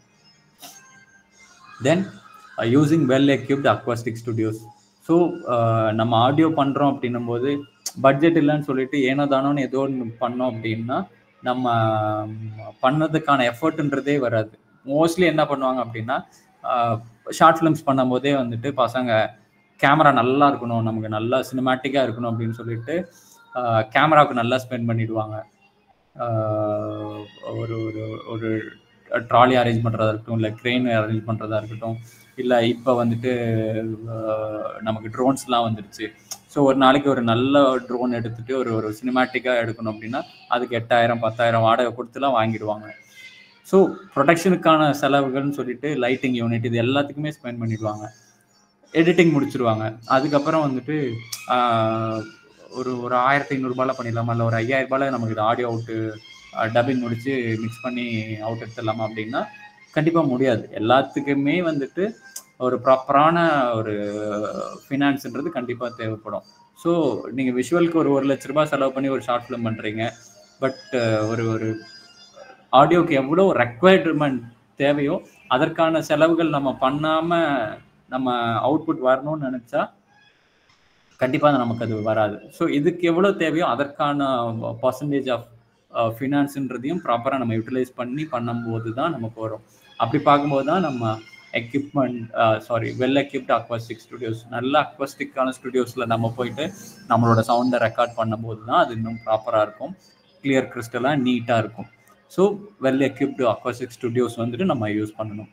then using well equipped acoustic studios so நம்ம ஆடியோ பண்ணுறோம் அப்படின்னும் போது பட்ஜெட் இல்லைன்னு சொல்லிட்டு ஏனோ தானோன்னு ஏதோ ஒன்று பண்ணோம் அப்படின்னா நம்ம ம், பண்ணதுக்கான எஃபர்ட்ன்றதே வராது மோஸ்ட்லி என்ன பண்ணுவாங்க அப்படின்னா ஷார்ட் ஃபிலிம்ஸ் பண்ணும்போதே வந்துட்டு பசங்க கேமரா நல்லா இருக்கணும் நமக்கு நல்லா சினிமேட்டிக்காக இருக்கணும் அப்படின்னு சொல்லிட்டு கேமராவுக்கு நல்லா ஸ்பெண்ட் பண்ணிடுவாங்க ஆஹ் ஒரு ஒரு ஒரு ட்ராலி அரேஞ்ச் பண்ணுறதா இருக்கட்டும் இல்லை க்ரெயின் அரேஞ்ச் பண்ணுறதா இருக்கட்டும் இல்லை இப்போ வந்துட்டு ஆஹ் நமக்கு ட்ரோன்ஸ்லாம் வந்துருச்சு ஸோ ஒரு நாளைக்கு ஒரு நல்ல ட்ரோன் எடுத்துட்டு ஒரு ஒரு சினிமேட்டிக்காக எடுக்கணும் அப்படின்னா அதுக்கு எட்டாயிரம் பத்தாயிரம் வாடகை கொடுத்துலாம் வாங்கிடுவாங்க ஸோ ப்ரொடக்ஷனுக்கான செலவுகள்னு சொல்லிட்டு லைட்டிங் யூனிட் இது எல்லாத்துக்குமே ஸ்பெண்ட் பண்ணிடுவாங்க எடிட்டிங் முடிச்சிருவாங்க அதுக்கப்புறம் வந்துட்டு ஆஹ், ஒரு ஒரு ஆயிரத்தி ஐநூறுரூபால பண்ணிடலாமா இல்லை ஒரு ஐயாயிரம் ரூபாயில நமக்கு இது ஆடியோ அவுட்டு டப்பிங் முடிச்சு மிக்ஸ் பண்ணி அவுட் எடுத்துடலாமா அப்படின்னா கண்டிப்பாக முடியாது எல்லாத்துக்குமே வந்துட்டு ஒரு ப்ராப்பரான ஒரு ஃபினான்ஸ்ன்றது கண்டிப்பாக தேவைப்படும் ஸோ நீங்கள் விஷுவலுக்கு ஒரு ஒரு லட்ச ரூபாய் செலவு பண்ணி ஒரு ஷார்ட் ஃபிலிம் பண்ணுறீங்க பட் ஒரு ஒரு ஆடியோக்கு எவ்வளோ ரெக்குவயர்மெண்ட் தேவையோ அதற்கான செலவுகள் நம்ம பண்ணாமல் நம்ம அவுட்புட் வரணும்னு நினச்சா கண்டிப்பாக நமக்கு அது வராது ஸோ இதுக்கு எவ்வளோ தேவையோ அதற்கான பர்சன்டேஜ் ஆஃப் ஃபினான்ஸுன்றதையும் ப்ராப்பராக நம்ம யூட்டிலைஸ் பண்ணி பண்ணும்போது தான் நமக்கு வரும் அப்படி பார்க்கும்போது தான் நம்ம equipment sorry well equipped acoustic studios நல்ல அக்வாஸ்டிக்கான ஸ்டுடியோஸில் நம்ம போயிட்டு நம்மளோட சவுண்டை ரெக்கார்ட் பண்ணும்போது தான் அது இன்னும் ப்ராப்பராக இருக்கும் கிளியர் கிறிஸ்டலாக நீட்டாக இருக்கும் so well equipped acoustic studios வந்துட்டு நம்ம யூஸ் பண்ணணும்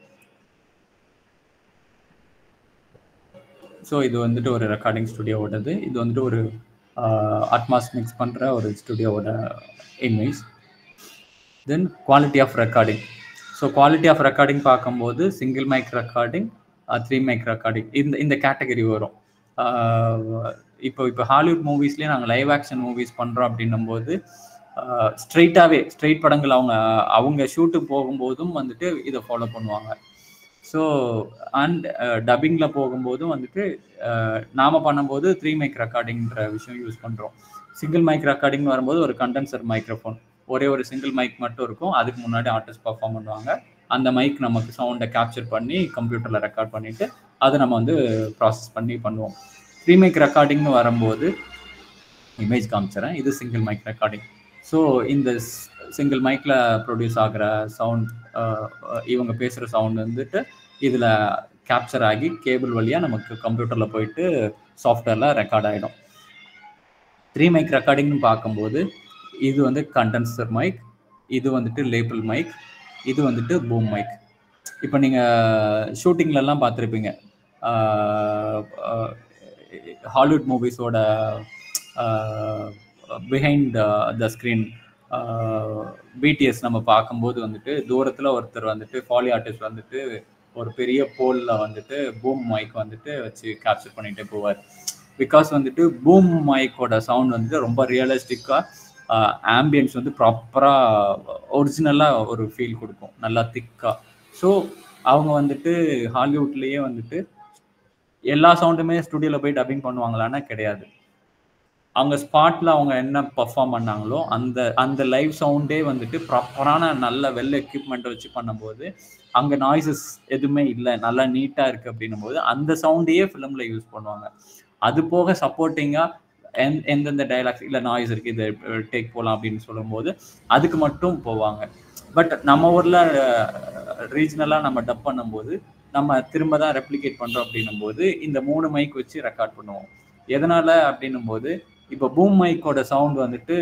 ஸோ இது வந்துட்டு ஒரு ரெக்கார்டிங் ஸ்டுடியோவோடது இது வந்துட்டு ஒரு அட்மாஸ் மிக்ஸ் பண்ணுற ஒரு ஸ்டுடியோவோட image then quality of recording so quality of recording பார்க்கும்போது single mic recording three mic recording இந்த இந்த கேட்டகரி வரும் இப்போ இப்போ ஹாலிவுட் மூவிஸ்லேயே நாங்கள் லைவ் ஆக்ஷன் மூவிஸ் பண்ணுறோம் அப்படின்னும் போது ஸ்ட்ரெயிட்டாகவே ஸ்ட்ரெயிட் படங்கள் அவங்க அவங்க ஷூட்டு போகும்போதும் வந்துட்டு இதை ஃபாலோ பண்ணுவாங்க ஸோ அண்ட் டப்பிங்கில் போகும்போதும் வந்துட்டு நாம் பண்ணும்போது த்ரீ மைக் ரெக்கார்டிங்கிற விஷயம் யூஸ் பண்ணுறோம் சிங்கிள் மைக் ரெக்கார்டிங் வரும்போது ஒரு கண்டென்சர் மைக்ரோஃபோன் ஒரே ஒரு சிங்கிள் மைக் மட்டும் இருக்கும் அதுக்கு முன்னாடி ஆர்டிஸ்ட் பர்ஃபார்ம் பண்ணுவாங்க அந்த மைக் நமக்கு சவுண்டை கேப்சர் பண்ணி கம்ப்யூட்டரில் ரெக்கார்ட் பண்ணிவிட்டு அதை நம்ம வந்து ப்ராசஸ் பண்ணி பண்ணுவோம் த்ரீ மைக் ரெக்கார்டிங்னு வரும்போது இமேஜ் காமிச்சிடறேன் இது சிங்கிள் மைக் ரெக்கார்டிங் ஸோ இந்த சிங்கிள் மைக்கில் ப்ரொடியூஸ் ஆகிற சவுண்ட் இவங்க பேசுகிற சவுண்ட் வந்துட்டு இதில் கேப்சர் ஆகி கேபிள் வழியாக நமக்கு கம்ப்யூட்டரில் போயிட்டு சாஃப்ட்வேரில் ரெக்கார்ட் ஆகிடும் த்ரீ மைக் ரெக்கார்டிங்னு பார்க்கும்போது இது வந்து கண்டென்சர் மைக் இது வந்துட்டு லேபிள் மைக் இது வந்துட்டு பூம் மைக் இப்போ நீங்கள் ஷூட்டிங்லலாம் பார்த்துருப்பீங்க ஹாலிவுட் மூவிஸோட பிஹைண்ட் த ஸ்க்ரீன் பிடிஎஸ் நம்ம பார்க்கும்போது வந்துட்டு தூரத்தில் ஒருத்தர் வந்துட்டு ஃபாலி ஆர்டிஸ்ட் வந்துட்டு ஒரு பெரிய போலில் வந்துட்டு பூம் மைக் வந்துட்டு வச்சு கேப்சர் பண்ணிகிட்டே போவார் பிகாஸ் வந்துட்டு பூம் மைக்கோட சவுண்ட் வந்துட்டு ரொம்ப ரியலிஸ்டிக்காக ஆம்பியன்ஸ் வந்து ப்ராப்பராக ஒரிஜினலாக ஒரு ஃபீல் கொடுக்கும் நல்லா திக்காக ஸோ அவங்க வந்துட்டு ஹாலிவுட்லேயே வந்துட்டு எல்லா சவுண்டுமே ஸ்டுடியோவில் போய் டப்பிங் பண்ணுவாங்களான்னா கிடையாது அவங்க ஸ்பாட்ல அவங்க என்ன பர்ஃபார்ம் பண்ணாங்களோ அந்த அந்த லைவ் சவுண்டே வந்துட்டு ப்ராப்பரான நல்ல வெல் எக்யூப்மெண்ட் வச்சு பண்ணும்போது அங்கே நாய்ஸஸ் எதுவுமே இல்லை நல்லா நீட்டாக இருக்குது அப்படின்னும் போது அந்த சவுண்டையே ஃபிலிமில் யூஸ் பண்ணுவாங்க அது போக சப்போர்ட்டிங்காக எந் எந்தெந்த டைலாக்ஸ் இல்லை நாய்ஸ் இருக்குது இது டேக் போகலாம் அப்படின்னு சொல்லும்போது அதுக்கு மட்டும் போவாங்க பட் நம்ம ஊரில் ரீஜனலாக நம்ம டப் பண்ணும்போது நம்ம திரும்ப தான் ரெப்ளிகேட் பண்ணுறோம் அப்படின்னும் போது இந்த மூணு மைக் வச்சு ரெக்கார்ட் பண்ணுவோம் எதனால அப்படின்னும் போது இப்போ பூம் மைக்கோட சவுண்ட் வந்துட்டு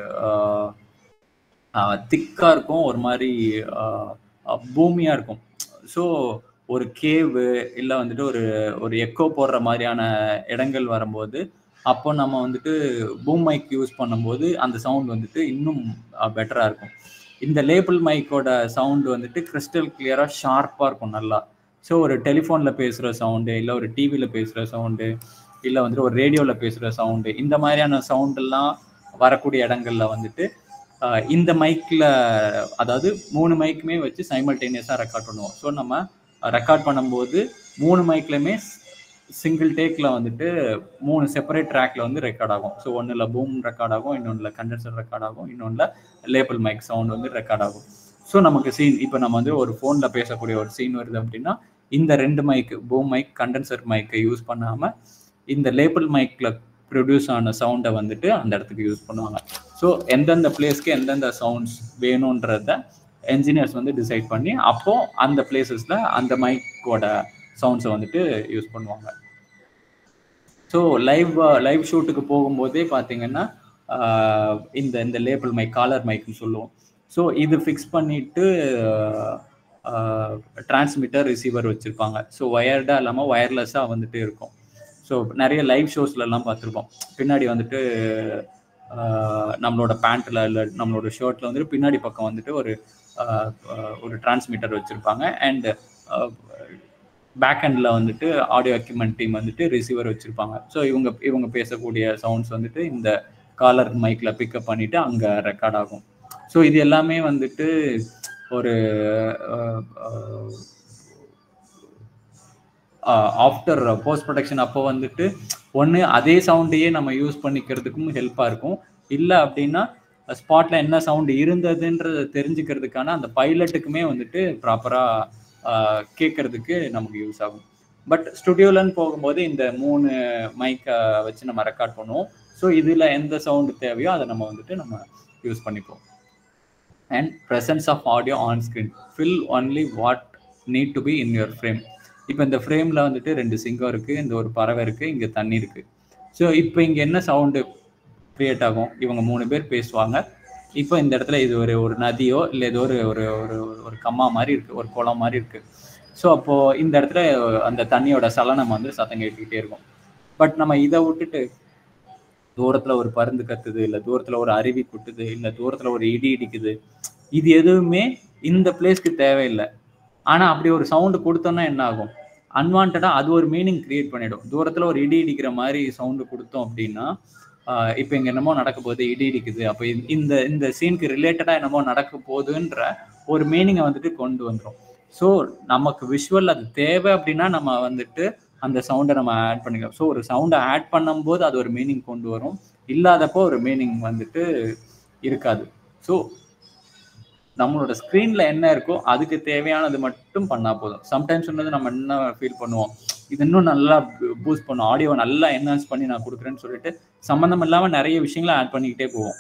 திக்காக இருக்கும் ஒரு மாதிரி பூமியாக இருக்கும் ஸோ ஒரு கேவு இல்லை வந்துட்டு ஒரு ஒரு எக்கோ போடுற மாதிரியான இடங்கள் வரும்போது அப்போ நம்ம வந்துட்டு பூம் மைக் யூஸ் பண்ணும்போது அந்த சவுண்ட் வந்துட்டு இன்னும் பெட்டராக இருக்கும் இந்த லேபிள் மைக்கோட சவுண்டு வந்துட்டு கிறிஸ்டல் கிளியராக ஷார்ப்பாக இருக்கும் நல்லா ஸோ ஒரு டெலிஃபோனில் பேசுகிற சவுண்டு இல்லை ஒரு டிவியில் பேசுகிற சவுண்டு இல்லை வந்துட்டு ஒரு ரேடியோவில் பேசுகிற சவுண்டு இந்த மாதிரியான சவுண்டெல்லாம் வரக்கூடிய இடங்கள்ல வந்துட்டு இந்த மைக்கில் அதாவது மூணு மைக்குமே வச்சு சைமல்டேனியஸாக ரெக்கார்ட் பண்ணுவோம் ஸோ நம்ம ரெக்கார்ட் பண்ணும்போது மூணு மைக்லையுமே சிங்கிள் டேக்கில் வந்துட்டு மூணு செப்பரேட் ட்ராக்ல வந்து ரெக்கார்ட் ஆகும் ஸோ ஒன்றில் பூம் ரெக்கார்ட் ஆகும் இன்னொன்றில் கண்டென்சர் ரெக்கார்ட் ஆகும் இன்னொன்றில் லேபிள் மைக் சவுண்ட் வந்து ரெக்கார்ட் ஆகும் ஸோ நமக்கு சீன் இப்போ நம்ம வந்து ஒரு ஃபோனில் பேசக்கூடிய ஒரு சீன் வருது அப்படின்னா இந்த ரெண்டு மைக் பூம் மைக் கண்டென்சர் மைக்கை யூஸ் பண்ணாமல் இந்த லேபிள் மைக்கில் ப்ரொடியூஸ் ஆன சவுண்டை வந்துட்டு அந்த இடத்துக்கு யூஸ் பண்ணுவாங்க ஸோ எந்தெந்த பிளேஸ்க்கு எந்தெந்த சவுண்ட்ஸ் வேணுன்றத என்ஜினியர்ஸ் வந்து டிசைட் பண்ணி அப்போ அந்த பிளேசஸில் அந்த மைக்கோட சவுண்ட்ஸை வந்துட்டு யூஸ் பண்ணுவாங்க ஸோ லைவ் லைவ் ஷூட்டுக்கு போகும்போதே பார்த்தீங்கன்னா இந்த இந்த லேபிள் மைக் காலர் மைக்னு சொல்லுவோம் ஸோ இது ஃபிக்ஸ் பண்ணிட்டு டிரான்ஸ்மிட்டர் ரிசீவர் வச்சுருப்பாங்க ஸோ ஒயர்டாக இல்லாமல் ஒயர்லெஸ்ஸாக வந்துட்டு இருக்கும் ஸோ நிறைய லைவ் ஷோஸ்லலாம் பார்த்துருப்போம் பின்னாடி வந்துட்டு நம்மளோட பேண்ட்டில் இல்லை நம்மளோட ஷர்ட்டில் வந்துட்டு பின்னாடி பக்கம் வந்துட்டு ஒரு ஒரு டிரான்ஸ்மிட்டர் வச்சுருப்பாங்க அண்ட் பேக் ஹேண்டில் வந்துட்டு ஆடியோ எக்யூப்மெண்ட் டீம் வந்துட்டு ரிசீவர் வச்சுருப்பாங்க ஸோ இவங்க இவங்க பேசக்கூடிய சவுண்ட்ஸ் வந்துட்டு இந்த காலர் மைக்கில் பிக்கப் பண்ணிவிட்டு அங்கே ரெக்கார்ட் ஆகும் ஸோ இது எல்லாமே வந்துட்டு ஒரு ஆஃப்டர் போஸ்ட் ப்ரொடக்ஷன் அப்போ வந்துட்டு ஒன்று அதே சவுண்டையே நம்ம யூஸ் பண்ணிக்கிறதுக்கும் ஹெல்ப்பாக இருக்கும் இல்லை அப்படின்னா ஸ்பாட்டில் என்ன சவுண்டு இருந்ததுன்றத தெரிஞ்சுக்கிறதுக்கான அந்த பைலட்டுக்குமே வந்துட்டு ப்ராப்பராக கேட்கறதுக்கு நமக்கு யூஸ் ஆகும் பட் ஸ்டுடியோலன்னு போகும்போது இந்த மூணு மைக்கை வச்சு நம்ம ரெக்கார்ட் பண்ணுவோம் ஸோ இதில் எந்த சவுண்டு தேவையோ அதை நம்ம வந்துட்டு நம்ம யூஸ் பண்ணிப்போம் and presence of audio on screen fill only what need to be in your frame இப்போ இந்த ஃப்ரேமில் வந்துட்டு ரெண்டு சிங்கம் இருக்குது இந்த ஒரு பறவை இருக்குது இங்கே தண்ணி இருக்குது ஸோ இப்போ இங்கே என்ன சவுண்டு க்ரியேட் ஆகும் இவங்க மூணு பேர் பேசுவாங்க இப்போ இந்த இடத்துல இது ஒரு ஒரு நதியோ இல்லை ஏதோ ஒரு ஒரு ஒரு ஒரு கம்மா மாதிரி இருக்குது ஒரு குளம் மாதிரி இருக்குது ஸோ அப்போது இந்த இடத்துல அந்த தண்ணியோட சலனம் வந்து சத்தம் கேட்டுக்கிட்டே இருக்கும் பட் நம்ம இதை விட்டுட்டு தூரத்தில் ஒரு பருந்து கத்துது இல்லை தூரத்தில் ஒரு அருவி குட்டுது இல்லை தூரத்தில் ஒரு இடி இடிக்குது இது எதுவுமே இந்த பிளேஸ்க்கு தேவையில்லை ஆனால் அப்படி ஒரு சவுண்டு கொடுத்தோம்னா என்ன ஆகும் அன்வான்டாக அது ஒரு மீனிங் கிரியேட் பண்ணிடும் தூரத்தில் ஒரு இடி இடிக்கிற மாதிரி சவுண்டு கொடுத்தோம் அப்படின்னா இப்போ இங்கே என்னமோ நடக்க போகுது இடி இடிக்குது அப்போ இந்த இந்த சீனுக்கு ரிலேட்டடாக என்னமோ நடக்க போகுதுன்ற ஒரு மீனிங்கை வந்துட்டு கொண்டு வந்துடும் ஸோ நமக்கு விஷுவல் அது தேவை அப்படின்னா நம்ம வந்துட்டு அந்த சவுண்டை நம்ம ஆட் பண்ணிக்கலாம் ஸோ ஒரு சவுண்டை ஆட் பண்ணும்போது அது ஒரு மீனிங் கொண்டு வரும் இல்லாதப்போ ஒரு மீனிங் வந்துட்டு இருக்காது ஸோ நம்மளோட ஸ்க்ரீன்ல என்ன இருக்கோ அதுக்கு தேவையானது மட்டும் பண்ணா போதும் சம்டைம்ஸ் வந்து நம்ம என்ன ஃபீல் பண்ணுவோம் இது இன்னும் நல்லா பூஸ்ட் பண்ணும் ஆடியோ நல்லா என்ஹான்ஸ் பண்ணி நான் கொடுக்குறேன்னு சொல்லிட்டு சம்மந்தம் இல்லாமல் நிறைய விஷயங்களை ஆட் பண்ணிக்கிட்டே போவோம்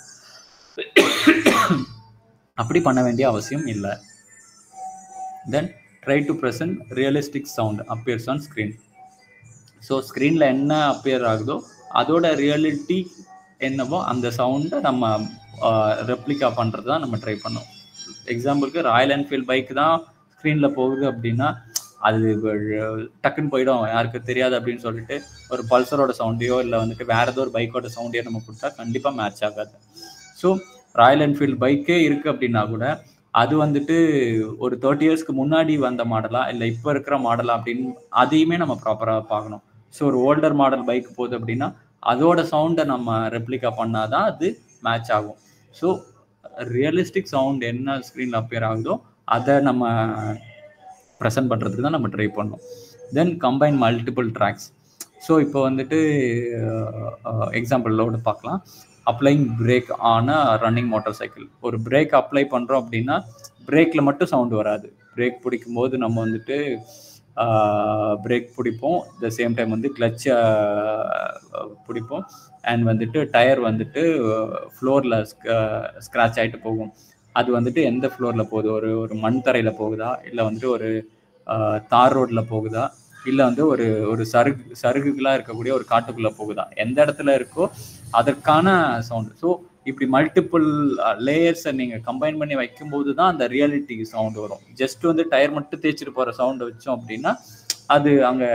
அப்படி பண்ண வேண்டிய அவசியம் இல்லை then try to present realistic sound appears on screen so ஸ்க்ரீனில் என்ன அப்பியர் ஆகுதோ அதோட ரியாலிட்டி என்னவோ அந்த சவுண்டை நம்ம ரெப்ளிகா பண்ணுறது தான் நம்ம ட்ரை பண்ணோம் எக்ஸாம்பிளுக்கு ராயல் என்ஃபீல்ட் பைக் தான் ஸ்க்ரீனில் போகுது அப்படின்னா அது டக்குன்னு போயிடும் யாருக்கு தெரியாது அப்படின்னு சொல்லிட்டு ஒரு பல்சரோட சவுண்டையோ இல்லை வந்துட்டு வேற ஏதோ ஒரு பைக்கோட சவுண்டையோ நம்ம கொடுத்தா கண்டிப்பாக மேட்ச் ஆகாது ஸோ ராயல் என்ஃபீல்ட் பைக்கே இருக்குது அப்படின்னா கூட அது வந்துட்டு ஒரு தேர்ட்டி இயர்ஸ்க்கு முன்னாடி வந்த மாடலா இல்லை இப்போ இருக்கிற மாடலா அப்படின்னு அதையுமே நம்ம ப்ராப்பராக பார்க்கணும் ஸோ ஒரு ஓல்டர் மாடல் பைக் போகுது அப்படின்னா அதோட சவுண்டை நம்ம ரெப்ளிகா பண்ணாதான் அது மேட்ச் ஆகும் ஸோ ரியலிஸ்டிக் சவுண்ட் என்ன ஸ்க்ரீனில் அப்பியர் ஆகுதோ அதை நம்ம ப்ரெசென்ட் பண்ணுறதுக்கு தான் நம்ம ட்ரை பண்ணோம் then combine multiple tracks so இப்போ வந்துட்டு எக்ஸாம்பிளோட பார்க்கலாம் அப்ளைங் பிரேக் ஆன ரன்னிங் மோட்டார் சைக்கிள் ஒரு பிரேக் அப்ளை பண்ணுறோம் அப்படின்னா பிரேக்கில் மட்டும் சவுண்டு வராது பிரேக் பிடிக்கும் போது நம்ம வந்துட்டு பிரேக் பிடிப்போம் த சேம் டைம் வந்து கிளச்சை பிடிப்போம் அண்ட் வந்துட்டு டயர் வந்துட்டு ஃப்ளோரில் ஸ்க்ராட்ச் ஆகிட்டு போகும் அது வந்துட்டு எந்த ஃப்ளோரில் போகுது ஒரு ஒரு மண் தரையில் போகுதா இல்லை வந்துட்டு ஒரு தார் ரோட்டில் போகுதா இல்லை வந்து ஒரு ஒரு சருகு சருகுகளாக இருக்கக்கூடிய ஒரு காட்டுக்குள்ளே போகுதா எந்த இடத்துல இருக்கோ அதற்கான சவுண்டு ஸோ இப்படி மல்டிபிள் லேயர்ஸை நீங்கள் கம்பைன் பண்ணி வைக்கும்போது தான் அந்த ரியாலிட்டி சவுண்டு வரும் ஜஸ்ட் வந்து டயர் மட்டும் தேய்ச்சிட்டு போகிற சவுண்டை வச்சோம் அப்படின்னா அது அங்கே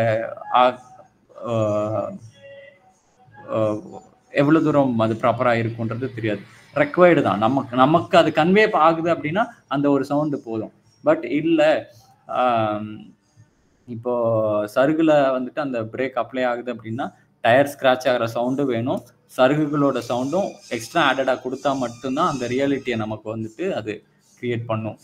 எவ்வளோ தூரம் அது ப்ராப்பராக இருக்குன்றது தெரியாது ரெக்வயர்டு தான் நமக்கு நமக்கு அது கன்வே ஆகுது அப்படின்னா அந்த ஒரு சவுண்டு போதும் பட் இல்லை இப்போ சருகுல வந்துட்டு அந்த பிரேக் அப்ளை ஆகுது அப்படின்னா டயர் ஸ்க்ராட்ச் ஆகிற சவுண்டும் வேணும் சருகுகளோட சவுண்டும் எக்ஸ்ட்ரா ஆடடாக கொடுத்தா மட்டும்தான் அந்த ரியாலிட்டியை நமக்கு வந்துட்டு அது கிரியேட் பண்ணும்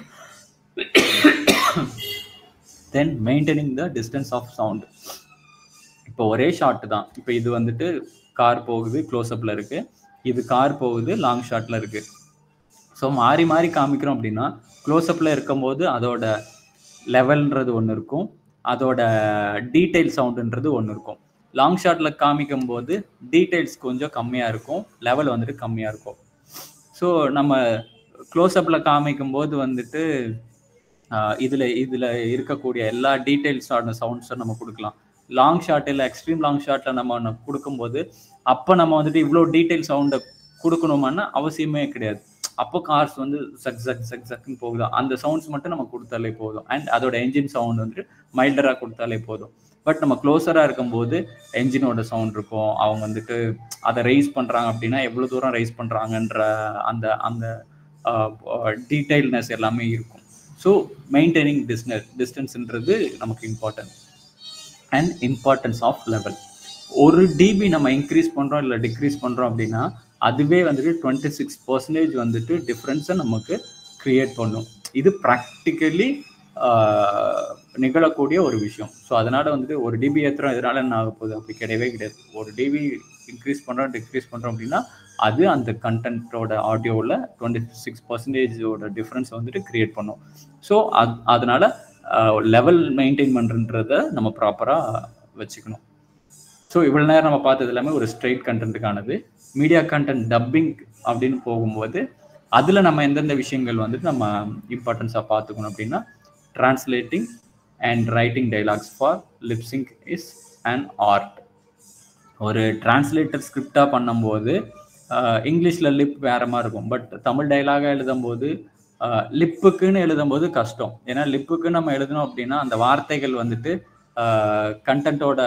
then maintaining the distance of sound இப்போ ஒரே ஷாட் தான் இப்போ இது வந்துட்டு கார் போகுது க்ளோஸ்அப்பில் இருக்கு இது கார் போகுது லாங் ஷாட்டில் இருக்கு ஸோ மாறி மாறி காமிக்கிறோம் அப்படின்னா க்ளோஸ்அப்பில் இருக்கும்போது அதோட லெவல்ன்றது ஒன்று இருக்கும் அதோட டீட்டெயில் சவுண்டுன்றது ஒன்று இருக்கும் லாங் ஷாட்டில் காமிக்கும் போது டீட்டெயில்ஸ் கொஞ்சம் கம்மியாக இருக்கும் லெவல் வந்துட்டு கம்மியாக இருக்கும் ஸோ நம்ம க்ளோஸ்அப்பில் காமிக்கும் போது வந்துட்டு இதில் இதில் இருக்கக்கூடிய எல்லா டீட்டெயில்ஸான சவுண்ட்ஸும் நம்ம கொடுக்கலாம் லாங் ஷாட் இல்லை எக்ஸ்ட்ரீம் லாங் ஷாட்டில் நம்ம ஒன்று கொடுக்கும்போது அப்போ நம்ம வந்துட்டு இவ்வளோ டீட்டெயில் சவுண்டை கொடுக்கணுமான்னா அவசியமே கிடையாது அப்போ கார்ஸ் வந்து சக் சக் சக் சக்குன்னு போகுது அந்த சவுண்ட்ஸ் மட்டும் நம்ம கொடுத்தாலே போதும் அண்ட் அதோட என்ஜின் சவுண்ட் வந்துட்டு மைல்டராக கொடுத்தாலே போதும் பட் நம்ம க்ளோஸராக இருக்கும்போது என்ஜினோட சவுண்ட் இருக்கும் அவங்க வந்துட்டு அதை ரைஸ் பண்ணுறாங்க அப்படின்னா எவ்வளோ தூரம் ரைஸ் பண்ணுறாங்கன்ற அந்த அந்த டீட்டெயில்னஸ் எல்லாமே இருக்கும் ஸோ மெயின்டைனிங் டிஸ்டன்ஸ் டிஸ்டன்ஸ்ன்றது நமக்கு important and importance of level ஒரு டிபி நம்ம இன்க்ரீஸ் பண்ணுறோம் இல்லை டிக்ரீஸ் பண்ணுறோம் அப்படின்னா அதுவே வந்துட்டு டுவெண்ட்டி சிக்ஸ் பர்சன்டேஜ் வந்துட்டு டிஃப்ரென்ஸை நமக்கு க்ரியேட் பண்ணும் இது ப்ராக்டிக்கலி நிகழக்கூடிய ஒரு விஷயம் ஸோ அதனால் வந்துட்டு ஒரு டிபி ஏற்றுறோம் இதனால என்ன ஆக போகுது அப்படி கிடையவே கிடையாது ஒரு டிபி இன்க்ரீஸ் பண்ணுறோம் டிக்ரீஸ் பண்ணுறோம் அப்படின்னா அது அந்த கண்டென்ட்டோட ஆடியோவில் டுவெண்ட்டி சிக்ஸ் பர்சன்டேஜோட டிஃப்ரென்ஸ் வந்துட்டு க்ரியேட் பண்ணும் ஸோ அது அதனால லெவல் மெயின்டைன் பண்ணுறன்றத நம்ம ப்ராப்பராக வச்சுக்கணும் ஸோ இவ்வளோ நேரம் நம்ம பார்த்தது எல்லாமே ஒரு ஸ்ட்ரெயிட் கண்டென்ட்டுக்கானது மீடியா கண்டென்ட் டப்பிங் அப்படின்னு போகும்போது அதில் நம்ம எந்தெந்த விஷயங்கள் வந்துட்டு நம்ம இம்பார்ட்டன்ஸாக பார்த்துக்கணும் அப்படின்னா translating and writing dialogues for lip sync is and art ஒரு டிரான்ஸ்லேட்டர் ஸ்கிரிப்டாக பண்ணும்போது இங்கிலீஷில் லிப் வேற மாதிரி இருக்கும் பட் தமிழ் டைலாகாக எழுதும்போது லிப்புக்குன்னு எழுதும்போது கஷ்டம் ஏன்னா லிப்புக்கு நம்ம எழுதணும் அப்படின்னா அந்த வார்த்தைகள் வந்துட்டு கண்டென்ட்டோட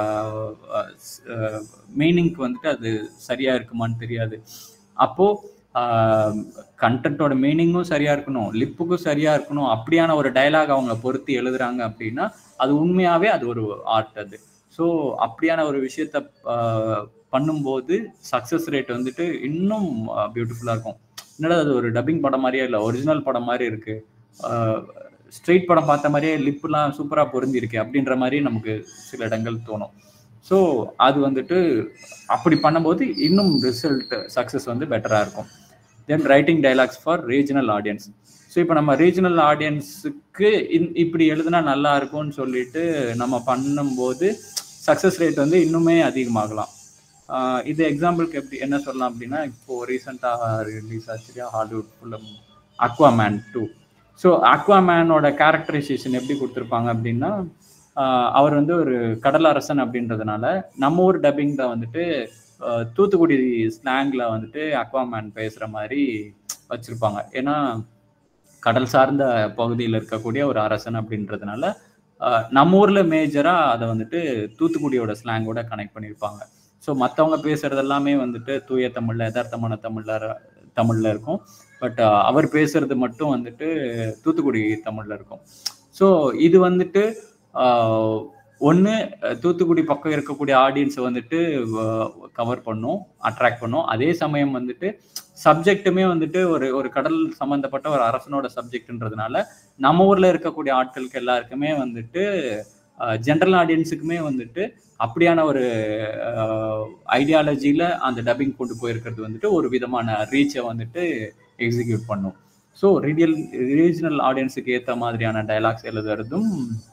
மீனிங்க்கு வந்துட்டு அது சரியா இருக்குமான்னு தெரியாது அப்போ கண்டென்ட்டோட மீனிங்கும் சரியா இருக்கணும் லிப்புக்கும் சரியா இருக்கணும் அப்படியான ஒரு டைலாக் அவங்க பொருத்தி எழுதுறாங்க அப்படின்னா அது உண்மையாவே அது ஒரு ஆர்ட் அது ஸோ அப்படியான ஒரு விஷயத்த பண்ணும்போது சக்சஸ் ரேட் வந்துட்டு இன்னும் பியூட்டிஃபுல்லாக இருக்கும் என்னடா அது ஒரு டப்பிங் படம் மாதிரியே இல்லை ஒரிஜினல் படம் மாதிரி இருக்கு ஸ்ட்ரெயிட் படம் பார்த்த மாதிரியே லிப்லாம் சூப்பராக பொருந்திருக்கு அப்படின்ற மாதிரி நமக்கு சில இடங்கள் தோணும் ஸோ அது வந்துட்டு அப்படி பண்ணும்போது இன்னும் ரிசல்ட் சக்ஸஸ் வந்து பெட்டராக இருக்கும் then writing dialogues for regional audience so இப்போ நம்ம ரீஜனல் ஆடியன்ஸுக்கு இப்படி எழுதுனா நல்லா இருக்கும்னு சொல்லிட்டு நம்ம பண்ணும்போது சக்ஸஸ் ரேட் வந்து இன்னுமே அதிகமாகலாம் இது எக்ஸாம்பிளுக்கு எப்படி என்ன சொல்லலாம் அப்படின்னா இப்போ ரீசெண்டாக ரிலீஸ் ஆச்சு Hollywood film Aquaman two so அக்வாமேனோட கேரக்டரைசேஷன் எப்படி கொடுத்துருப்பாங்க அப்படின்னா அவர் வந்து ஒரு கடலரசன் அப்படின்றதுனால நம்ம ஊர் டப்பிங் தான் வந்துட்டு தூத்துக்குடி ஸ்லாங்ல வந்துட்டு அக்வாமேன் பேசுற மாதிரி வச்சிருப்பாங்க ஏன்னா கடல் சார்ந்த பகுதியில் இருக்கக்கூடிய ஒரு அரசன் அப்படின்றதுனால நம்ம ஊர்ல மேஜரா அதை வந்துட்டு தூத்துக்குடியோட ஸ்லாங்கோட கனெக்ட் பண்ணியிருப்பாங்க ஸோ மற்றவங்க பேசுறது எல்லாமே வந்துட்டு தூய தமிழ்ல யதார்த்தமான தமிழ்ல தமிழ்ல இருக்கும் பட் அவர் பேசுறது மட்டும் வந்துட்டு தூத்துக்குடி தமிழ்ல இருக்கும் ஸோ இது வந்துட்டு ஒன்று தூத்துக்குடி பக்கம் இருக்கக்கூடிய ஆடியன்ஸை வந்துட்டு கவர் பண்ணும் அட்ராக்ட் பண்ணும் அதே சமயம் வந்துட்டு சப்ஜெக்ட்டுமே வந்துட்டு ஒரு ஒரு கடல் சம்பந்தப்பட்ட ஒரு அரசனோட சப்ஜெக்ட்ன்றதுனால நம்ம ஊர்ல இருக்கக்கூடிய ஆட்களுக்கு எல்லாருக்குமே வந்துட்டு ஜென்ரல் ஆடியன்ஸுக்குமே வந்துட்டு அப்படியான ஒரு ஐடியாலஜியில அந்த டப்பிங் கொண்டு போயிருக்கிறது வந்துட்டு ஒரு விதமான ரீச்சை வந்துட்டு எக்ஸிக்யூட் பண்ணும் ஸோ ரீடியல் ரீஜனல் ஆடியன்ஸுக்கு ஏற்ற மாதிரியான டைலாக்ஸ் எழுதுறதும்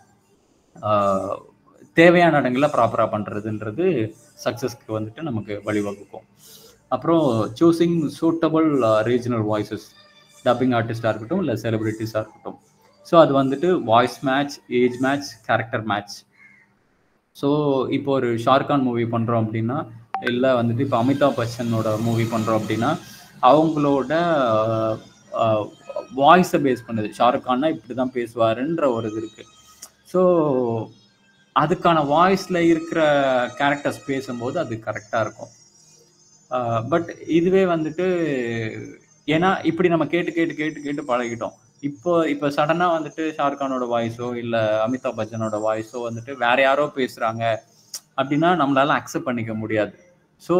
தேவையான இடங்களில் ப்ராப்பராக பண்ணுறதுன்றது சக்ஸஸ்க்கு வந்துட்டு நமக்கு வழிவகுக்கும் அப்புறம் choosing suitable regional voices dubbing ஆர்டிஸ்டாக இருக்கட்டும் இல்லை செலிபிரிட்டிஸாக இருக்கட்டும் ஸோ அது வந்துட்டு voice match age match character match so இப்போ ஒரு ஷாருக்கான் மூவி பண்ணுறோம் அப்படின்னா இல்லை வந்துட்டு இப்போ அமிதாப் பச்சனோட மூவி பண்ணுறோம் அப்படின்னா அவங்களோட வாய்ஸை பேஸ் பண்ணுது ஷாருக்கான்னா இப்படி தான் பேசுவாருன்ற ஒரு இது இருக்குது ஸோ அதுக்கான வாய்ஸில் இருக்கிற கேரக்டர்ஸ் பேசும்போது அது கரெக்டாக இருக்கும் பட் இதுவே வந்துட்டு ஏன்னா இப்படி நம்ம கேட்டு கேட்டு கேட்டு கேட்டு பழகிட்டோம் இப்போ இப்போ சடனாக வந்துட்டு ஷாருக்கானோட வாய்ஸோ இல்லை அமிதாப் பச்சனோட வாய்ஸோ வந்துட்டு வேற யாரோ பேசுகிறாங்க அப்படின்னா நம்மளால அக்செப்ட் பண்ணிக்க முடியாது so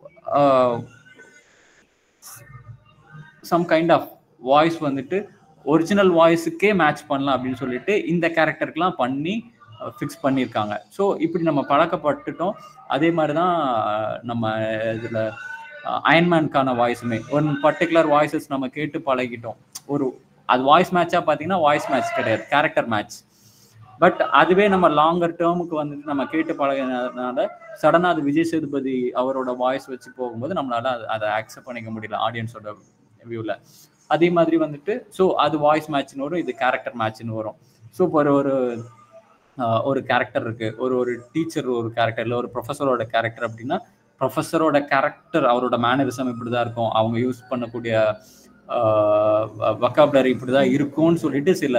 some kind of voice வந்துட்டு ஒரிஜினல் வாய்ஸுக்கே மேட்ச் பண்ணலாம் அப்படின்னு சொல்லிட்டு இந்த கேரக்டருக்குலாம் பண்ணி ஃபிக்ஸ் பண்ணியிருக்காங்க ஸோ இப்படி நம்ம பழக்கப்பட்டுட்டோம் அதே மாதிரி தான் நம்ம இதில் அயன்மேனுக்கான வாய்ஸுமே ஒன் பர்டிகுலர் வாய்ஸஸ் நம்ம கேட்டு பழகிட்டோம் ஒரு அது வாய்ஸ் மேட்சாக பார்த்தீங்கன்னா வாய்ஸ் மேட்ச் கிடையாது கேரக்டர் மேட்ச் பட் அதுவே நம்ம லாங்கர் டேர்முக்கு வந்துட்டு நம்ம கேட்டு பழகினதுனால சடனாக அது விஜய் சேதுபதி அவரோட வாய்ஸ் வச்சு போகும்போது நம்மளால அதை அக்செப்ட் பண்ணிக்க முடியல ஆடியன்ஸோட வியூவில் அதே மாதிரி வந்துட்டு ஸோ அது வாய்ஸ் மேட்ச்னு வரும் இது கேரக்டர் மேட்ச்னு வரும் ஸோ இப்போ ஒரு ஒரு ஒரு கேரக்டர் இருக்கு ஒரு ஒரு டீச்சர் ஒரு கேரக்டர் இல்லை ஒரு ப்ரொஃபஸரோட கேரக்டர் அப்படின்னா ப்ரொஃபஸரோட கேரக்டர் அவரோட மேனரிசம் இப்படிதான் இருக்கும் அவங்க யூஸ் பண்ணக்கூடிய வக்காபுலரி இப்படிதான் இருக்கும்னு சொல்லிட்டு சில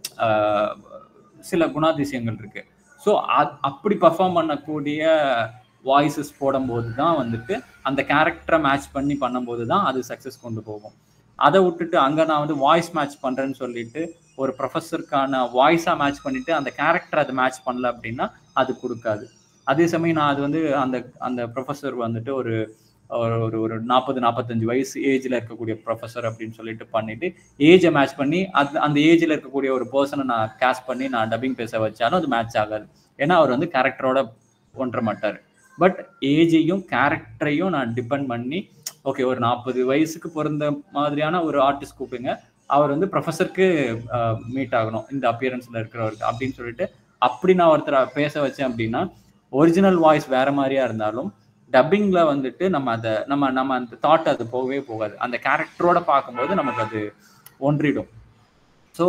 சில குணாதிசயங்கள் இருக்கு ஸோ அப்படி பர்ஃபார்ம் பண்ணக்கூடிய வாய்ஸஸ் போடும்போது தான் வந்துட்டு அந்த கேரக்டரை மேட்ச் பண்ணி பண்ணும்போது தான் அது சக்ஸஸ் கொண்டு போகும் அதை விட்டுட்டு அங்கே நான் வந்து வாய்ஸ் மேட்ச் பண்ணுறேன்னு சொல்லிட்டு ஒரு ப்ரொஃபஸருக்கான வாய்ஸாக மேட்ச் பண்ணிட்டு அந்த கேரக்டர் அதை மேட்ச் பண்ணல அப்படின்னா அது கொடுக்காது அதே சமயம் நான் அது வந்து அந்த அந்த ப்ரொஃபஸர் வந்துட்டு ஒரு ஒரு ஒரு நாற்பது நாற்பத்தஞ்சு வயசு ஏஜில் இருக்கக்கூடிய ப்ரொஃபஸர் அப்படின்னு சொல்லிட்டு பண்ணிட்டு ஏஜை மேட்ச் பண்ணி அது அந்த ஏஜில் இருக்கக்கூடிய ஒரு பர்சனை நான் கேஷ் பண்ணி நான் டப்பிங் பேச வச்சாலும் அது மேட்ச் ஆகாது ஏன்னா அவர் வந்து கேரக்டரோட ஒன்ற மாட்டார் பட் ஏஜையும் கேரக்டரையும் நான் டிபெண்ட் பண்ணி ஓகே ஒரு நாற்பது வயசுக்கு பிறந்த மாதிரியான ஒரு ஆர்டிஸ்ட் கூப்பிடுங்க அவர் வந்து ப்ரொஃபஸருக்கு மீட் ஆகணும் இந்த அப்பியரன்ஸில் இருக்கிறவருக்கு அப்படின்னு சொல்லிட்டு அப்படி நான் ஒருத்தரை பேச வச்சேன் அப்படின்னா ஒரிஜினல் வாய்ஸ் வேற மாதிரியா இருந்தாலும் டப்பிங்கில் வந்துட்டு நம்ம அதை நம்ம நம்ம அந்த தாட் அது போகவே போகாது அந்த கேரக்டரோட பார்க்கும்போது நமக்கு அது ஒன்றிடும் ஸோ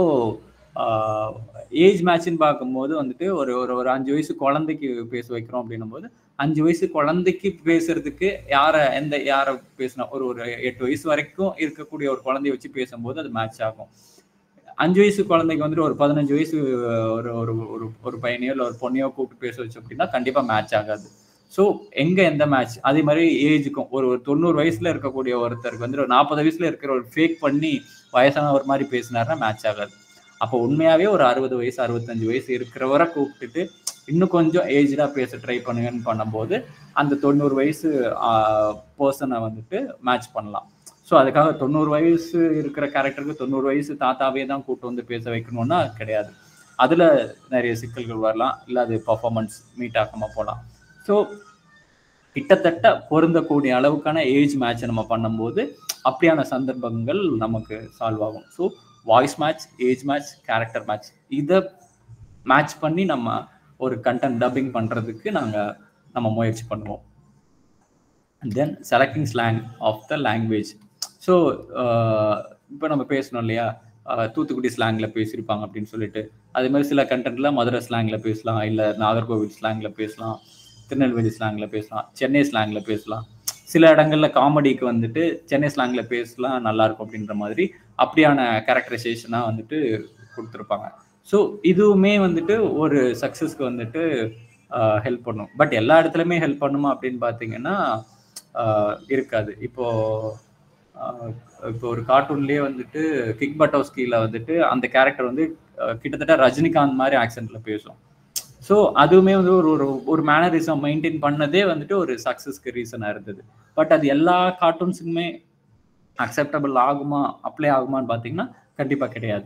ஏஜ் மேட்ச்னு பார்க்கும்போது வந்துட்டு ஒரு ஒரு ஒரு அஞ்சு வயசு குழந்தைக்கு பேச வைக்கிறோம் அப்படின்னும் போது அஞ்சு வயசு குழந்தைக்கு பேசுறதுக்கு யாரை எந்த யாரை பேசினா ஒரு ஒரு எட்டு வயசு வரைக்கும் இருக்கக்கூடிய ஒரு குழந்தைய வச்சு பேசும்போது அது மேட்ச் ஆகும் அஞ்சு வயசு குழந்தைக்கு வந்துட்டு ஒரு பதினஞ்சு வயசு ஒரு ஒரு ஒரு ஒரு பையனையோ இல்லை ஒரு பொண்ணையோ கூப்பிட்டு பேச வச்சு அப்படின்னா கண்டிப்பாக மேட்ச் ஆகாது ஸோ எங்க எந்த மேட்ச் அதே மாதிரி ஏஜுக்கும் ஒரு ஒரு தொண்ணூறு வயசுல இருக்கக்கூடிய ஒருத்தருக்கு வந்து ஒரு நாற்பது வயசுல இருக்கிற ஒரு ஃபேக் பண்ணி வயசான ஒரு மாதிரி பேசினாருன்னா மேட்ச் ஆகாது அப்போ உண்மையாவே ஒரு அறுபது வயசு அறுபத்தஞ்சு வயசு இருக்கிறவரை கூப்பிட்டுட்டு இன்னும் கொஞ்சம் ஏஜ்டா பேச ட்ரை பண்ணுங்கன்னு பண்ணும்போது அந்த தொண்ணூறு வயசு பர்சனை வந்துட்டு மேட்ச் பண்ணலாம் ஸோ அதுக்காக தொண்ணூறு வயசு இருக்கிற கேரக்டருக்கு தொண்ணூறு வயசு தாத்தாவே தான் கூப்பிட்டு வந்து பேச வைக்கணும்னா கிடையாது அதுல நிறைய சிக்கல்கள் வரலாம் இல்லை அது பர்ஃபார்மன்ஸ் மீட் ஆகாம போகலாம் ஸோ கிட்டத்தட்ட பொருந்தக்கூடிய அளவுக்கான ஏஜ் மேட்ச் நம்ம பண்ணும்போது அப்படியான சந்தர்ப்பங்கள் நமக்கு சால்வ் ஆகும் so voice match age match character match இதை மேட்ச் பண்ணி நம்ம ஒரு கண்டென்ட் டப்பிங் பண்ணுறதுக்கு நாங்கள் நம்ம முயற்சி பண்ணுவோம் then selecting slang of the language so இப்போ நம்ம பேசணும் இல்லையா தூத்துக்குடி ஸ்லாங்கில் பேசியிருப்பாங்க அப்படின்னு சொல்லிட்டு அதே மாதிரி சில கண்டென்ட்ல மதுரை ஸ்லாங்கில் பேசலாம் இல்லை நாகர்கோவில் ஸ்லாங்கில் பேசலாம் திருநெல்வேலி ஸ்லாங்கில் பேசலாம் சென்னை ஸ்லாங்கில் பேசலாம் சில இடங்கள்ல காமெடிக்கு வந்துட்டு சென்னை ஸ்லாங்கில் பேசலாம் நல்லா இருக்கும் அப்படின்ற மாதிரி அப்படியான கேரக்டரைசேஷனாக வந்துட்டு கொடுத்துருப்பாங்க ஸோ இதுவுமே வந்துட்டு ஒரு சக்ஸஸ்க்கு வந்துட்டு ஹெல்ப் பண்ணும் பட் எல்லா இடத்துலையுமே ஹெல்ப் பண்ணுமா அப்படின்னு பார்த்தீங்கன்னா இருக்காது இப்போ இப்போ ஒரு கார்ட்டூன்லயே வந்துட்டு கிக் பட்டோஸ்கில வந்துட்டு அந்த கேரக்டர் வந்து கிட்டத்தட்ட ரஜினிகாந்த் மாதிரி ஆக்சென்ட்ல பேசும் ஸோ அதுவுமே வந்து ஒரு ஒரு ஒரு மேனரிசம் மெயின்டைன் பண்ணதே வந்துட்டு ஒரு சக்ஸஸ்க்கு ரீசனாக இருந்தது பட் அது எல்லா கார்ட்டூன்ஸுக்குமே அக்செப்டபிள் ஆகுமா அப்ளை ஆகுமான்னு பார்த்தீங்கன்னா கண்டிப்பாக கிடையாது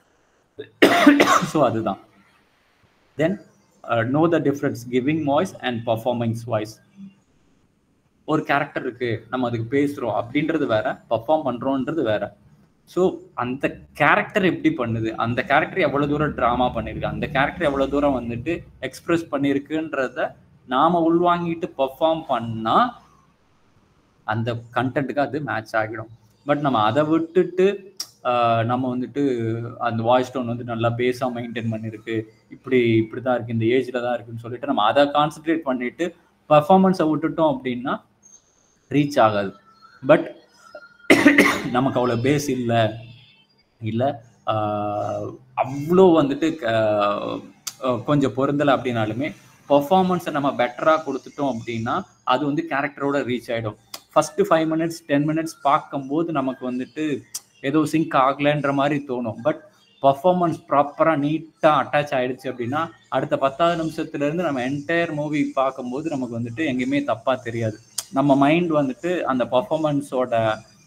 ஸோ அதுதான் then know the difference giving voice and performance voice ஒரு கேரக்டர் இருக்கு நம்ம அதுக்கு பேசுறோம் அப்படின்றது வேற பர்ஃபார்ம் பண்றோன்றது வேற ஸோ அந்த கேரக்டர் எப்படி பண்ணுது அந்த கேரக்டர் எவ்வளவு தூரம் ட்ராமா பண்ணிருக்கு அந்த கேரக்டர் எவ்வளவு தூரம் வந்துட்டு எக்ஸ்பிரஸ் பண்ணிருக்குன்றத நாம உள்வாங்கிட்டு பர்ஃபார்ம் பண்ணா அந்த கண்டென்ட்டுக்கு அது மேட்ச் ஆகிடும் பட் நம்ம அதை விட்டுட்டு நம்ம வந்துட்டு அந்த வாய்ஸ் டோன் வந்து நல்லா பேஸாக மெயின்டைன் பண்ணியிருக்கு இப்படி இப்படி தான் இருக்குது இந்த ஏஜில் தான் இருக்குன்னு சொல்லிட்டு நம்ம அதை கான்சென்ட்ரேட் பண்ணிட்டு பர்ஃபார்மன்ஸை விட்டுட்டோம் அப்படின்னா ரீச் ஆகாது பட் நமக்கு அவ்வளோ பேஸ் இல்லை இல்லை அவ்வளோ வந்துட்டு கொஞ்சம் பொருந்தலை அப்படின்னாலுமே பர்ஃபார்மன்ஸை நம்ம பெட்டராக கொடுத்துட்டோம் அப்படின்னா அது வந்து கேரக்டரோட ரீச் ஆகிடும் first five minutes ten minutes பார்க்கும்போது நமக்கு வந்துட்டு ஏதோ சிங்க் ஆகலைன்ற மாதிரி தோணும் பட் பர்ஃபார்மன்ஸ் ப்ராப்பராக நீட்டாக அட்டாச் ஆயிடுச்சு அப்படின்னா அடுத்த பத்தாவது நிமிஷத்துலேருந்து நம்ம என்டையர் மூவி பார்க்கும்போது நமக்கு வந்துட்டு எங்கேயுமே தப்பாக தெரியாது நம்ம மைண்ட் வந்துட்டு அந்த பர்ஃபார்மன்ஸோட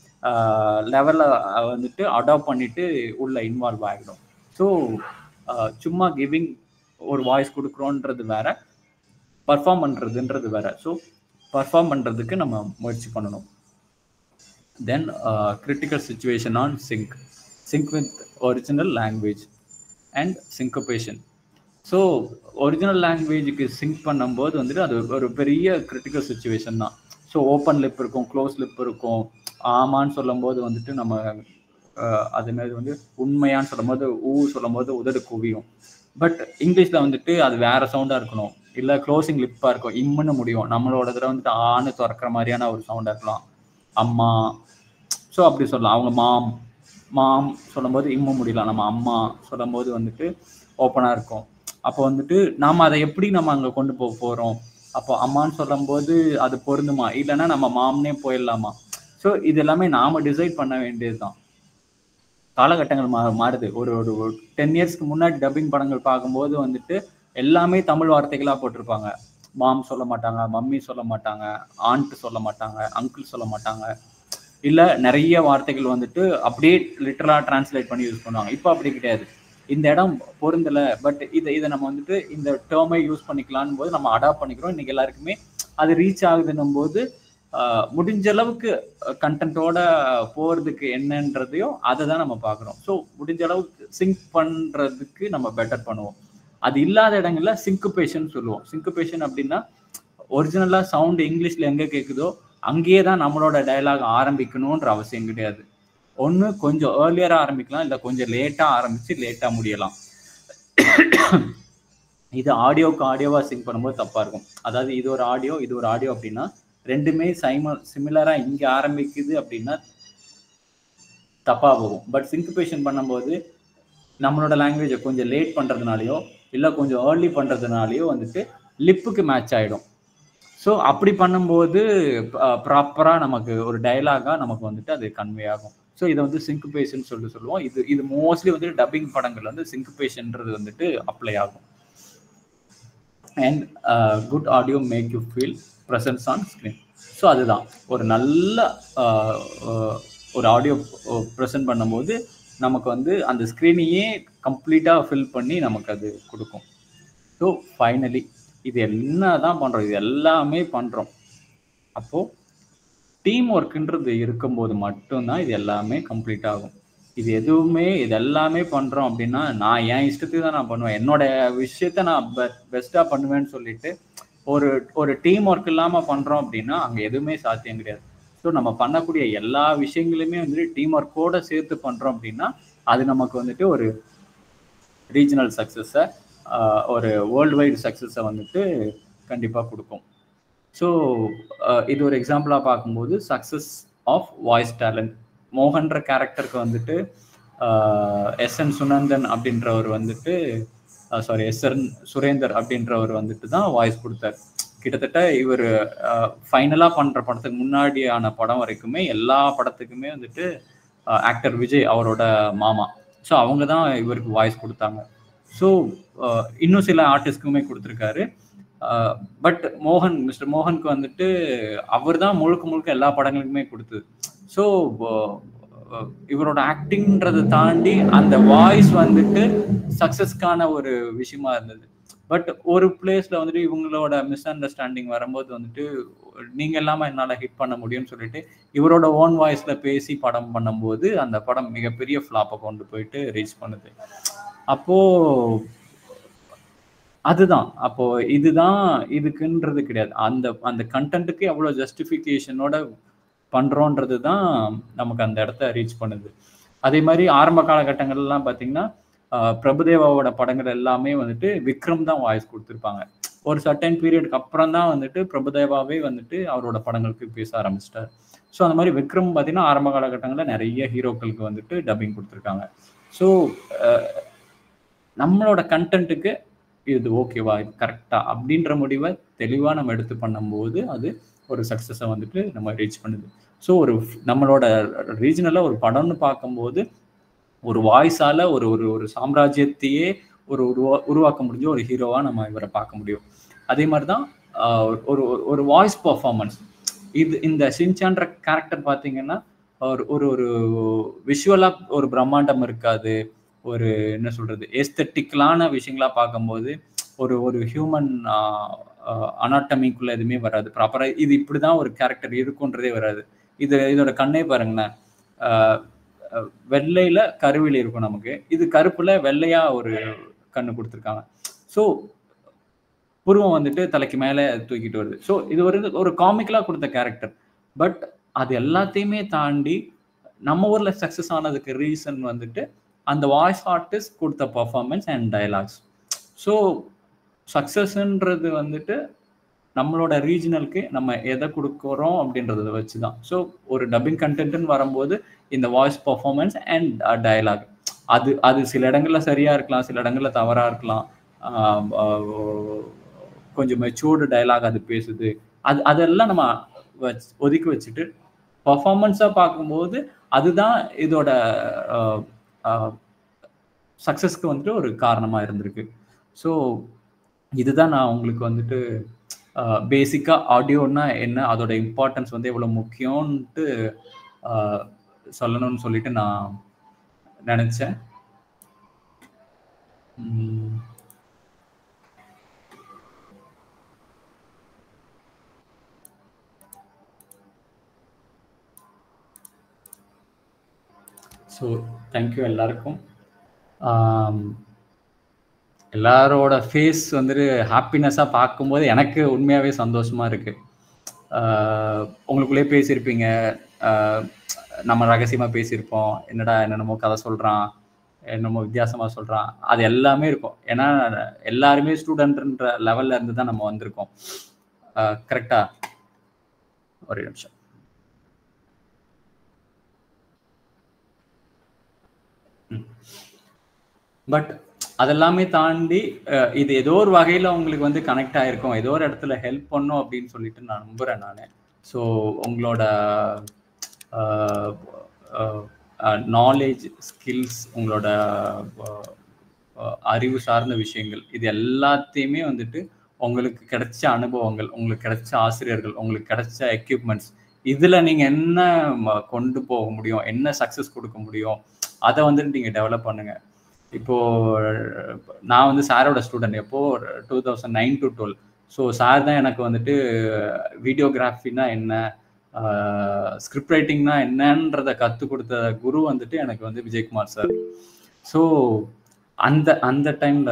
லெவலில் வந்துட்டு அடாப்ட் பண்ணிட்டு உள்ள இன்வால்வ் ஆகிடும் ஸோ சும்மா கிவிங் ஒரு வாய்ஸ் கொடுக்குறோன்றது வேற பர்ஃபார்ம் பண்ணுறதுன்றது வேற ஸோ பர்ஃபார்ம் பண்ணுறதுக்கு நம்ம முயற்சி பண்ணணும் then critical situation on sync sync with original language and syncopation so original லாங்குவேஜுக்கு சிங்க் பண்ணும்போது வந்துட்டு அது ஒரு பெரிய கிரிட்டிக்கல் சுச்சுவேஷன் தான் ஸோ ஓப்பன் லிப் இருக்கும் க்ளோஸ் லிப் இருக்கும் ஆமான்னு சொல்லும் போது வந்துட்டு நம்ம அது மாதிரி வந்து உண்மையான்னு சொல்லும் போது ஊ சொல்லும் போது உதடு குவியும் பட் இங்கிலீஷில் வந்துட்டு அது வேற சவுண்டாக இருக்கணும் இல்லை க்ளோசிங் லிப்பாக இருக்கும் இம்முன்னு முடியும் நம்மளோட இதில் வந்துட்டு ஆன்னு திறக்கிற மாதிரியான ஒரு சவுண்டாக இருக்கலாம் அம்மா ஸோ அப்படி சொல்லலாம் அவங்க மாம் மாம் சொல்லும்போது இம்ம முடியலாம் நம்ம அம்மா சொல்லும் போது வந்துட்டு ஓப்பனாக இருக்கும் அப்போ வந்துட்டு நாம் அதை எப்படி நம்ம அங்கே கொண்டு போக போகிறோம் அப்போ அம்மான்னு சொல்லும்போது அது பொருந்துமா இல்லைன்னா நம்ம மாம்னே போயிடலாமா ஸோ இது எல்லாமே நாம் டிசைட் பண்ண வேண்டியது தான் காலகட்டங்கள் மா மாறுது ஒரு ஒரு டென் இயர்ஸ்க்கு முன்னாடி டப்பிங் படங்கள் பார்க்கும்போது வந்துட்டு எல்லாமே தமிழ் வார்த்தைகளாக போட்டிருப்பாங்க மாம் சொல்ல மாட்டாங்க மம்மி சொல்ல மாட்டாங்க ஆண்ட் சொல்ல மாட்டாங்க அங்கிள் சொல்ல மாட்டாங்க இல்லை நிறைய வார்த்தைகள் வந்துட்டு அப்படியே லிட்டரலாக டிரான்ஸ்லேட் பண்ணி யூஸ் பண்ணுவாங்க இப்போ அப்படி கிடையாது இந்த இடம் பொருந்தலை பட் இதை இதை நம்ம வந்துட்டு இந்த டேர்மை யூஸ் பண்ணிக்கலான்னு போது நம்ம அடாப்ட் பண்ணிக்கிறோம் இன்னைக்கு எல்லாருக்குமே அது ரீச் ஆகுதுன்னும் போது முடிஞ்ச அளவுக்கு கண்டென்ட்டோட போகிறதுக்கு என்னன்றதையும் அதை தான் நம்ம பார்க்குறோம் ஸோ முடிஞ்ச அளவுக்கு சிங்க் பண்ணுறதுக்கு நம்ம பெட்டர் பண்ணுவோம் அது இல்லாத இடங்கள்ல சிங்குபேஷன் சொல்லுவோம் சிங்குபேஷன் அப்படின்னா ஒரிஜினலாக சவுண்டு இங்கிலீஷில் எங்கே கேட்குதோ அங்கேயே தான் நம்மளோட டயலாக் ஆரம்பிக்கணுன்ற அவசியம் கிடையாது ஒன்று கொஞ்சம் ஏர்லியராக ஆரம்பிக்கலாம் இல்லை கொஞ்சம் லேட்டாக ஆரம்பித்து லேட்டாக முடியலாம் இது ஆடியோக்கு ஆடியோவாக சிங்க் பண்ணும்போது தப்பாக இருக்கும் அதாவது இது ஒரு ஆடியோ இது ஒரு ஆடியோ அப்படின்னா ரெண்டுமே சைம சிமிலராக இங்கே ஆரம்பிக்குது அப்படின்னா தப்பாக போகும் பட் சிங்குபேஷன் பண்ணும்போது நம்மளோட லாங்குவேஜை கொஞ்சம் லேட் பண்ணுறதுனாலையோ இல்லை கொஞ்சம் ஏர்லி பண்ணுறதுனாலையோ வந்துட்டு லிப்புக்கு மேட்ச் ஆகிடும் ஸோ அப்படி பண்ணும்போது ப்ராப்பராக நமக்கு ஒரு டைலாகாக நமக்கு வந்துட்டு அது கன்வே ஆகும் ஸோ இதை வந்து சிங்குபேஷன் சொல்லி சொல்லுவோம் இது இது மோஸ்ட்லி வந்துட்டு டப்பிங் படங்கள் வந்து சிங்குபேஷன்ன்றது வந்துட்டு அப்ளை ஆகும் and good audio make you feel presence on screen so அதுதான் ஒரு நல்ல ஒரு ஆடியோ ப்ரெசென்ட் பண்ணும்போது நமக்கு வந்து அந்த ஸ்க்ரீனையே கம்ப்ளீட்டாக ஃபில் பண்ணி நமக்கு அது கொடுக்கும் ஸோ ஃபைனலி இது என்ன தான் பண்ணுறோம் இது எல்லாமே பண்ணுறோம் அப்போது டீம் ஒர்க்குன்றது இருக்கும்போது மட்டும்தான் இது எல்லாமே கம்ப்ளீட் ஆகும் இது எதுவுமே இது எல்லாமே பண்ணுறோம் அப்படின்னா நான் என் இஷ்டத்துக்கு தான் நான் பண்ணுவேன் என்னோட விஷயத்த நான் பெ பெஸ்ட்டாக பண்ணுவேன்னு சொல்லிட்டு ஒரு ஒரு டீம் ஒர்க் இல்லாமல் பண்ணுறோம் அப்படின்னா அங்கே எதுவுமே சாத்தியம் கிடையாது ஸோ நம்ம பண்ணக்கூடிய எல்லா விஷயங்களுமே வந்துட்டு டீம் ஒர்க்கோட சேர்த்து பண்ணுறோம் அப்படின்னா அது நமக்கு வந்துட்டு ஒரு ரீஜனல் சக்ஸஸை ஒரு வேர்ல்டு வைடு சக்ஸஸை வந்துட்டு கண்டிப்பாக கொடுக்கும் ஸோ இது ஒரு எக்ஸாம்பிளாக பார்க்கும்போது சக்ஸஸ் ஆஃப் வாய்ஸ் டேலண்ட் மோகன்ற கேரக்டருக்கு வந்துட்டு எஸ் என் சுனந்தன் அப்படின்றவர் வந்துட்டு சாரி எஸ் என் சுரேந்தர் அப்படின்றவர் வந்துட்டு தான் வாய்ஸ் கொடுத்தார் கிட்டத்தட்ட இவர் ஃபைனலாக பண்ணுற படத்துக்கு முன்னாடியான படம் வரைக்குமே எல்லா படத்துக்குமே வந்துட்டு ஆக்டர் விஜய் அவரோட மாமா ஸோ அவங்க தான் இவருக்கு வாய்ஸ் கொடுத்தாங்க ஸோ இன்னும் சில ஆர்டிஸ்ட்க்குமே கொடுத்துருக்காரு பட் மோகன் மிஸ்டர் மோகனுக்கு வந்துட்டு அவர் தான் முழுக்க முழுக்க எல்லா படங்களுக்குமே கொடுத்தது ஸோ இவரோட ஆக்டிங்ன்றதை தாண்டி அந்த வாய்ஸ் வந்துட்டு சக்சஸ்க்கான ஒரு விஷயமா இருந்தது பட் ஒரு பிளேஸ்ல வந்துட்டு இவங்களோட மிஸ் அண்டர்ஸ்டாண்டிங் வரும்போது வந்துட்டு நீங்க இல்லாம என்னால ஹிட் பண்ண முடியும்னு சொல்லிட்டு இவரோட ஓன் வாய்ஸ்ல பேசி படம் பண்ணும்போது அந்த படம் மிகப்பெரிய ஃபிளாப்பை கொண்டு போயிட்டு ரீச் பண்ணுது அப்போ அதுதான் அப்போ இதுதான் இதுக்குன்றது கிடையாது அந்த அந்த கண்டென்ட்டுக்கு எவ்வளவு ஜஸ்டிஃபிகேஷனோட பண்றோன்றது தான் நமக்கு அந்த இடத்த ரீச் பண்ணுது அதே மாதிரி ஆரம்ப காலகட்டங்கள்லாம் பார்த்தீங்கன்னா பிரபுதேவாவோட படங்கள் எல்லாமே வந்துட்டு விக்ரம் தான் வாய்ஸ் கொடுத்துருப்பாங்க ஒரு சர்டன் பீரியடுக்கு அப்புறம் தான் வந்துட்டு பிரபுதேவாவே வந்துட்டு அவரோட படங்களுக்கு பேச ஆரம்பிச்சிட்டார் ஸோ அந்த மாதிரி விக்ரம் பார்த்தீங்கன்னா ஆரம்ப காலகட்டங்களில் நிறைய ஹீரோக்களுக்கு வந்துட்டு டப்பிங் கொடுத்துருக்காங்க ஸோ நம்மளோட கண்டென்ட்டுக்கு இது ஓகேவா இது கரெக்டா அப்படின்ற முடிவை தெளிவாக நம்ம எடுத்து பண்ணும்போது அது ஒரு சக்ஸஸை வந்துட்டு நம்ம ரீச் பண்ணுது ஸோ ஒரு நம்மளோட ரீஜனலாக ஒரு படம்னு பார்க்கும்போது ஒரு வாய்ஸால ஒரு ஒரு ஒரு சாம்ராஜ்யத்தையே ஒரு உருவா உருவாக்க முடிஞ்ச ஒரு ஹீரோவா நம்ம இவரை பார்க்க முடியும் அதே மாதிரி தான் ஒரு ஒரு வாய்ஸ் பர்ஃபார்மன்ஸ் இது இந்த சின்சான்ற கேரக்டர் பார்த்தீங்கன்னா ஒரு ஒரு ஒரு விஷுவலா ஒரு பிரம்மாண்டம் இருக்காது ஒரு என்ன சொல்றது எஸ்தட்டிக்கலான விஷயங்களா பார்க்கும்போது ஒரு ஒரு ஹியூமன் அனாட்டமிக்குள்ள எதுவுமே வராது ப்ராப்பரா இது இப்படிதான் ஒரு கேரக்டர் இருக்குன்றதே வராது இது இதோட கண்ணே பாருங்களேன் வெள்ளையில கருவில் இருக்கும் நமக்கு இது கருப்புல வெள்ளையா ஒரு கண்ணு கொடுத்துருக்காங்க ஸோ புருவம் வந்துட்டு தலைக்கு மேலே தூக்கிட்டு வருது ஸோ இது ஒரு ஒரு காமிக்கலா கொடுத்த கேரக்டர் பட் அது எல்லாத்தையுமே தாண்டி நம்ம ஊர்ல சக்சஸ் ஆனதுக்கு ரீசன் வந்துட்டு அந்த வாய்ஸ் ஆர்டிஸ்ட் கொடுத்த பர்ஃபார்மன்ஸ் அண்ட் டயலாக்ஸ் ஸோ சக்ஸஸ்ன்றது வந்துட்டு நம்மளோட ரீஜனலுக்கு நம்ம எதை கொடுக்குறோம் அப்படின்றத வச்சு தான் ஸோ ஒரு டப்பிங் கண்டென்ட்னு வரும்போது இந்த வாய்ஸ் பர்ஃபார்மன்ஸ் அண்ட் டயலாக் அது அது சில இடங்கள்ல சரியா இருக்கலாம் சில இடங்கள்ல தவறா இருக்கலாம் கொஞ்சம் மெச்சூர்டு டயலாக் அது பேசுது அது அதெல்லாம் நம்ம வச்சு ஒதுக்கி வச்சுட்டு பர்ஃபார்மன்ஸாக பார்க்கும்போது அதுதான் இதோட சக்ஸஸ்க்கு வந்துட்டு ஒரு காரணமாக இருந்திருக்கு ஸோ இதுதான் நான் உங்களுக்கு வந்துட்டு பேசிக்காக ஆடியோன்னா என்ன அதோட இம்பார்ட்டன்ஸ் வந்து எவ்வளோ முக்கியம்ன்ட்டு சொல்லணும்னு சொல்லிட்டு நான் நினச்சேன் ஸோ தேங்க்யூ எல்லாருக்கும் எல்லாரோட ஃபேஸ் வந்துட்டு ஹாப்பினஸ்ஸாக பார்க்கும்போது எனக்கு உண்மையாகவே சந்தோஷமாக இருக்குது உங்களுக்குள்ளே பேசியிருப்பீங்க நம்ம ரகசியமாக பேசியிருப்போம் என்னடா என்னென்னமோ கதை சொல்கிறான் என்னமோ வித்தியாசமாக சொல்கிறான் அது எல்லாமே இருக்கும் ஏன்னா எல்லாருமே ஸ்டூடெண்ட்ன்ற லெவலில் இருந்து தான் நம்ம வந்திருக்கோம் கரெக்டா ஒரு நிமிஷம் பட் அதெல்லாமே தாண்டி இது ஏதோ ஒரு வகையில் உங்களுக்கு வந்து கனெக்ட் ஆகிருக்கும் ஏதோ ஒரு இடத்துல ஹெல்ப் பண்ணும் அப்படின்னு சொல்லிட்டு நான் நம்புகிறேன் நான் ஸோ உங்களோட நாலேஜ் ஸ்கில்ஸ் உங்களோட அறிவு சார்ந்த விஷயங்கள் இது எல்லாத்தையுமே வந்துட்டு உங்களுக்கு கிடைச்ச அனுபவங்கள் உங்களுக்கு கிடைச்ச ஆசிரியர்கள் உங்களுக்கு கிடைச்ச எக்யூப்மெண்ட்ஸ் இதில் நீங்கள் என்ன கொண்டு போக முடியும் என்ன சக்ஸஸ் கொடுக்க முடியும் அதை வந்துட்டு நீங்கள் டெவலப் பண்ணுங்கள் இப்போ நான் வந்து சாரோட ஸ்டூடெண்ட் எப்போ two thousand nine to twelve so sir தான் எனக்கு வந்துட்டு வீடியோகிராஃபினா என்ன ஸ்கிரிப்ட் ரைட்டிங்னா என்னன்றத கற்றுக் கொடுத்த குரு வந்துட்டு எனக்கு வந்து விஜயகுமார் சார் ஸோ அந்த அந்த டைம்ல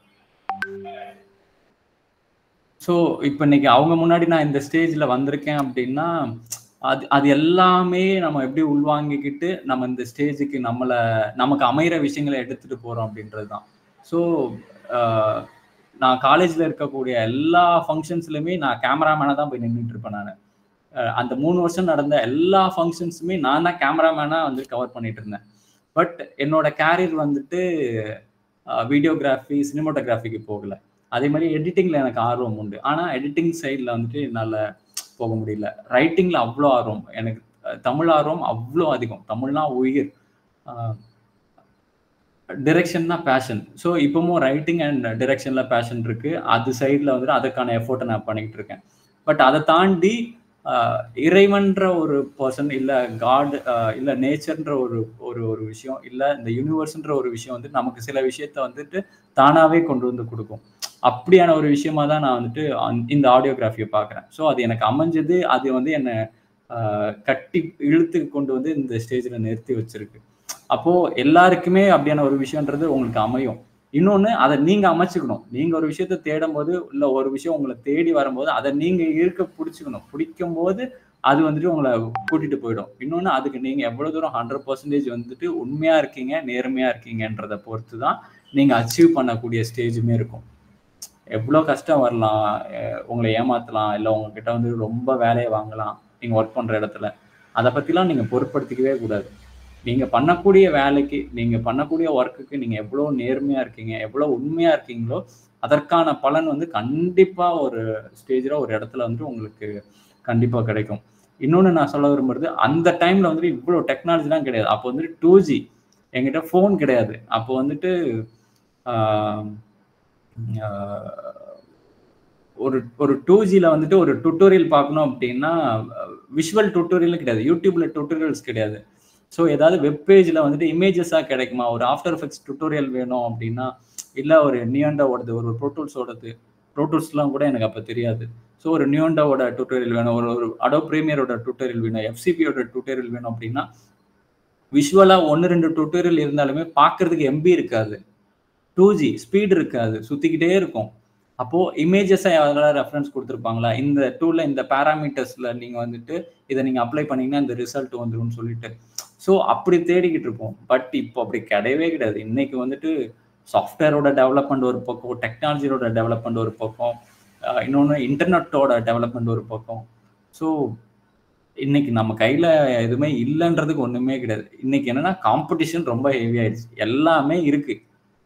ஸோ இப்போ இன்னைக்கு அவங்க முன்னாடி நான் இந்த ஸ்டேஜில் வந்திருக்கேன் அப்படின்னா அது அது எல்லாமே நம்ம எப்படி உள்வாங்கிக்கிட்டு நம்ம இந்த ஸ்டேஜுக்கு நம்மளை நமக்கு அமைகிற விஷயங்களை எடுத்துட்டு போறோம் அப்படின்றது தான் ஸோ நான் காலேஜில் இருக்கக்கூடிய எல்லா ஃபங்க்ஷன்ஸ்லையுமே நான் கேமராமேனாக தான் போய் நின்றுட்டு இருப்பேன் நான் அந்த மூணு வருஷம் நடந்த எல்லா ஃபங்க்ஷன்ஸுமே நான் தான் கேமராமேனாக வந்து கவர் பண்ணிட்டு இருந்தேன் பட் என்னோட கேரியர் வந்துட்டு வீடியோகிராஃபி சினிமோட்டோகிராஃபிக்கு போகல அதே மாதிரி எடிட்டிங்ல எனக்கு ஆர்வம் உண்டு ஆனால் எடிட்டிங் சைடில் வந்துட்டு என்னால் போக முடியல ரைட்டிங்ல அவ்வளோ ஆர்வம் எனக்கு தமிழ் ஆர்வம் அவ்வளோ அதிகம் தமிழ்னா உயிர் டிரெக்ஷன் தான் பேஷன் ஸோ இப்பவும் ரைட்டிங் அண்ட் டிரெக்ஷன்ல பேஷன் இருக்கு அது சைடில் வந்துட்டு அதுக்கான எஃபோர்ட்டை நான் பண்ணிக்கிட்டு இருக்கேன் பட் அதை தாண்டி ஆஹ், இறைவன்ற ஒரு பர்சன் இல்லை காட் இல்லை நேச்சர்ன்ற ஒரு ஒரு ஒரு விஷயம் இல்லை இந்த யூனிவர்ஸ்ன்ற ஒரு விஷயம் வந்து நமக்கு சில விஷயத்த வந்துட்டு தானாகவே கொண்டு வந்து கொடுக்கும் அப்படியான ஒரு விஷயமா தான் நான் வந்துட்டு அந்த- இந்த ஆடியோகிராஃபியை பார்க்குறேன் ஸோ அது எனக்கு அமைஞ்சது அது வந்து என்னை ஆஹ், கட்டி இழுத்து கொண்டு வந்து இந்த ஸ்டேஜில் நிறுத்தி வச்சிருக்கு அப்போ எல்லாருக்குமே அப்படியான ஒரு விஷயம்ன்றது உங்களுக்கு அமையும் இன்னொன்னு அதை நீங்க அமைச்சுக்கணும் நீங்க ஒரு விஷயத்த தேடும் போது இல்ல ஒரு விஷயம் உங்களை தேடி வரும்போது அதை நீங்க இருக்க பிடிச்சுக்கணும் பிடிக்கும் போது அது வந்துட்டு உங்களை கூட்டிட்டு போயிடும் இன்னொன்னு அதுக்கு நீங்க எவ்வளவு தூரம் ஹண்ட்ரட் பர்சன்டேஜ் வந்துட்டு உண்மையா இருக்கீங்க நேர்மையா இருக்கீங்கன்றத பொறுத்து தான் நீங்க அச்சீவ் பண்ணக்கூடிய ஸ்டேஜுமே இருக்கும் எவ்வளோ கஷ்டம் வரலாம் அஹ் உங்களை ஏமாத்தலாம் இல்லை உங்ககிட்ட வந்து ரொம்ப வேலையை வாங்கலாம் நீங்க ஒர்க் பண்ற இடத்துல அதை பத்திலாம் நீங்க பொருட்படுத்திக்கவே கூடாது நீங்க பண்ணக்கூடிய வேலைக்கு நீங்க பண்ணக்கூடிய ஒர்க்குக்கு நீங்க எவ்வளவு நேர்மையா இருக்கீங்க எவ்வளவு உண்மையா இருக்கீங்களோ அதற்கான பலன் வந்து கண்டிப்பா ஒரு ஸ்டேஜ்ல ஒரு இடத்துல வந்து உங்களுக்கு கண்டிப்பா கிடைக்கும் இன்னொன்னு நான் சொல்ல விரும்புறது அந்த டைம்ல வந்துட்டு இவ்வளவு டெக்னாலஜிலாம் கிடையாது அப்போ வந்துட்டு டூ ஜி என்கிட்ட ஃபோன் கிடையாது அப்போ வந்துட்டு ஆஹ், ஆஹ், ஒரு ஒரு டூ ஜியில் வந்துட்டு ஒரு டுட்டோரியல் பார்க்கணும் அப்படின்னா விஷுவல் டுட்டோரியலும் கிடையாது யூடியூப்ல டுட்டோரியல்ஸ் கிடையாது ஸோ ஏதாவது வெப் பேஜில் வந்துட்டு இமேஜஸாக கிடைக்குமா ஒரு ஆஃப்டர் எஃபெக்ட்ஸ் டுட்டோரியல் வேணும் அப்படின்னா இல்லை ஒரு நியோண்டாவோடது ஒரு ப்ரோட்டூல்ஸோடது ப்ரோட்டூல்ஸ்லாம் கூட எனக்கு அப்போ தெரியாது ஸோ ஒரு நியோண்டாவோட டுட்டோரியல் வேணும் ஒரு ஒரு அடோ ப்ரீமியரோட டுட்டோரியல் வேணும் எஃப்சிபியோட டுட்டோரியல் வேணும் அப்படின்னா விஷுவலாக ஒன்று ரெண்டு டுட்டோரியல் இருந்தாலுமே பார்க்கறதுக்கு எம்பி இருக்காது டூ ஜி ஸ்பீடு இருக்காது சுற்றிக்கிட்டே இருக்கும் அப்போ இமேஜஸை யாராவது ரெஃபரன்ஸ் கொடுத்துருப்பாங்களா இந்த டூல்ல இந்த பேராமீட்டர்ஸ்ல நீங்க வந்துட்டு இதை நீங்க அப்ளை பண்ணீங்கன்னா இந்த ரிசல்ட் வந்துரும்னு சொல்லிட்டு ஸோ அப்படி தேடிக்கிட்டு இருப்போம் பட் இப்போ அப்படி கிடையவே கிடையாது இன்னைக்கு வந்துட்டு சாஃப்ட்வேரோட டெவலப்மெண்ட் ஒரு பக்கம் டெக்னாலஜியோட டெவலப்மெண்ட் ஒரு பக்கம் அஹ் இன்னொன்னு இன்டர்நெட்டோட டெவலப்மெண்ட் ஒரு பக்கம் ஸோ இன்னைக்கு நம்ம கையில எதுவுமே இல்லைன்றதுக்கு ஒண்ணுமே கிடையாது இன்னைக்கு என்னன்னா காம்படிஷன் ரொம்ப ஹெவி ஆயிடுச்சு எல்லாமே இருக்கு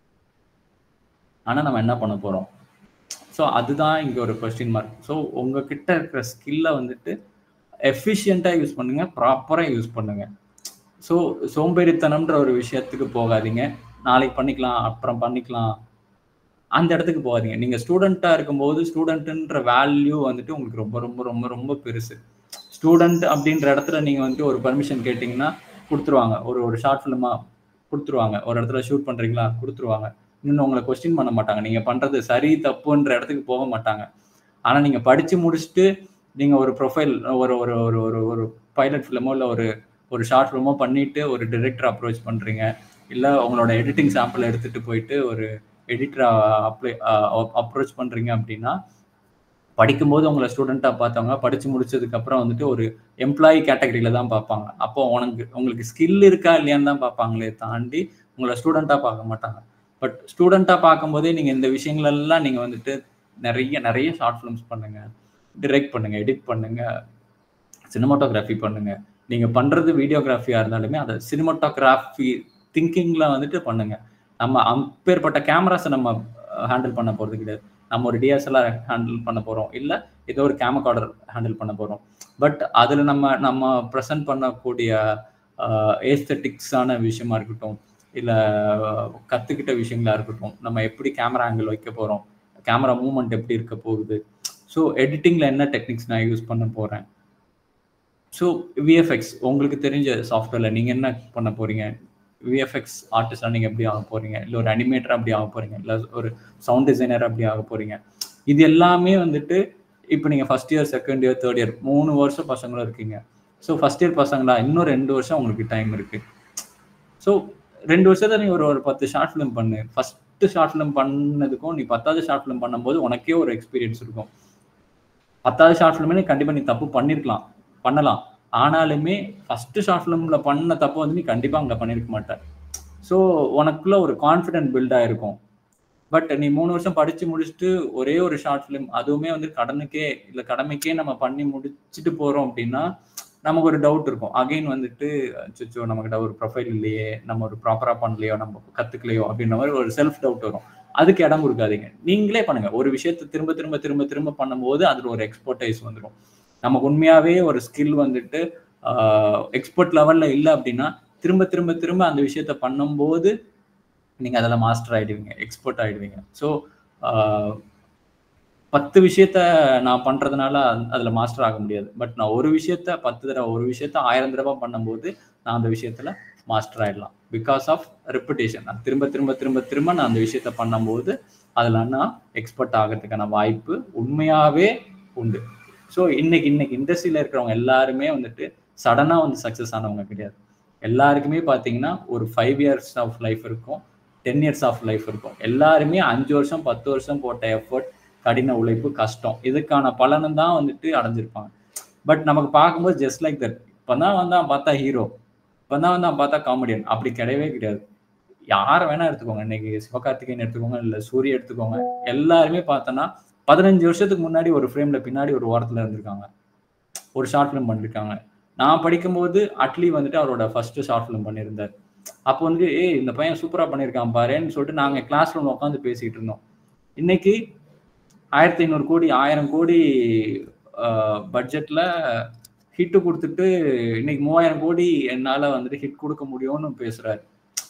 ஆனா நம்ம என்ன பண்ண போறோம் ஸோ அதுதான் இங்க ஒரு கொஸ்டின் மார்க் ஸோ உங்ககிட்ட இருக்கிற ஸ்கில்லை வந்துட்டு எஃபிஷியண்டா யூஸ் பண்ணுங்க ப்ராப்பரா யூஸ் பண்ணுங்க ஸோ சோம்பேறித்தனம்ன்ற ஒரு விஷயத்துக்கு போகாதீங்க நாளைக்கு பண்ணிக்கலாம் அப்புறம் பண்ணிக்கலாம் அந்த இடத்துக்கு போகாதீங்க நீங்க ஸ்டூடெண்டா இருக்கும்போது ஸ்டூடெண்ட்ன்ற வேல்யூ வந்துட்டு உங்களுக்கு ரொம்ப ரொம்ப ரொம்ப ரொம்ப பெருசு ஸ்டூடெண்ட் அப்படின்ற இடத்துல நீங்க வந்துட்டு ஒரு பர்மிஷன் கேட்டிங்கன்னா கொடுத்துருவாங்க ஒரு ஒரு ஷார்ட் ஃபிலிமா கொடுத்துருவாங்க ஒரு இடத்துல ஷூட் பண்றீங்களா கொடுத்துருவாங்க இன்னும் உங்களை கொஸ்டின் பண்ண மாட்டாங்க நீங்க பண்றது சரி தப்புன்ற இடத்துக்கு போக மாட்டாங்க ஆனா நீங்க படிச்சு முடிச்சுட்டு நீங்க ஒரு ப்ரொஃபைல் ஒரு ஒரு ஒரு ஒரு ஒரு பைலட் ஃபிலிமோ இல்லை ஒரு ஒரு ஷார்ட் ஃபிலிமோ பண்ணிட்டு ஒரு டிரெக்டர் அப்ரோச் பண்றீங்க இல்ல உங்களோட எடிட்டிங் சாம்பிள் எடுத்துட்டு போயிட்டு ஒரு எடிட்டரா அப்ளை அப்ரோச் பண்றீங்க அப்படின்னா படிக்கும்போது உங்களை ஸ்டூடெண்ட்டாக பார்த்தவங்க படிச்சு முடிச்சதுக்கு அப்புறம் வந்துட்டு ஒரு எம்ப்ளாயி கேட்டகரியில தான் பார்ப்பாங்க அப்போ உனக்கு உங்களுக்கு ஸ்கில் இருக்கா இல்லையான்னு தான் பார்ப்பாங்களே தாண்டி உங்களை ஸ்டூடெண்ட்டாக பார்க்க மாட்டாங்க பட் ஸ்டூடெண்ட்டாக பார்க்கும்போதே நீங்கள் இந்த விஷயங்களெல்லாம் நீங்கள் வந்துட்டு நிறைய நிறைய ஷார்ட் ஃபிலிம்ஸ் பண்ணுங்க டிரெக்ட் பண்ணுங்க எடிட் பண்ணுங்க சினிமாட்டோகிராஃபி பண்ணுங்க நீங்க பண்றது வீடியோகிராஃபியா இருந்தாலுமே அதை சினிமாட்டோகிராஃபி திங்கிங்ல வந்துட்டு பண்ணுங்க நம்ம அப்பேற்பட்ட கேமராஸை நம்ம ஹேண்டில் பண்ண போறது கிடையாது நம்ம ஒரு டிஎஸ்எல்ஆர் ஹேண்டில் பண்ண போறோம் இல்ல ஏதோ ஒரு கேமகார்டர் ஹேண்டில் பண்ண போறோம் பட் அதுல நம்ம நம்ம ப்ரெசென்ட் பண்ணக்கூடிய ஏஸ்தட்டிக்ஸான விஷயமா இருக்கட்டும் இல்ல கத்துக்கிட்ட விஷயங்களா இருக்கட்டும் நம்ம எப்படி கேமரா ஆங்கிள் வைக்க போறோம் கேமரா மூவ்மெண்ட் எப்படி இருக்க போகுது ஸோ எடிட்டிங்ல என்ன டெக்னிக்ஸ் நான் யூஸ் பண்ண போறேன் ஸோ விஎஃப்எக்ஸ் உங்களுக்கு தெரிஞ்ச சாஃப்ட்வேர்ல நீங்க என்ன பண்ண போறீங்க விஎஃப்எக்ஸ் ஆர்டிஸ்டா நீங்க எப்படி ஆக போறீங்க இல்லை ஒரு அனிமேட்டர் அப்படி ஆக போறீங்க இல்லை ஒரு சவுண்ட் டிசைனர் அப்படி ஆக போறீங்க இது எல்லாமே வந்துட்டு இப்போ நீங்க first year second year third year மூணு வருஷம் பசங்களும் இருக்கீங்க ஸோ ஃபர்ஸ்ட் இயர் பசங்களா இன்னும் ரெண்டு வருஷம் உங்களுக்கு டைம் இருக்கு ஸோ ரெண்டு வருஷத்துல நீ ஒரு ஒரு பத்து ஷார்ட் ஃபிலிம் பண்ணு ஃபர்ஸ்ட் ஷார்ட் ஃபிலிம் பண்ணதுக்கும் நீ பத்தாவது ஷார்ட் ஃபிலிம் பண்ணும்போது உனக்கே ஒரு எக்ஸ்பீரியன்ஸ் இருக்கும் பத்தாவது ஷார்ட் ஃபிலிமே கண்டிப்பா நீ தப்பு பண்ணிருக்கலாம் பண்ணலாம் ஆனாலுமே ஃபர்ஸ்ட் ஷார்ட் ஃபிலிம்ல பண்ண தப்பு வந்து நீ கண்டிப்பா அங்க பண்ணிருக்க மாட்ட ஸோ உனக்குள்ள ஒரு கான்ஃபிடென்ட் பில்ட் ஆயிருக்கும் பட் நீ மூணு வருஷம் படிச்சு முடிச்சுட்டு ஒரே ஒரு ஷார்ட் ஃபிலிம் அதுவுமே வந்து கடனுக்கே இல்லை கடமைக்கே நம்ம பண்ணி முடிச்சுட்டு போறோம் அப்படின்னா நமக்கு ஒரு டவுட் இருக்கும் அகைன் வந்துட்டு அச்சோ நம்மகிட்ட ஒரு ப்ரொஃபைல் இல்லையே நம்ம ஒரு ப்ராப்பரா பண்ணலையோ நம்ம கத்துக்கலையோ அப்படின்ற மாதிரி ஒரு செல்ஃப் டவுட் வரும் அதுக்கு இடம் கொடுக்காதீங்க நீங்களே பண்ணுங்க ஒரு விஷயத்த திரும்ப திரும்ப திரும்ப திரும்ப பண்ணும்போது அதுல ஒரு எக்ஸ்பர்டைஸ் வந்துடும் நமக்கு உண்மையாவே ஒரு ஸ்கில் வந்துட்டு எக்ஸ்பர்ட் லெவல்ல இல்லை அப்படின்னா திரும்ப திரும்ப திரும்ப அந்த விஷயத்த பண்ணும்போது நீங்கள் அதில் மாஸ்டர் ஆகிடுவீங்க எக்ஸ்பர்ட் ஆகிடுவீங்க ஸோ பத்து விஷயத்த நான் பண்ணுறதுனால அதில் மாஸ்டர் ஆக முடியாது பட் நான் ஒரு விஷயத்த பத்து தடவை ஒரு விஷயத்த ஆயிரம் தடவை பண்ணும்போது நான் அந்த விஷயத்தில் மாஸ்டர் ஆகிடலாம் பிகாஸ் ஆஃப் ரெப்புடேஷன் நான் திரும்ப திரும்ப திரும்ப திரும்ப நான் அந்த விஷயத்த பண்ணும்போது அதில் நான் எக்ஸ்பர்ட் ஆகிறதுக்கான வாய்ப்பு உண்மையாகவே உண்டு ஸோ இன்னைக்கு இன்னைக்கு இண்டஸ்ட்ரியில் இருக்கிறவங்க எல்லாருமே வந்துட்டு சடனாக வந்து சக்ஸஸ் ஆனவங்க கிடையாது எல்லாருக்குமே பார்த்தீங்கன்னா ஒரு ஃபைவ் இயர்ஸ் ஆஃப் லைஃப் இருக்கும் டென் இயர்ஸ் ஆஃப் லைஃப் இருக்கும் எல்லாருமே அஞ்சு வருஷம் பத்து வருஷம் போட்ட எஃபர்ட் கடின உழைப்பு கஷ்டம் இதுக்கான பலனும் தான் வந்துட்டு அடைஞ்சிருப்பாங்க பட் நமக்கு பார்க்கும்போது ஜஸ்ட் லைக் தட் இப்போ தான் வந்தான் பார்த்தா ஹீரோ இப்போ தான் வந்தான் பார்த்தா காமெடியன் அப்படி கிடையவே கிடையாது யாரை வேணா எடுத்துக்கோங்க இன்னைக்கு சிவகார்த்திகேயன் எடுத்துக்கோங்க இல்லை சூரிய எடுத்துக்கோங்க எல்லாருமே பார்த்தோன்னா பதினஞ்சு வருஷத்துக்கு முன்னாடி ஒரு ஃப்ரேம்ல பின்னாடி ஒரு ஓரத்தில் இருந்திருக்காங்க ஒரு ஷார்ட் ஃபிலிம் பண்ணிருக்காங்க நான் படிக்கும்போது அட்லி வந்துட்டு அவரோட ஃபர்ஸ்ட் ஷார்ட் ஃபிலிம் பண்ணியிருந்தார் அப்போ வந்து ஏய் இந்த பையன் சூப்பராக பண்ணியிருக்கான் பாருன்னு சொல்லிட்டு நாங்கள் கிளாஸ் ரூம் உட்காந்து பேசிக்கிட்டு இருந்தோம் இன்னைக்கு ஆயிரத்தி ஐநூறு கோடி ஆயிரம் கோடி பட்ஜெட்ல ஹிட்டு கொடுத்துட்டு இன்னைக்கு மூவாயிரம் கோடி என்னால் வந்துட்டு ஹிட் கொடுக்க முடியும்னு பேசுறாரு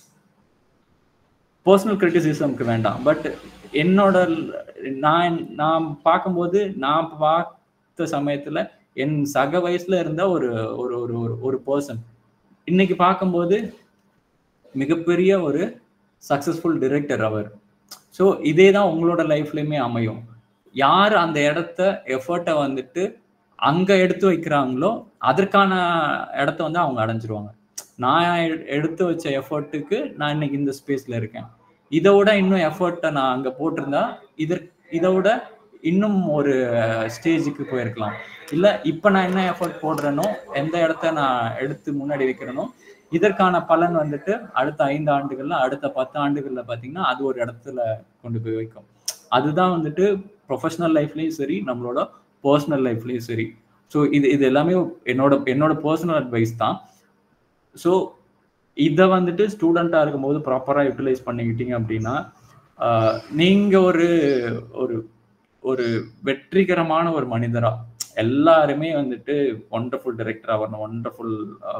பர்சனல் கிரிட்டிசிசம்க்கு வேண்டாம் பட் என்னோட நான் நான் பார்க்கும்போது நான் பார்த்த சமயத்துல என் சக வயசுல இருந்த ஒரு ஒரு ஒரு ஒரு பர்சன் இன்னைக்கு பார்க்கும்போது மிகப்பெரிய ஒரு சக்சஸ்ஃபுல் டிரெக்டர் அவர் ஸோ இதே தான் உங்களோட லைஃப்லயுமே அமையும் யார் அந்த இடத்த எஃபர்ட்டை வந்துட்டு அங்க எடுத்து வைக்கிறாங்களோ அதற்கான இடத்த வந்து அவங்க அடைஞ்சிருவாங்க நான் எடுத்து வச்ச எஃபர்ட்டுக்கு நான் இன்னைக்கு இந்த ஸ்பேஸ்ல இருக்கேன் இதை விட இன்னும் எஃபர்ட்டை நான் அங்க போட்டிருந்தா இதற்கு இதை விட இன்னும் ஒரு ஸ்டேஜுக்கு போயிருக்கலாம் இல்ல இப்ப நான் என்ன எஃபர்ட் போடுறேனோ எந்த இடத்த நான் எடுத்து முன்னாடி வைக்கிறேனோ இதற்கான பலன் வந்துட்டு அடுத்த ஐந்து ஆண்டுகள்ல அடுத்த பத்து ஆண்டுகள்ல பாத்தீங்கன்னா அது ஒரு இடத்துல கொண்டு போய் வைக்கும் அதுதான் வந்துட்டு ப்ரொஃபஷனல் லைஃப்லயும் சரி நம்மளோட பர்சனல் லைஃப்லயும் சரி ஸோ இது இது எல்லாமே என்னோட என்னோட பர்சனல் அட்வைஸ் தான் ஸோ இதை வந்துட்டு ஸ்டூடெண்ட்டாக இருக்கும்போது ப்ராப்பராக யூட்டிலைஸ் பண்ணிக்கிட்டீங்க அப்படின்னா நீங்க ஒரு ஒரு ஒரு வெற்றிகரமான ஒரு மனிதரா எல்லாருமே வந்துட்டு ஒண்டர்ஃபுல் டைரக்டரா வரணும் ஒண்டர்ஃபுல்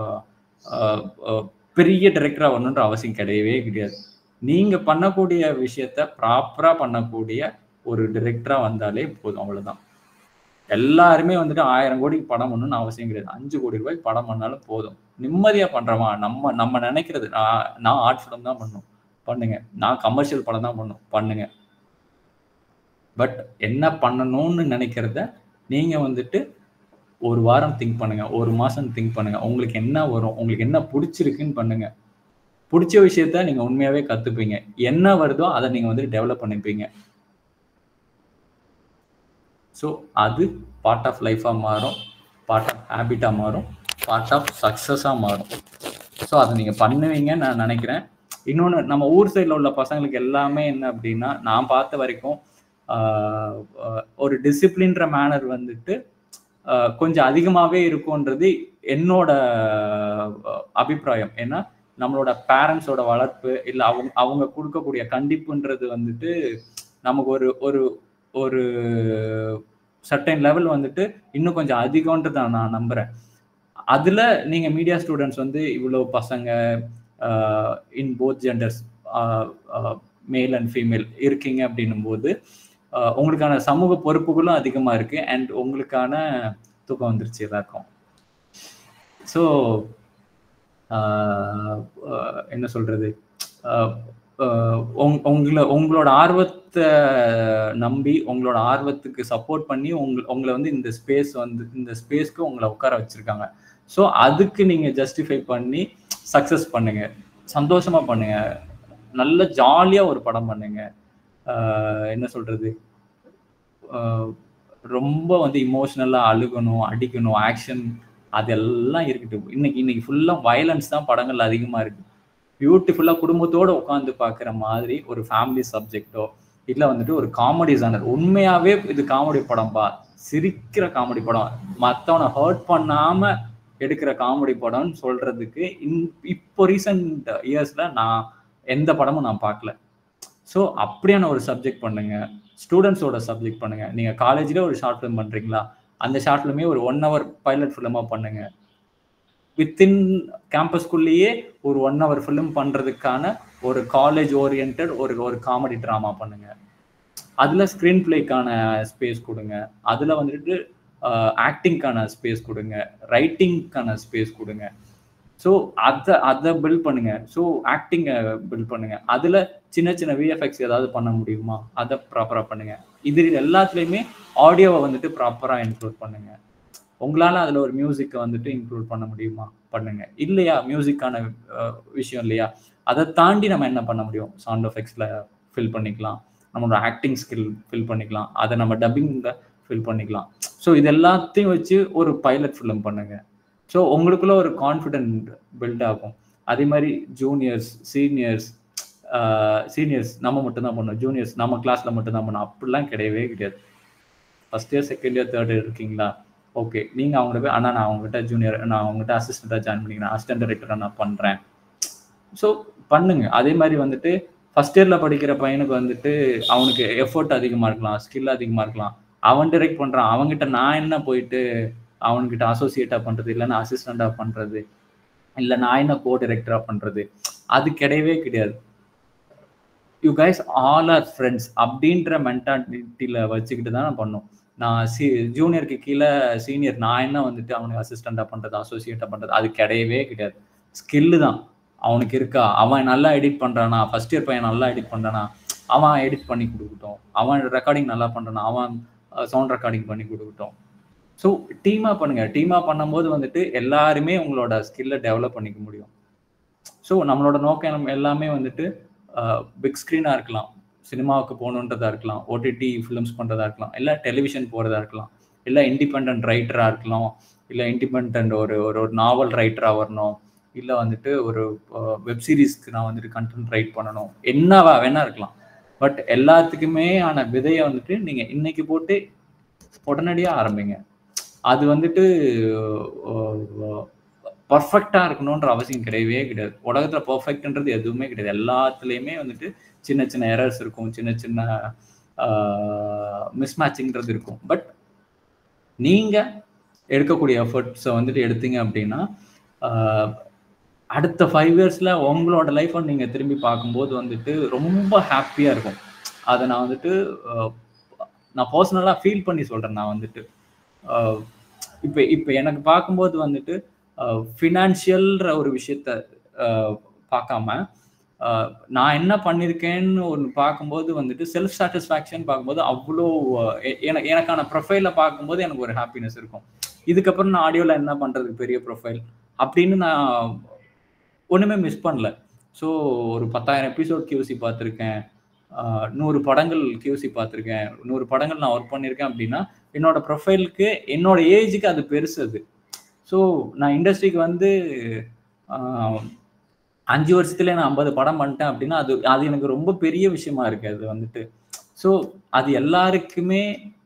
பெரிய டைரக்டரா வரணுன்ற அவசியம் கிடையவே கிடையாது நீங்க பண்ணக்கூடிய விஷயத்த ப்ராப்பரா பண்ணக்கூடிய ஒரு டைரக்டரா வந்தாலே போதும் அவ்வளவுதான் எல்லாருமே வந்துட்டு ஆயிரம் கோடிக்கு படம் பண்ணணும்னு அவசியம் கிடையாது அஞ்சு கோடி ரூபாய்க்கு படம் பண்ணாலும் போதும் நிம்மதியா பண்றோமா நம்ம நம்ம நினைக்கிறது நான் நான் ஆர்ட் ஃபிலிம் தான் பண்ணும் பண்ணுங்க நான் கமர்ஷியல் படம் தான் பண்ணும் பண்ணுங்க பட் என்ன பண்ணணும்னு நினைக்கிறத நீங்க வந்துட்டு ஒரு வாரம் திங்க் பண்ணுங்க ஒரு மாசம் திங்க் பண்ணுங்க உங்களுக்கு என்ன வரும் உங்களுக்கு என்ன பிடிச்சிருக்குன்னு பண்ணுங்க பிடிச்ச விஷயத்த நீங்க உண்மையாவே கத்துப்பீங்க என்ன வருதோ அதை நீங்க வந்து டெவலப் பண்ணிப்பீங்க ஸோ அது பார்ட் ஆஃப் லைஃபாக மாறும் பார்ட் ஆஃப் ஹேபிட்டாக மாறும் பார்ட் ஆஃப் சக்ஸஸாக மாறும் ஸோ அதை நீங்கள் பண்ணுவீங்கன்னு நான் நினைக்கிறேன் இன்னொன்று நம்ம ஊர் சைடில் உள்ள பசங்களுக்கு எல்லாமே என்ன அப்படின்னா நான் பார்த்த வரைக்கும் ஒரு டிசிப்ளின்ற மேனர் வந்துட்டு கொஞ்சம் அதிகமாகவே இருக்கும்ன்றது என்னோட அபிப்பிராயம் ஏன்னா நம்மளோட பேரண்ட்ஸோட வளர்ப்பு இல்லை அவங்க அவங்க கொடுக்கக்கூடிய கண்டிப்புன்றது வந்துட்டு நமக்கு ஒரு ஒரு ஒரு சர்டைன் லெவல் வந்துட்டு இன்னும் கொஞ்சம் அதிகம்ன்றத நான் நம்புறேன் அதுல நீங்க மீடியா ஸ்டூடெண்ட்ஸ் வந்து இவ்வளோ பசங்க in both genders male and female இருக்கீங்க அப்படின்னும் போது உங்களுக்கான சமூக பொறுப்புகளும் அதிகமா இருக்கு அண்ட் உங்களுக்கான தூக்கம் வந்துருச்சு எல்லாருக்கும் ஸோ என்ன சொல்றது உங்களை உங்களோட ஆர்வத்தை நம்பி உங்களோட ஆர்வத்துக்கு சப்போர்ட் பண்ணி உங்க உங்களை வந்து இந்த ஸ்பேஸ் வந்து இந்த ஸ்பேஸ்க்கு உங்களை உட்கார வச்சிருக்காங்க ஸோ அதுக்கு நீங்க ஜஸ்டிஃபை பண்ணி சக்சஸ் பண்ணுங்க சந்தோஷமா பண்ணுங்க நல்ல ஜாலியா ஒரு படம் பண்ணுங்க என்ன சொல்றது ரொம்ப வந்து இமோஷனலா அழுகணும் அடிக்கணும் ஆக்ஷன் அதெல்லாம் இருக்கட்டும் இன்னைக்கு இன்னைக்கு ஃபுல்லா வயலன்ஸ் தான் படங்கள் அதிகமா இருக்கு பியூட்டிஃபுல்லா குடும்பத்தோட உட்காந்து பாக்குற மாதிரி ஒரு ஃபேமிலி சப்ஜெக்டோ இல்ல வந்துட்டு ஒரு காமெடி ஜானர் உண்மையாவே இது காமெடி படம் பா சிரிக்கிற காமெடி படம் மத்தவனை ஹர்ட் பண்ணாம எடுக்கிற காமெடி படம்னு சொல்றதுக்கு இப்போ ரீசெண்ட் இயர்ஸ்ல நான் எந்த படமும் நான் பார்க்கல ஸோ அப்படியான ஒரு சப்ஜெக்ட் பண்ணுங்க ஸ்டூடெண்ட்ஸோட சப்ஜெக்ட் பண்ணுங்க நீங்க காலேஜ்ல ஒரு ஷார்ட் ஃபிலிம் பண்றீங்களா அந்த ஷார்ட் ஃபிலிமே ஒரு ஒன் ஹவர் பைலட் ஃபிலிமா பண்ணுங்க வித்தின் கேம்பஸ்குள்ளேயே ஒரு ஒன் ஹவர் ஃபிலிம் பண்றதுக்கான ஒரு காலேஜ் ஓரியன்ட் ஒரு ஒரு காமெடி ட்ராமா பண்ணுங்க அதுல ஸ்க்ரீன் பிளேக்கான ஸ்பேஸ் கொடுங்க அதுல வந்துட்டு ஆக்டிங்க்கான ஸ்பேஸ் கொடுங்க ரைட்டிங்க்கான ஸ்பேஸ் கொடுங்க ஸோ அதை அதை பில்ட் பண்ணுங்க ஸோ ஆக்டிங்கை பில்ட் பண்ணுங்க அதுல சின்ன சின்ன விஎஃப்எக்ஸ் ஏதாவது பண்ண முடியுமா அதை ப்ராப்பரா பண்ணுங்க இது எல்லாத்துலேயுமே ஆடியோவை வந்துட்டு ப்ராப்பரா இன்க்ளூட் பண்ணுங்க உங்களால அதுல ஒரு மியூசிக்கை வந்துட்டு இன்க்ளூட் பண்ண முடியுமா பண்ணுங்க இல்லையா மியூசிக்கான விஷயம் இல்லையா அதை தாண்டி நம்ம என்ன பண்ண முடியும் சவுண்ட் எஃபெக்ட்ஸ்ல ஃபில் பண்ணிக்கலாம் நம்மளோட ஆக்டிங் ஸ்கில் ஃபில் பண்ணிக்கலாம் அதை நம்ம டப்பிங்ல ஃபில் பண்ணிக்கலாம் ஸோ இது எல்லாத்தையும் வச்சு ஒரு பைலட் ஃபிலிம் பண்ணுங்க ஸோ உங்களுக்குள்ள ஒரு கான்ஃபிடென்ட் பில்ட் ஆகும் அதே மாதிரி ஜூனியர்ஸ் சீனியர்ஸ் சீனியர்ஸ் நம்ம மட்டும்தான் பண்ணோம் ஜூனியர்ஸ் நம்ம கிளாஸ்ல மட்டும்தான் பண்ணோம் அப்படிலாம் கிடையவே கிடையாது first year second year third year இருக்கீங்களா ஓகே நீங்க அவங்கள்ட்ட போய் அண்ணா நான் அவங்ககிட்ட ஜூனியர் நான் அவங்ககிட்ட அசிஸ்டண்டா ஜாயின் பண்ணிக்கிறேன் அசிஸ்டன்ட் டைரக்டரா நான் பண்றேன் ஸோ பண்ணுங்க அதே மாதிரி வந்துட்டு ஃபர்ஸ்ட் இயர்ல படிக்கிற பையனுக்கு வந்துட்டு அவனுக்கு எஃபர்ட் அதிகமா இருக்கலாம் ஸ்கில் அதிகமா இருக்கலாம் அவன் டைரக்ட் பண்றான் அவன்கிட்ட நான் என்ன போயிட்டு அவன்கிட்ட அசோசியேட்டா பண்றது இல்லைன்னா அசிஸ்டண்டா பண்றது இல்ல நான் என்ன கோ டைரக்டரா பண்றது அது கிடையவே கிடையாது you guys all are friends அப்படின்ற மென்டாலிட்டியில வச்சுக்கிட்டு தான் நான் பண்ணோம் நான் சி ஜூனியருக்கு கீழே சீனியர் நான் என்ன வந்துட்டு அவனுக்கு அசிஸ்டண்டா பண்றது அசோசியேட்டா பண்றது அது கிடையவே கிடையாது ஸ்கில்லு தான் அவனுக்கு இருக்கா அவன் நல்லா எடிட் பண்றானா ஃபர்ஸ்ட் இயர் பையன் நல்லா எடிட் பண்றானா அவன் எடிட் பண்ணி கொடுக்கட்டும் அவன் ரெக்கார்டிங் நல்லா பண்றானா அவன் சவுண்ட் ரெக்கார்டிங் பண்ணி கொடுக்கட்டும் ஸோ டீமா பண்ணுங்க டீமா பண்ணும்போது வந்துட்டு எல்லாருமே உங்களோட ஸ்கில்லை டெவலப் பண்ணிக்க முடியும் ஸோ நம்மளோட நோக்கம் எல்லாமே வந்துட்டு பிக் ஸ்க்ரீனாக இருக்கலாம் சினிமாவுக்கு போகணுன்றதா இருக்கலாம் ஓடிடி ஃபிலிம்ஸ் பண்ணுறதா இருக்கலாம் இல்லை டெலிவிஷன் போகிறதா இருக்கலாம் இல்லை இண்டிபெண்ட் ரைட்டராக இருக்கலாம் இல்லை இண்டிபெண்ட் ஒரு ஒரு ஒரு நாவல் ரைட்டராக வரணும் இல்லை வந்துட்டு ஒரு வெப் சீரிஸ்க்கு நான் வந்துட்டு கண்டென்ட் ரைட் பண்ணணும் என்னவா வேணா இருக்கலாம் பட் எல்லாத்துக்குமே ஆன விதையை வந்துட்டு நீங்கள் இன்னைக்கு போட்டு உடனடியாக ஆரம்பிங்க அது வந்துட்டு பர்ஃபெக்டா இருக்கணும்ன்ற அவசியம் கிடையவே கிடையாது உலகத்துல பர்ஃபெக்ட்ன்றது எதுவுமே கிடையாது எல்லாத்துலயுமே வந்துட்டு சின்ன சின்ன எரர்ஸ் இருக்கும் சின்ன சின்ன மிஸ்மேட்சிங்கிறது இருக்கும் பட் நீங்க எடுக்கக்கூடிய எஃபர்ட்ஸை வந்துட்டு எடுத்தீங்க அப்படின்னா அடுத்த ஃபைவ் இயர்ஸ்ல உங்களோட லைஃப்பை நீங்க திரும்பி பார்க்கும்போது வந்துட்டு ரொம்ப ஹாப்பியா இருக்கும் அதை நான் வந்துட்டு நான் பர்சனலா ஃபீல் பண்ணி சொல்றேன் நான் வந்துட்டு இப்போ இப்போ எனக்கு பார்க்கும்போது வந்துட்டு ஃபினான்ஷியல்ன்ற ஒரு விஷயத்த பார்க்காம நான் என்ன பண்ணியிருக்கேன்னு ஒன்று பார்க்கும்போது வந்துட்டு செல்ஃப் சாட்டிஸ்ஃபேக்ஷன் பார்க்கும்போது அவ்வளோ எனக்கு எனக்கான ப்ரொஃபைலை பார்க்கும்போது எனக்கு ஒரு ஹாப்பினஸ் இருக்கும் இதுக்கப்புறம் நான் ஆடியோவில் என்ன பண்ணுறதுக்கு பெரிய ப்ரொஃபைல் அப்படின்னு நான் ஒன்றுமே மிஸ் பண்ணல ஸோ ஒரு பத்தாயிரம் எபிசோட் கியூசி பார்த்துருக்கேன் நூறு படங்கள் கியூசி பார்த்துருக்கேன் நூறு படங்கள் நான் ஒர்க் பண்ணியிருக்கேன் அப்படின்னா என்னோட ப்ரொஃபைலுக்கு என்னோட ஏஜுக்கு அது பெருசு அது ஸோ நான் இண்டஸ்ட்ரிக்கு வந்து அஞ்சு வருஷத்துல நான் ஐம்பது படம் பண்ணிட்டேன் அப்படின்னா அது அது எனக்கு ரொம்ப பெரிய விஷயமா இருக்கு அது வந்துட்டு ஸோ அது எல்லாருக்குமே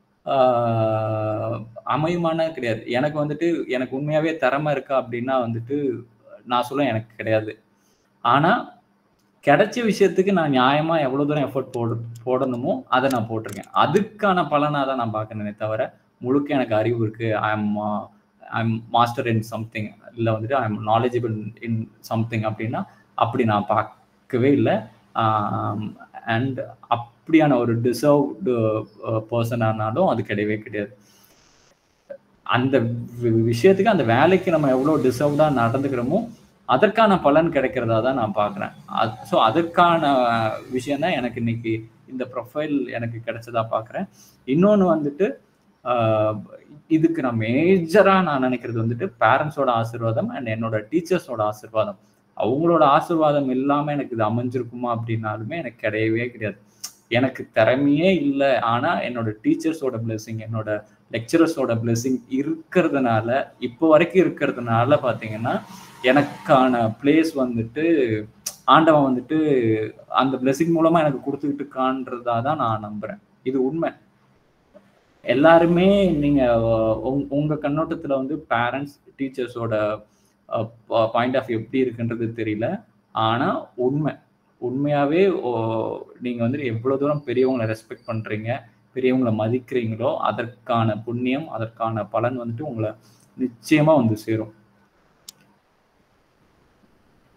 அமையுமான கிடையாது எனக்கு வந்துட்டு எனக்கு உண்மையாவே திறமை இருக்கா அப்படின்னா வந்துட்டு நான் சொல்ல எனக்கு கிடையாது ஆனா கிடைச்ச விஷயத்துக்கு நான் நியாயமா எவ்வளவு தூரம் எஃபர்ட் போடு போடணுமோ அதை நான் போட்டிருக்கேன் அதுக்கான பலனாக தான் நான் பார்க்கணுனே தவிர முழுக்க எனக்கு அறிவு இருக்கு I am I am master in something இல்லை வந்துட்டு I am knowledgeable in something அப்படின்னா அப்படி நான் பார்க்கவே இல்லை அண்ட் அப்படியான ஒரு டிசர்வ்டு பர்சனானாலும் அது கிடையவே கிடையாது அந்த விஷயத்துக்கு அந்த வேலைக்கு நம்ம எவ்வளோ டிசர்வ்டாக நடந்துக்கிறோமோ அதற்கான பலன் கிடைக்கிறதா தான் நான் பார்க்குறேன் அது ஸோ அதற்கான விஷயம் தான் எனக்கு இன்னைக்கு இந்த ப்ரொஃபைல் எனக்கு கிடைச்சதா பார்க்குறேன் இன்னொன்று வந்துட்டு இதுக்கு நான் மேஜராக நான் நினைக்கிறது வந்துட்டு பேரண்ட்ஸோட ஆசிர்வாதம் அண்ட் என்னோட டீச்சர்ஸோட ஆசிர்வாதம் அவங்களோட ஆசிர்வாதம் இல்லாமல் எனக்கு இது அமைஞ்சிருக்குமா அப்படின்னாலுமே எனக்கு கிடையவே கிடையாது எனக்கு திறமையே இல்லை ஆனால் என்னோட டீச்சர்ஸோட பிளெஸிங் என்னோட லெக்சரர்ஸோட பிளெஸிங் இருக்கிறதுனால இப்போ வரைக்கும் இருக்கிறதுனால பார்த்தீங்கன்னா எனக்கான பிளேஸ் வந்துட்டு ஆண்டவன் வந்துட்டு அந்த பிளெஸிங் மூலமா எனக்கு கொடுத்துக்கிட்டு இருக்கான்றதா தான் நான் நம்புறேன் இது உண்மை எல்லாருமே நீங்க உங்க கண்ணோட்டத்துல வந்து பேரண்ட்ஸ் டீச்சர்ஸோட பாயிண்ட் ஆஃப் எப்படி இருக்குன்றது தெரியல ஆனா உண்மை உண்மையாவே நீங்க வந்துட்டு எவ்வளவு தூரம் பெரியவங்களை ரெஸ்பெக்ட் பண்றீங்க பெரியவங்களை மதிக்கிறீங்களோ அதற்கான புண்ணியம் அதற்கான பலன் வந்துட்டு உங்களை நிச்சயமா வந்து சேரும்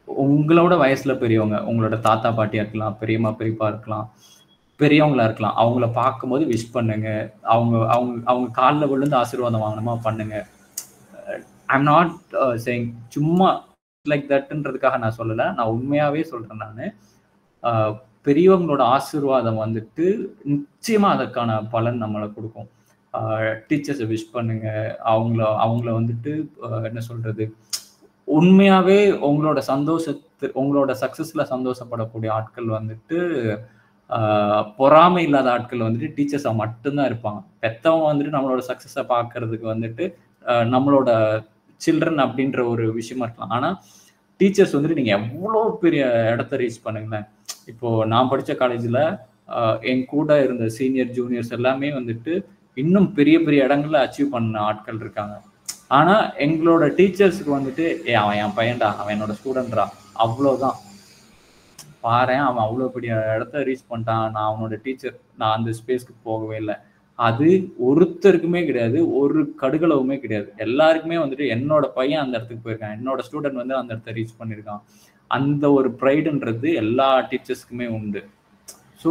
உங்களோட வயசுல பெரியவங்க உங்களோட தாத்தா பாட்டியா இருக்கலாம் பெரியம்மா பெரியப்பா இருக்கலாம் பெரியவங்களா இருக்கலாம் அவங்கள பார்க்கும்போது விஷ் பண்ணுங்க அவங்க அவங்க அவங்க காலில் விழுந்து ஆசீர்வாதம் வாங்கணுமா பண்ணுங்க ஐம் நாட் சேயிங் சும்மா லைக் தட்ன்றதுக்காக நான் சொல்லலை நான் உண்மையாவே சொல்றேன் நான் பெரியவங்களோட ஆசீர்வாதம் வந்துட்டு நிச்சயமா அதற்கான பலன் நம்மளை கொடுக்கும் டீச்சர்ஸை விஷ் பண்ணுங்க அவங்கள அவங்கள வந்துட்டு ஆஹ் என்ன சொல்றது உண்மையாவே உங்களோட சந்தோஷத்து உங்களோட சக்சஸ்ல சந்தோஷப்படக்கூடிய ஆட்கள் வந்துட்டு ஆஹ் பொறாமை இல்லாத ஆட்கள் வந்துட்டு டீச்சர்ஸா மட்டும்தான் இருப்பாங்க பெத்தவங்க வந்துட்டு நம்மளோட சக்சஸை பார்க்கறதுக்கு வந்துட்டு ஆஹ் நம்மளோட சில்ட்ரன் அப்படின்ற ஒரு விஷயமா இருக்கலாம் ஆனா டீச்சர்ஸ் வந்துட்டு நீங்க எவ்வளோ பெரிய இடத்த ரீச் பண்ணுங்களேன் இப்போ நான் படிச்ச காலேஜ்ல என் கூட இருந்த சீனியர் ஜூனியர்ஸ் எல்லாமே வந்துட்டு இன்னும் பெரிய பெரிய இடங்கள்ல அச்சீவ் பண்ண ஆட்கள் இருக்காங்க ஆனா எங்களோட டீச்சர்ஸ்க்கு வந்துட்டு ஏ அவன் என் பையன்டா அவன் என்னோட ஸ்டூடெண்ட்ரா அவ்வளோதான் பாரு அவன் அவ்வளோ பெரிய இடத்த ரீச் பண்ணிட்டான் நான் அவனோட டீச்சர் நான் அந்த ஸ்பேஸ்க்கு போகவே இல்லை அது ஒருத்தருக்குமே கிடையாது ஒரு கடுகளவுமே கிடையாது எல்லாருக்குமே வந்துட்டு என்னோட பையன் அந்த இடத்துக்கு போயிருக்கான் என்னோட ஸ்டூடெண்ட் வந்து அந்த இடத்த ரீச் பண்ணியிருக்கான் அந்த ஒரு ப்ரைடுன்றது எல்லா டீச்சர்ஸ்க்குமே உண்டு ஸோ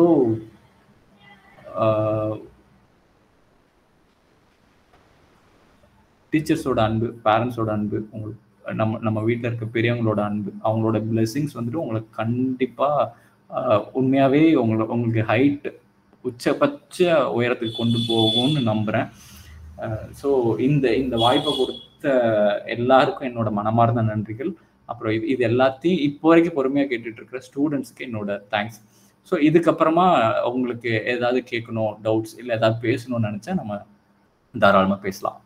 டீச்சர்ஸோட அன்பு பேரண்ட்ஸோட அன்பு உங்களுக்கு நம்ம நம்ம வீட்டில் இருக்க பெரியவங்களோட அன்பு அவங்களோட பிளெஸிங்ஸ் வந்துட்டு உங்களுக்கு கண்டிப்பாக உண்மையாகவே உங்களை உங்களுக்கு ஹைட் உச்சபட்ச உயரத்துக்கு கொண்டு போகும்னு நம்புகிறேன் ஸோ இந்த இந்த வாய்ப்பை கொடுத்த எல்லாருக்கும் என்னோட மனமார்ந்த நன்றிகள் அப்புறம் இது இது எல்லாத்தையும் இப்போ வரைக்கும் பொறுமையாக கேட்டுட்டு இருக்கிற ஸ்டூடெண்ட்ஸ்க்கு என்னோட தேங்க்ஸ் ஸோ இதுக்கப்புறமா உங்களுக்கு ஏதாவது கேட்கணும் டவுட்ஸ் இல்லை ஏதாவது பேசணும்னு நினச்சா நம்ம தாராளமாக பேசலாம்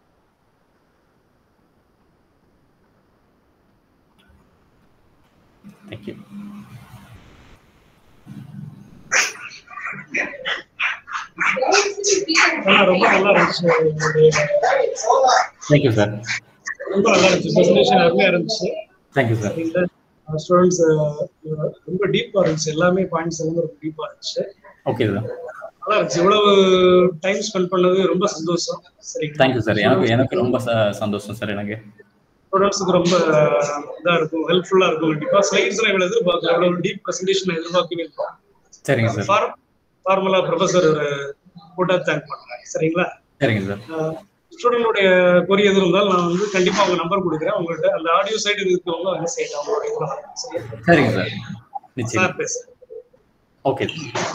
தேங்க்யூ ரொம்ப நல்லா இருந்துச்சு உங்களுடைய தேங்க்யூ சார் ரொம்ப நல்லா இருந்துச்சு பிரசன்டேஷன் அருமையா இருந்துச்சு தேங்க்யூ சார் ஸ்டூடெண்ட்ஸ் ரொம்ப டீப்பா இருந்துச்சு எல்லாமே பாயிண்ட்ஸ் எல்லாமே ரொம்ப டீப்பா இருந்துச்சு ஓகே சார் நல்லா இருந்துச்சு இவ்வளவு டைம் ஸ்பெண்ட் பண்ணது ரொம்ப சந்தோஷம் சரிங்களா தேங்க்யூ சார் எனக்கு எனக்கு ரொம்ப ச- சந்தோஷம் சார் எனக்கு ஸ்டூடெண்ட்ஸுக்கு ரொம்ப இதா இருக்கும் ஹெல்ப்ஃபுல்லா இருக்கும் கண்டிப்பா ஸ்லைட்ஸ் எல்லாம் இவ்வளவு எதிர்பார்க்கல இவ்வளவு டீப் பிரசன்டேஷன் எதிர்பார்க்கவே இல்லை சரிங்க சார் ஃபார்முலா ப்ரொஃபசர் ஒரு போட்டா தேங்க் பண்றேன் சரிங்களா சரிங்க சார் ஸ்டூடெண்டோடைய கொரி எது இருந்தாலும் நான் வந்து கண்டிப்பா அவங்க நம்பர் கொடுக்குறேன் உங்கள்கிட்ட அந்த ஆடியோ சைடு இருக்கிறவங்க வந்து செய்யலாம் அவங்களோட இதெல்லாம் சரியா? சரிங்க சார் நிச்சயம் சார் பேசுறேன் ஓகே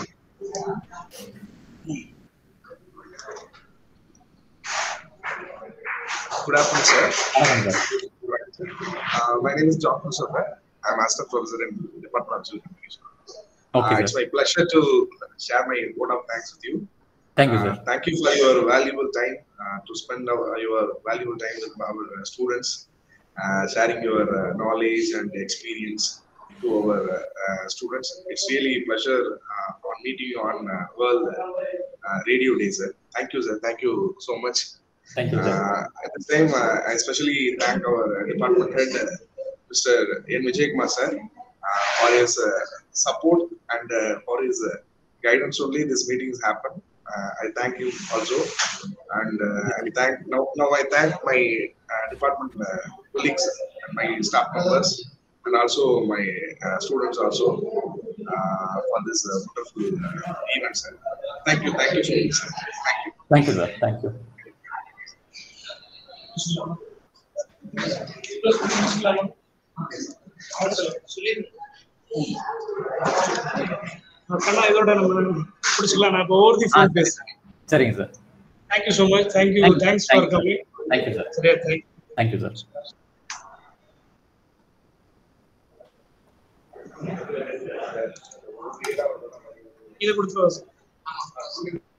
Good afternoon, sir. வணக்கம் sir Uh, my name is John Musafa. I'm Master Professor in Department of Civil Communication. Okay Uh, it's sir my pleasure to share my vote of thanks with you. Thank you Uh, sir thank you for your valuable time uh, to spend our, your valuable time with our uh, students, uh, sharing your uh, knowledge and experience to our uh, uh, students. It's really a pleasure uh, on meeting you on uh, World uh, Radio Day, sir. Thank you, sir. Thank you so much. Thank you sir Uh, at the same, uh, I especially thank our uh, department head, uh, Mr. N. Vijay Kumar sir, uh, for his uh, support and uh, for his uh, guidance only this meetings happen. Uh, I thank you also, and uh, I thank now. Now I thank my uh, department uh, colleagues and my staff members, and also my uh, students also uh, for this uh, wonderful uh, event. Sir. Thank you, thank you so much. Sir. Thank you. Thank you sir thank you கண்ணா இதோட நம்ம பிடிச்சிக்கலாம் நான் இப்போ over the phone பேசுறேன் சரிங்க sir thank you so much thank you Thank you. Thanks Thank for you. Coming thank you sir சரியா thank thank you sir இதை கொடுத்துருவா சார்